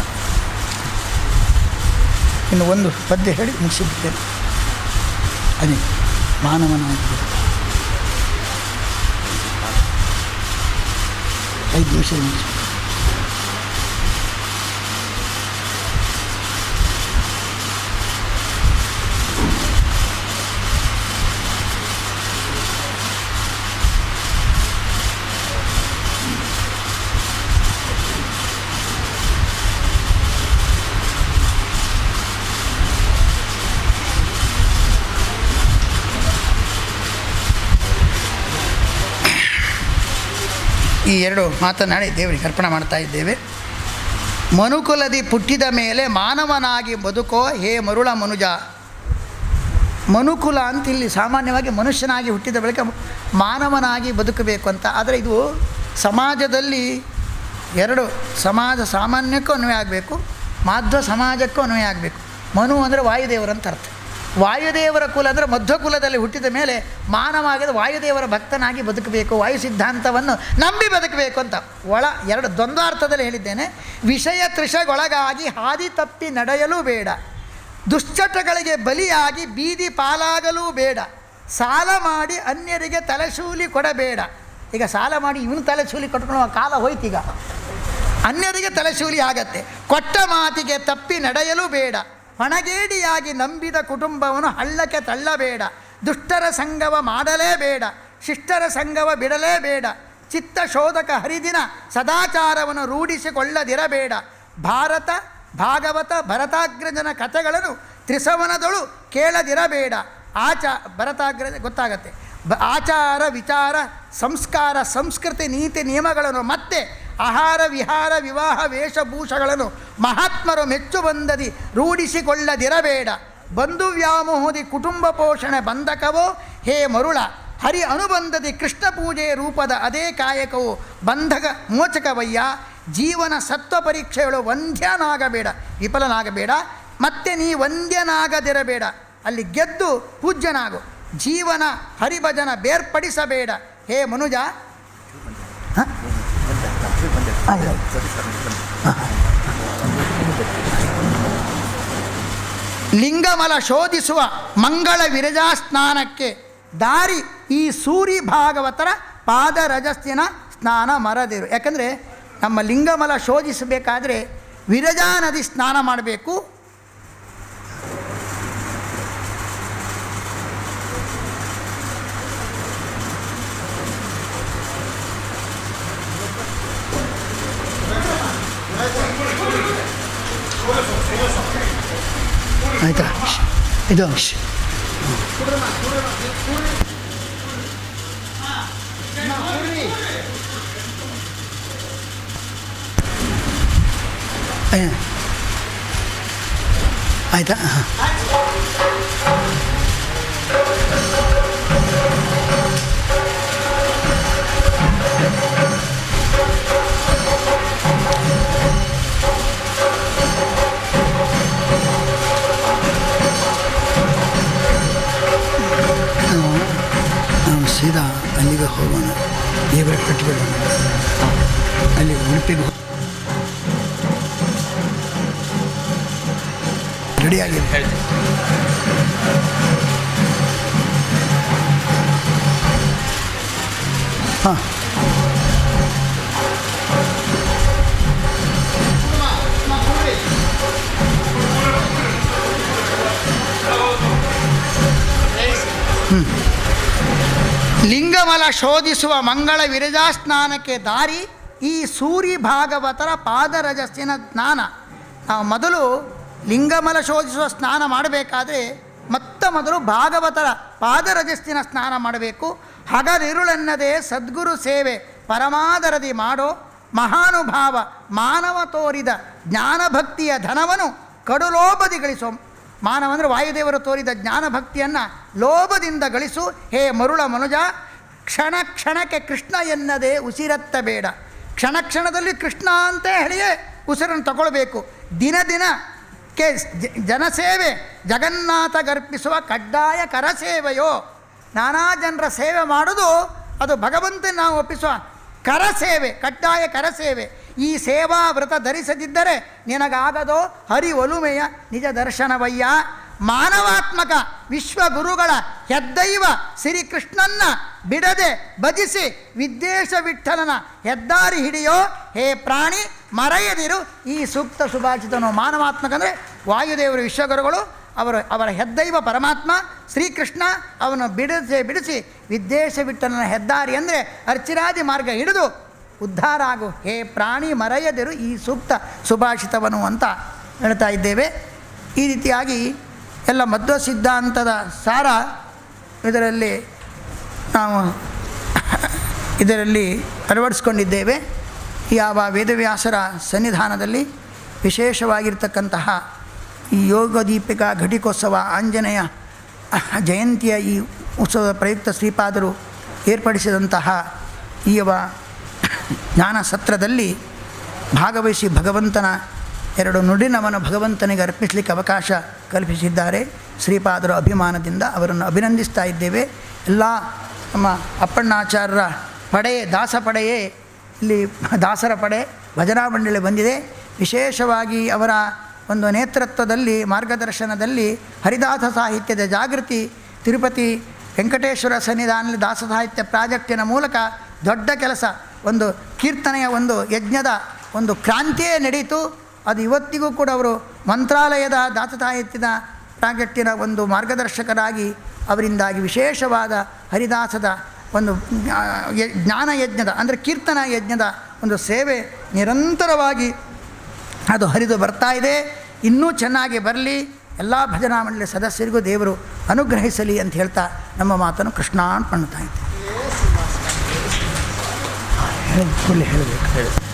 ಇನ್ನು ಒಂದು ಪದ್ಯ ಹೇಳಿ ಮುಗಿಸಿಬಿಡ್ತೇನೆ ಅದೇ ಮಾನವನಾಗಿ ಐದು ನಿಮಿಷ ಮುಗಿಸಿ ಈ ಎರಡು ಮಾತನಾಡಿ ದೇವರಿಗೆ ಅರ್ಪಣೆ ಮಾಡ್ತಾ ಇದ್ದೇವೆ ಮನುಕುಲದಿ ಪುಟ್ಟಿದ ಮೇಲೆ ಮಾನವನಾಗಿ ಬದುಕೋ ಹೇ ಮರುಳ ಮನುಜ ಮನುಕುಲ ಅಂತ ಇಲ್ಲಿ ಸಾಮಾನ್ಯವಾಗಿ ಮನುಷ್ಯನಾಗಿ ಹುಟ್ಟಿದ ಬಳಿಕ ಮಾನವನಾಗಿ ಬದುಕಬೇಕು ಅಂತ ಆದರೆ ಇದು ಸಮಾಜದಲ್ಲಿ ಎರಡು ಸಮಾಜ ಸಾಮಾನ್ಯಕ್ಕೂ ಅನ್ವಯ ಆಗಬೇಕು ಮಾಧ್ವ ಸಮಾಜಕ್ಕೂ ಅನ್ವಯ ಆಗಬೇಕು ಮನು ಅಂದರೆ ವಾಯುದೇವರಂತ ಅರ್ಥ ವಾಯುದೇವರ ಕುಲ ಅಂದರೆ ಮಧ್ವ ಕುಲದಲ್ಲಿ ಹುಟ್ಟಿದ ಮೇಲೆ ಮಾನವ ಆಗಿದ ವಾಯುದೇವರ ಭಕ್ತನಾಗಿ ಬದುಕಬೇಕು ವಾಯು ಸಿದ್ಧಾಂತವನ್ನು ನಂಬಿ ಬದುಕಬೇಕು ಅಂತ ಒಳ ಎರಡು ದ್ವಂದ್ವಾರ್ಥದಲ್ಲಿ ಹೇಳಿದ್ದೇನೆ ವಿಷಯ ತೃಷಗೊಳಗಾಗಿ ಹಾದಿ ತಪ್ಪಿ ನಡೆಯಲು ಬೇಡ ದುಶ್ಚಟಗಳಿಗೆ ಬಲಿಯಾಗಿ ಬೀದಿ ಪಾಲಾಗಲೂ ಬೇಡ ಸಾಲ ಮಾಡಿ ಅನ್ಯರಿಗೆ ತಲೆಶೂಲಿ ಕೊಡಬೇಡ ಈಗ ಸಾಲ ಮಾಡಿ ಇವನು ತಲೆಶೂಲಿ ಕೊಟ್ಕೊಳ್ಳೋ ಕಾಲ ಹೋಯ್ತೀಗ ಅನ್ಯರಿಗೆ ತಲೆಶೂಲಿ ಆಗತ್ತೆ ಕೊಟ್ಟ ಮಾತಿಗೆ ತಪ್ಪಿ ನಡೆಯಲು ಬೇಡ ಹೊಣಗೇಡಿಯಾಗಿ ನಂಬಿದ ಕುಟುಂಬವನ್ನು ಹಳ್ಳಕ್ಕೆ ತಳ್ಳಬೇಡ ದುಷ್ಟರ ಸಂಗವ ಮಾಡಲೇಬೇಡ ಶಿಷ್ಟರ ಸಂಗವ ಬಿಡಲೇಬೇಡ ಚಿತ್ತ ಶೋಧಕ ಹರಿದಿನ ಸದಾಚಾರವನ್ನು ರೂಢಿಸಿಕೊಳ್ಳದಿರಬೇಡ ಭಾರತ ಭಾಗವತ ಭರತಾಗ್ರಜನ ಕಥೆಗಳನ್ನು ತ್ರಿಸವನದಳು ಕೇಳದಿರಬೇಡ ಆಚ ಭರತಾಗ್ರಜ ಗೊತ್ತಾಗತ್ತೆ ಬ ಆಚಾರ ವಿಚಾರ ಸಂಸ್ಕಾರ ಸಂಸ್ಕೃತಿ ನೀತಿ ನಿಯಮಗಳನ್ನು ಮತ್ತೆ ಆಹಾರ ವಿಹಾರ ವಿವಾಹ ವೇಷಭೂಷಗಳನ್ನು ಮಹಾತ್ಮರು ಮೆಚ್ಚು ಬಂದದಿ ರೂಢಿಸಿಕೊಳ್ಳದಿರಬೇಡ ಬಂಧು ವ್ಯಾಮೋಹದಿ ಕುಟುಂಬ ಪೋಷಣೆ ಬಂಧಕವೋ ಹೇ ಮರುಳ ಹರಿ ಅನುಬಂಧದಿ ಕೃಷ್ಣ ಪೂಜೆ ರೂಪದ ಅದೇ ಕಾಯಕವು ಬಂಧಕ ಮೋಚಕವಯ್ಯ ಜೀವನ ಸತ್ವ ಪರೀಕ್ಷೆಗಳು ವಂದ್ಯನಾಗಬೇಡ ವಿಫಲನಾಗಬೇಡ ಮತ್ತೆ ನೀ ವಂದ್ಯನಾಗದಿರಬೇಡ ಅಲ್ಲಿ ಗೆದ್ದು ಪೂಜ್ಯನಾಗು ಜೀವನ ಹರಿಭಜನ ಬೇರ್ಪಡಿಸಬೇಡ ಹೇ ಮನುಜ ಹ? ಆಯ್ತು. ಲಿಂಗಮಲ ಶೋಧಿಸುವ ಮಂಗಳ ವಿರಜಾ ಸ್ನಾನಕ್ಕೆ ದಾರಿ ಈ ಸೂರಿ ಭಾಗವತರ ಪಾದ ರಜಸ್ಸಿನ ಸ್ನಾನ ಮರದಿರು ಯಾಕಂದರೆ ನಮ್ಮ ಲಿಂಗಮಲ ಶೋಧಿಸಬೇಕಾದ್ರೆ ವಿರಜಾ ನದಿ ಸ್ನಾನ ಮಾಡಬೇಕು ಆಯಿತಾ ಇದು ಶ್. ಏ. ಆಯಿತಾ ಹಾಂ ನಾವು ಸೀದಾ ಅಲ್ಲಿಗೆ ಹೋಗೋಣ ದೇವರ ಕಟ್ಟಿಬಿಡೋಣ ಅಲ್ಲಿ ಉಡುಪಿಗೆ ಹೋ- ರೆಡಿಯಾಗಿದೆ ಹೇಳ್ತೀನಿ ಹಾಂ ಲಿಂಗಮಲ ಶೋಧಿಸುವ ಮಂಗಳ ವಿರಜಾ ಸ್ನಾನಕ್ಕೆ ದಾರಿ ಈ ಸೂರಿ ಭಾಗವತರ ಪಾದರಜಸ್ಸಿನ ಸ್ನಾನ ನಾವು ಮೊದಲು ಲಿಂಗಮಲ ಶೋಧಿಸುವ ಸ್ನಾನ ಮಾಡಬೇಕಾದ್ರೆ ಮೊತ್ತ ಮೊದಲು ಭಾಗವತರ ಪಾದರಜಸ್ಸಿನ ಸ್ನಾನ ಮಾಡಬೇಕು ಹಗಲಿರುಳೆನ್ನದೇ ಸದ್ಗುರು ಸೇವೆ ಪರಮಾದರದಿ ಮಾಡೋ ಮಹಾನುಭಾವ ಮಾನವ ತೋರಿದ ಜ್ಞಾನಭಕ್ತಿಯ ಧನವನ್ನು ಕಡುಲೋಬದಿ ಗಳಿಸೋ ಮಾನವ ಅಂದರೆ ವಾಯುದೇವರು ತೋರಿದ ಜ್ಞಾನಭಕ್ತಿಯನ್ನು ಲೋಭದಿಂದ ಗಳಿಸು ಹೇ ಮರುಳ ಮನುಜ ಕ್ಷಣ ಕ್ಷಣಕ್ಕೆ ಕೃಷ್ಣ ಎನ್ನದೇ ಉಸಿರತ್ತಬೇಡ ಕ್ಷಣ ಕ್ಷಣದಲ್ಲಿ ಕೃಷ್ಣ ಅಂತ ಹೇಳಿಯೇ ಉಸಿರನ್ನು ತಗೊಳ್ಬೇಕು ದಿನ ದಿನಕ್ಕೆ ಜ- ಜನಸೇವೆ ಜಗನ್ನಾಥ ಗರ್ಪಿಸುವ ಕಡ್ಡಾಯ ಕರಸೇವೆಯೋ ನಾನಾ ಜನರ ಸೇವೆ ಮಾಡೋದು ಅದು ಭಗವಂತನ ನಾವು ಒಪ್ಪಿಸುವ ಕರಸೇವೆ ಕಡ್ಡಾಯ ಕರಸೇವೆ ಈ ಸೇವಾ ವ್ರತ ಧರಿಸದಿದ್ದರೆ ನಿನಗಾಗದೋ ಹರಿ ಒಲುಮೆಯ ನಿಜ ದರ್ಶನವಯ್ಯ ಮಾನವಾತ್ಮಕ ವಿಶ್ವಗುರುಗಳ ಹೆದ್ದೈವ ಶ್ರೀಕೃಷ್ಣನ್ನ ಬಿಡದೆ ಭಜಿಸಿ ವಿದ್ವೇಷ ವಿಠಲನ ಹೆದ್ದಾರಿ ಹಿಡಿಯೋ ಹೇ ಪ್ರಾಣಿ ಮರೆಯದಿರು ಈ ಸೂಕ್ತ ಸುಭಾಷಿತನು ಮಾನವಾತ್ಮಕ ಅಂದರೆ ವಾಯುದೇವರು ವಿಶ್ವಗುರುಗಳು ಅವರು ಅವರ ಹೆದ್ದೈವ ಪರಮಾತ್ಮ ಶ್ರೀಕೃಷ್ಣ ಅವನು ಬಿಡಿಸಿ ಬಿಡಿಸಿ ವಿದ್ವೇಷ ವಿಠಲನ ಹೆದ್ದಾರಿ ಅಂದರೆ ಅರ್ಚಿರಾದಿ ಮಾರ್ಗ ಹಿಡಿದು ಉದ್ಧಾರ ಆಗು ಹೇ ಪ್ರಾಣಿ ಮರೆಯದಿರು ಈ ಸೂಕ್ತ ಸುಭಾಷಿತವನು ಅಂತ ಹೇಳ್ತಾ ಇದ್ದೇವೆ ಈ ರೀತಿಯಾಗಿ ಎಲ್ಲ ಮಧ್ವ ಸಿದ್ಧಾಂತದ ಸಾರ ಇದರಲ್ಲಿ ನಾವು ಇದರಲ್ಲಿ ಅಳವಡಿಸ್ಕೊಂಡಿದ್ದೇವೆ ಯಾವ ವೇದವ್ಯಾಸರ ಸನ್ನಿಧಾನದಲ್ಲಿ ವಿಶೇಷವಾಗಿರ್ತಕ್ಕಂತಹ ಈ ಯೋಗ ದೀಪಿಕಾ ಘಟಿಕೋತ್ಸವ ಆಂಜನೇಯ ಜಯಂತಿಯ ಈ ಉತ್ಸವದ ಪ್ರಯುಕ್ತ ಶ್ರೀಪಾದರು ಏರ್ಪಡಿಸಿದಂತಹ ಈವ ಜ್ಞಾನ ಸತ್ರದಲ್ಲಿ ಭಾಗವಹಿಸಿ ಭಗವಂತನ ಎರಡು ನುಡಿನವನ್ನು ಭಗವಂತನಿಗೆ ಅರ್ಪಿಸಲಿಕ್ಕೆ ಅವಕಾಶ ಕಲ್ಪಿಸಿದ್ದಾರೆ ಶ್ರೀಪಾದರ ಅಭಿಮಾನದಿಂದ ಅವರನ್ನು ಅಭಿನಂದಿಸ್ತಾ ಇದ್ದೇವೆ ಎಲ್ಲ ನಮ್ಮ ಅಪ್ಪಣ್ಣಾಚಾರ್ಯರ ಪಡೆ ದಾಸ ಪಡೆಯೇ ಇಲ್ಲಿ ದಾಸರ ಪಡೆ ಭಜನಾ ಮಂಡಳಿ ಬಂದಿದೆ ವಿಶೇಷವಾಗಿ ಅವರ ಒಂದು ನೇತೃತ್ವದಲ್ಲಿ ಮಾರ್ಗದರ್ಶನದಲ್ಲಿ ಹರಿದಾಸ ಸಾಹಿತ್ಯದ ಜಾಗೃತಿ ತಿರುಪತಿ ವೆಂಕಟೇಶ್ವರ ಸನ್ನಿಧಾನದಲ್ಲಿ ದಾಸ ಸಾಹಿತ್ಯ ಪ್ರಾಜೆಕ್ಟಿನ ಮೂಲಕ ದೊಡ್ಡ ಕೆಲಸ ಒಂದು ಕೀರ್ತನೆಯ ಒಂದು ಯಜ್ಞದ ಒಂದು ಕ್ರಾಂತಿಯೇ ನಡೀತು ಅದು ಇವತ್ತಿಗೂ ಕೂಡ ಅವರು ಮಂತ್ರಾಲಯದ ದಾಸ ಸಾಹಿತ್ಯದ ಪ್ರಾಜೆಕ್ಟಿನ ಒಂದು ಮಾರ್ಗದರ್ಶಕರಾಗಿ ಅವರಿಂದಾಗಿ ವಿಶೇಷವಾದ ಹರಿದಾಸದ ಒಂದು ಜ್ಞಾ- ಯ- ಜ್ಞಾನ ಯಜ್ಞದ ಅಂದರೆ ಕೀರ್ತನ ಯಜ್ಞದ ಒಂದು ಸೇವೆ ನಿರಂತರವಾಗಿ ಅದು ಹರಿದು ಬರ್ತಾ ಇದೆ ಇನ್ನೂ ಚೆನ್ನಾಗಿ ಬರಲಿ ಎಲ್ಲ ಭಜನಾ ಮಂಡಳಿ ಸದಸ್ಯರಿಗೂ ದೇವರು ಅನುಗ್ರಹಿಸಲಿ ಅಂತ ಹೇಳ್ತಾ ನಮ್ಮ ಮಾತನ್ನು ಕೃಷ್ಣಾರ್ಪಣ್ತಾ ಇದ್ದೇವೆ ಹೇಳಿ ಹೇಳಬೇಕು ಹೇಳಿ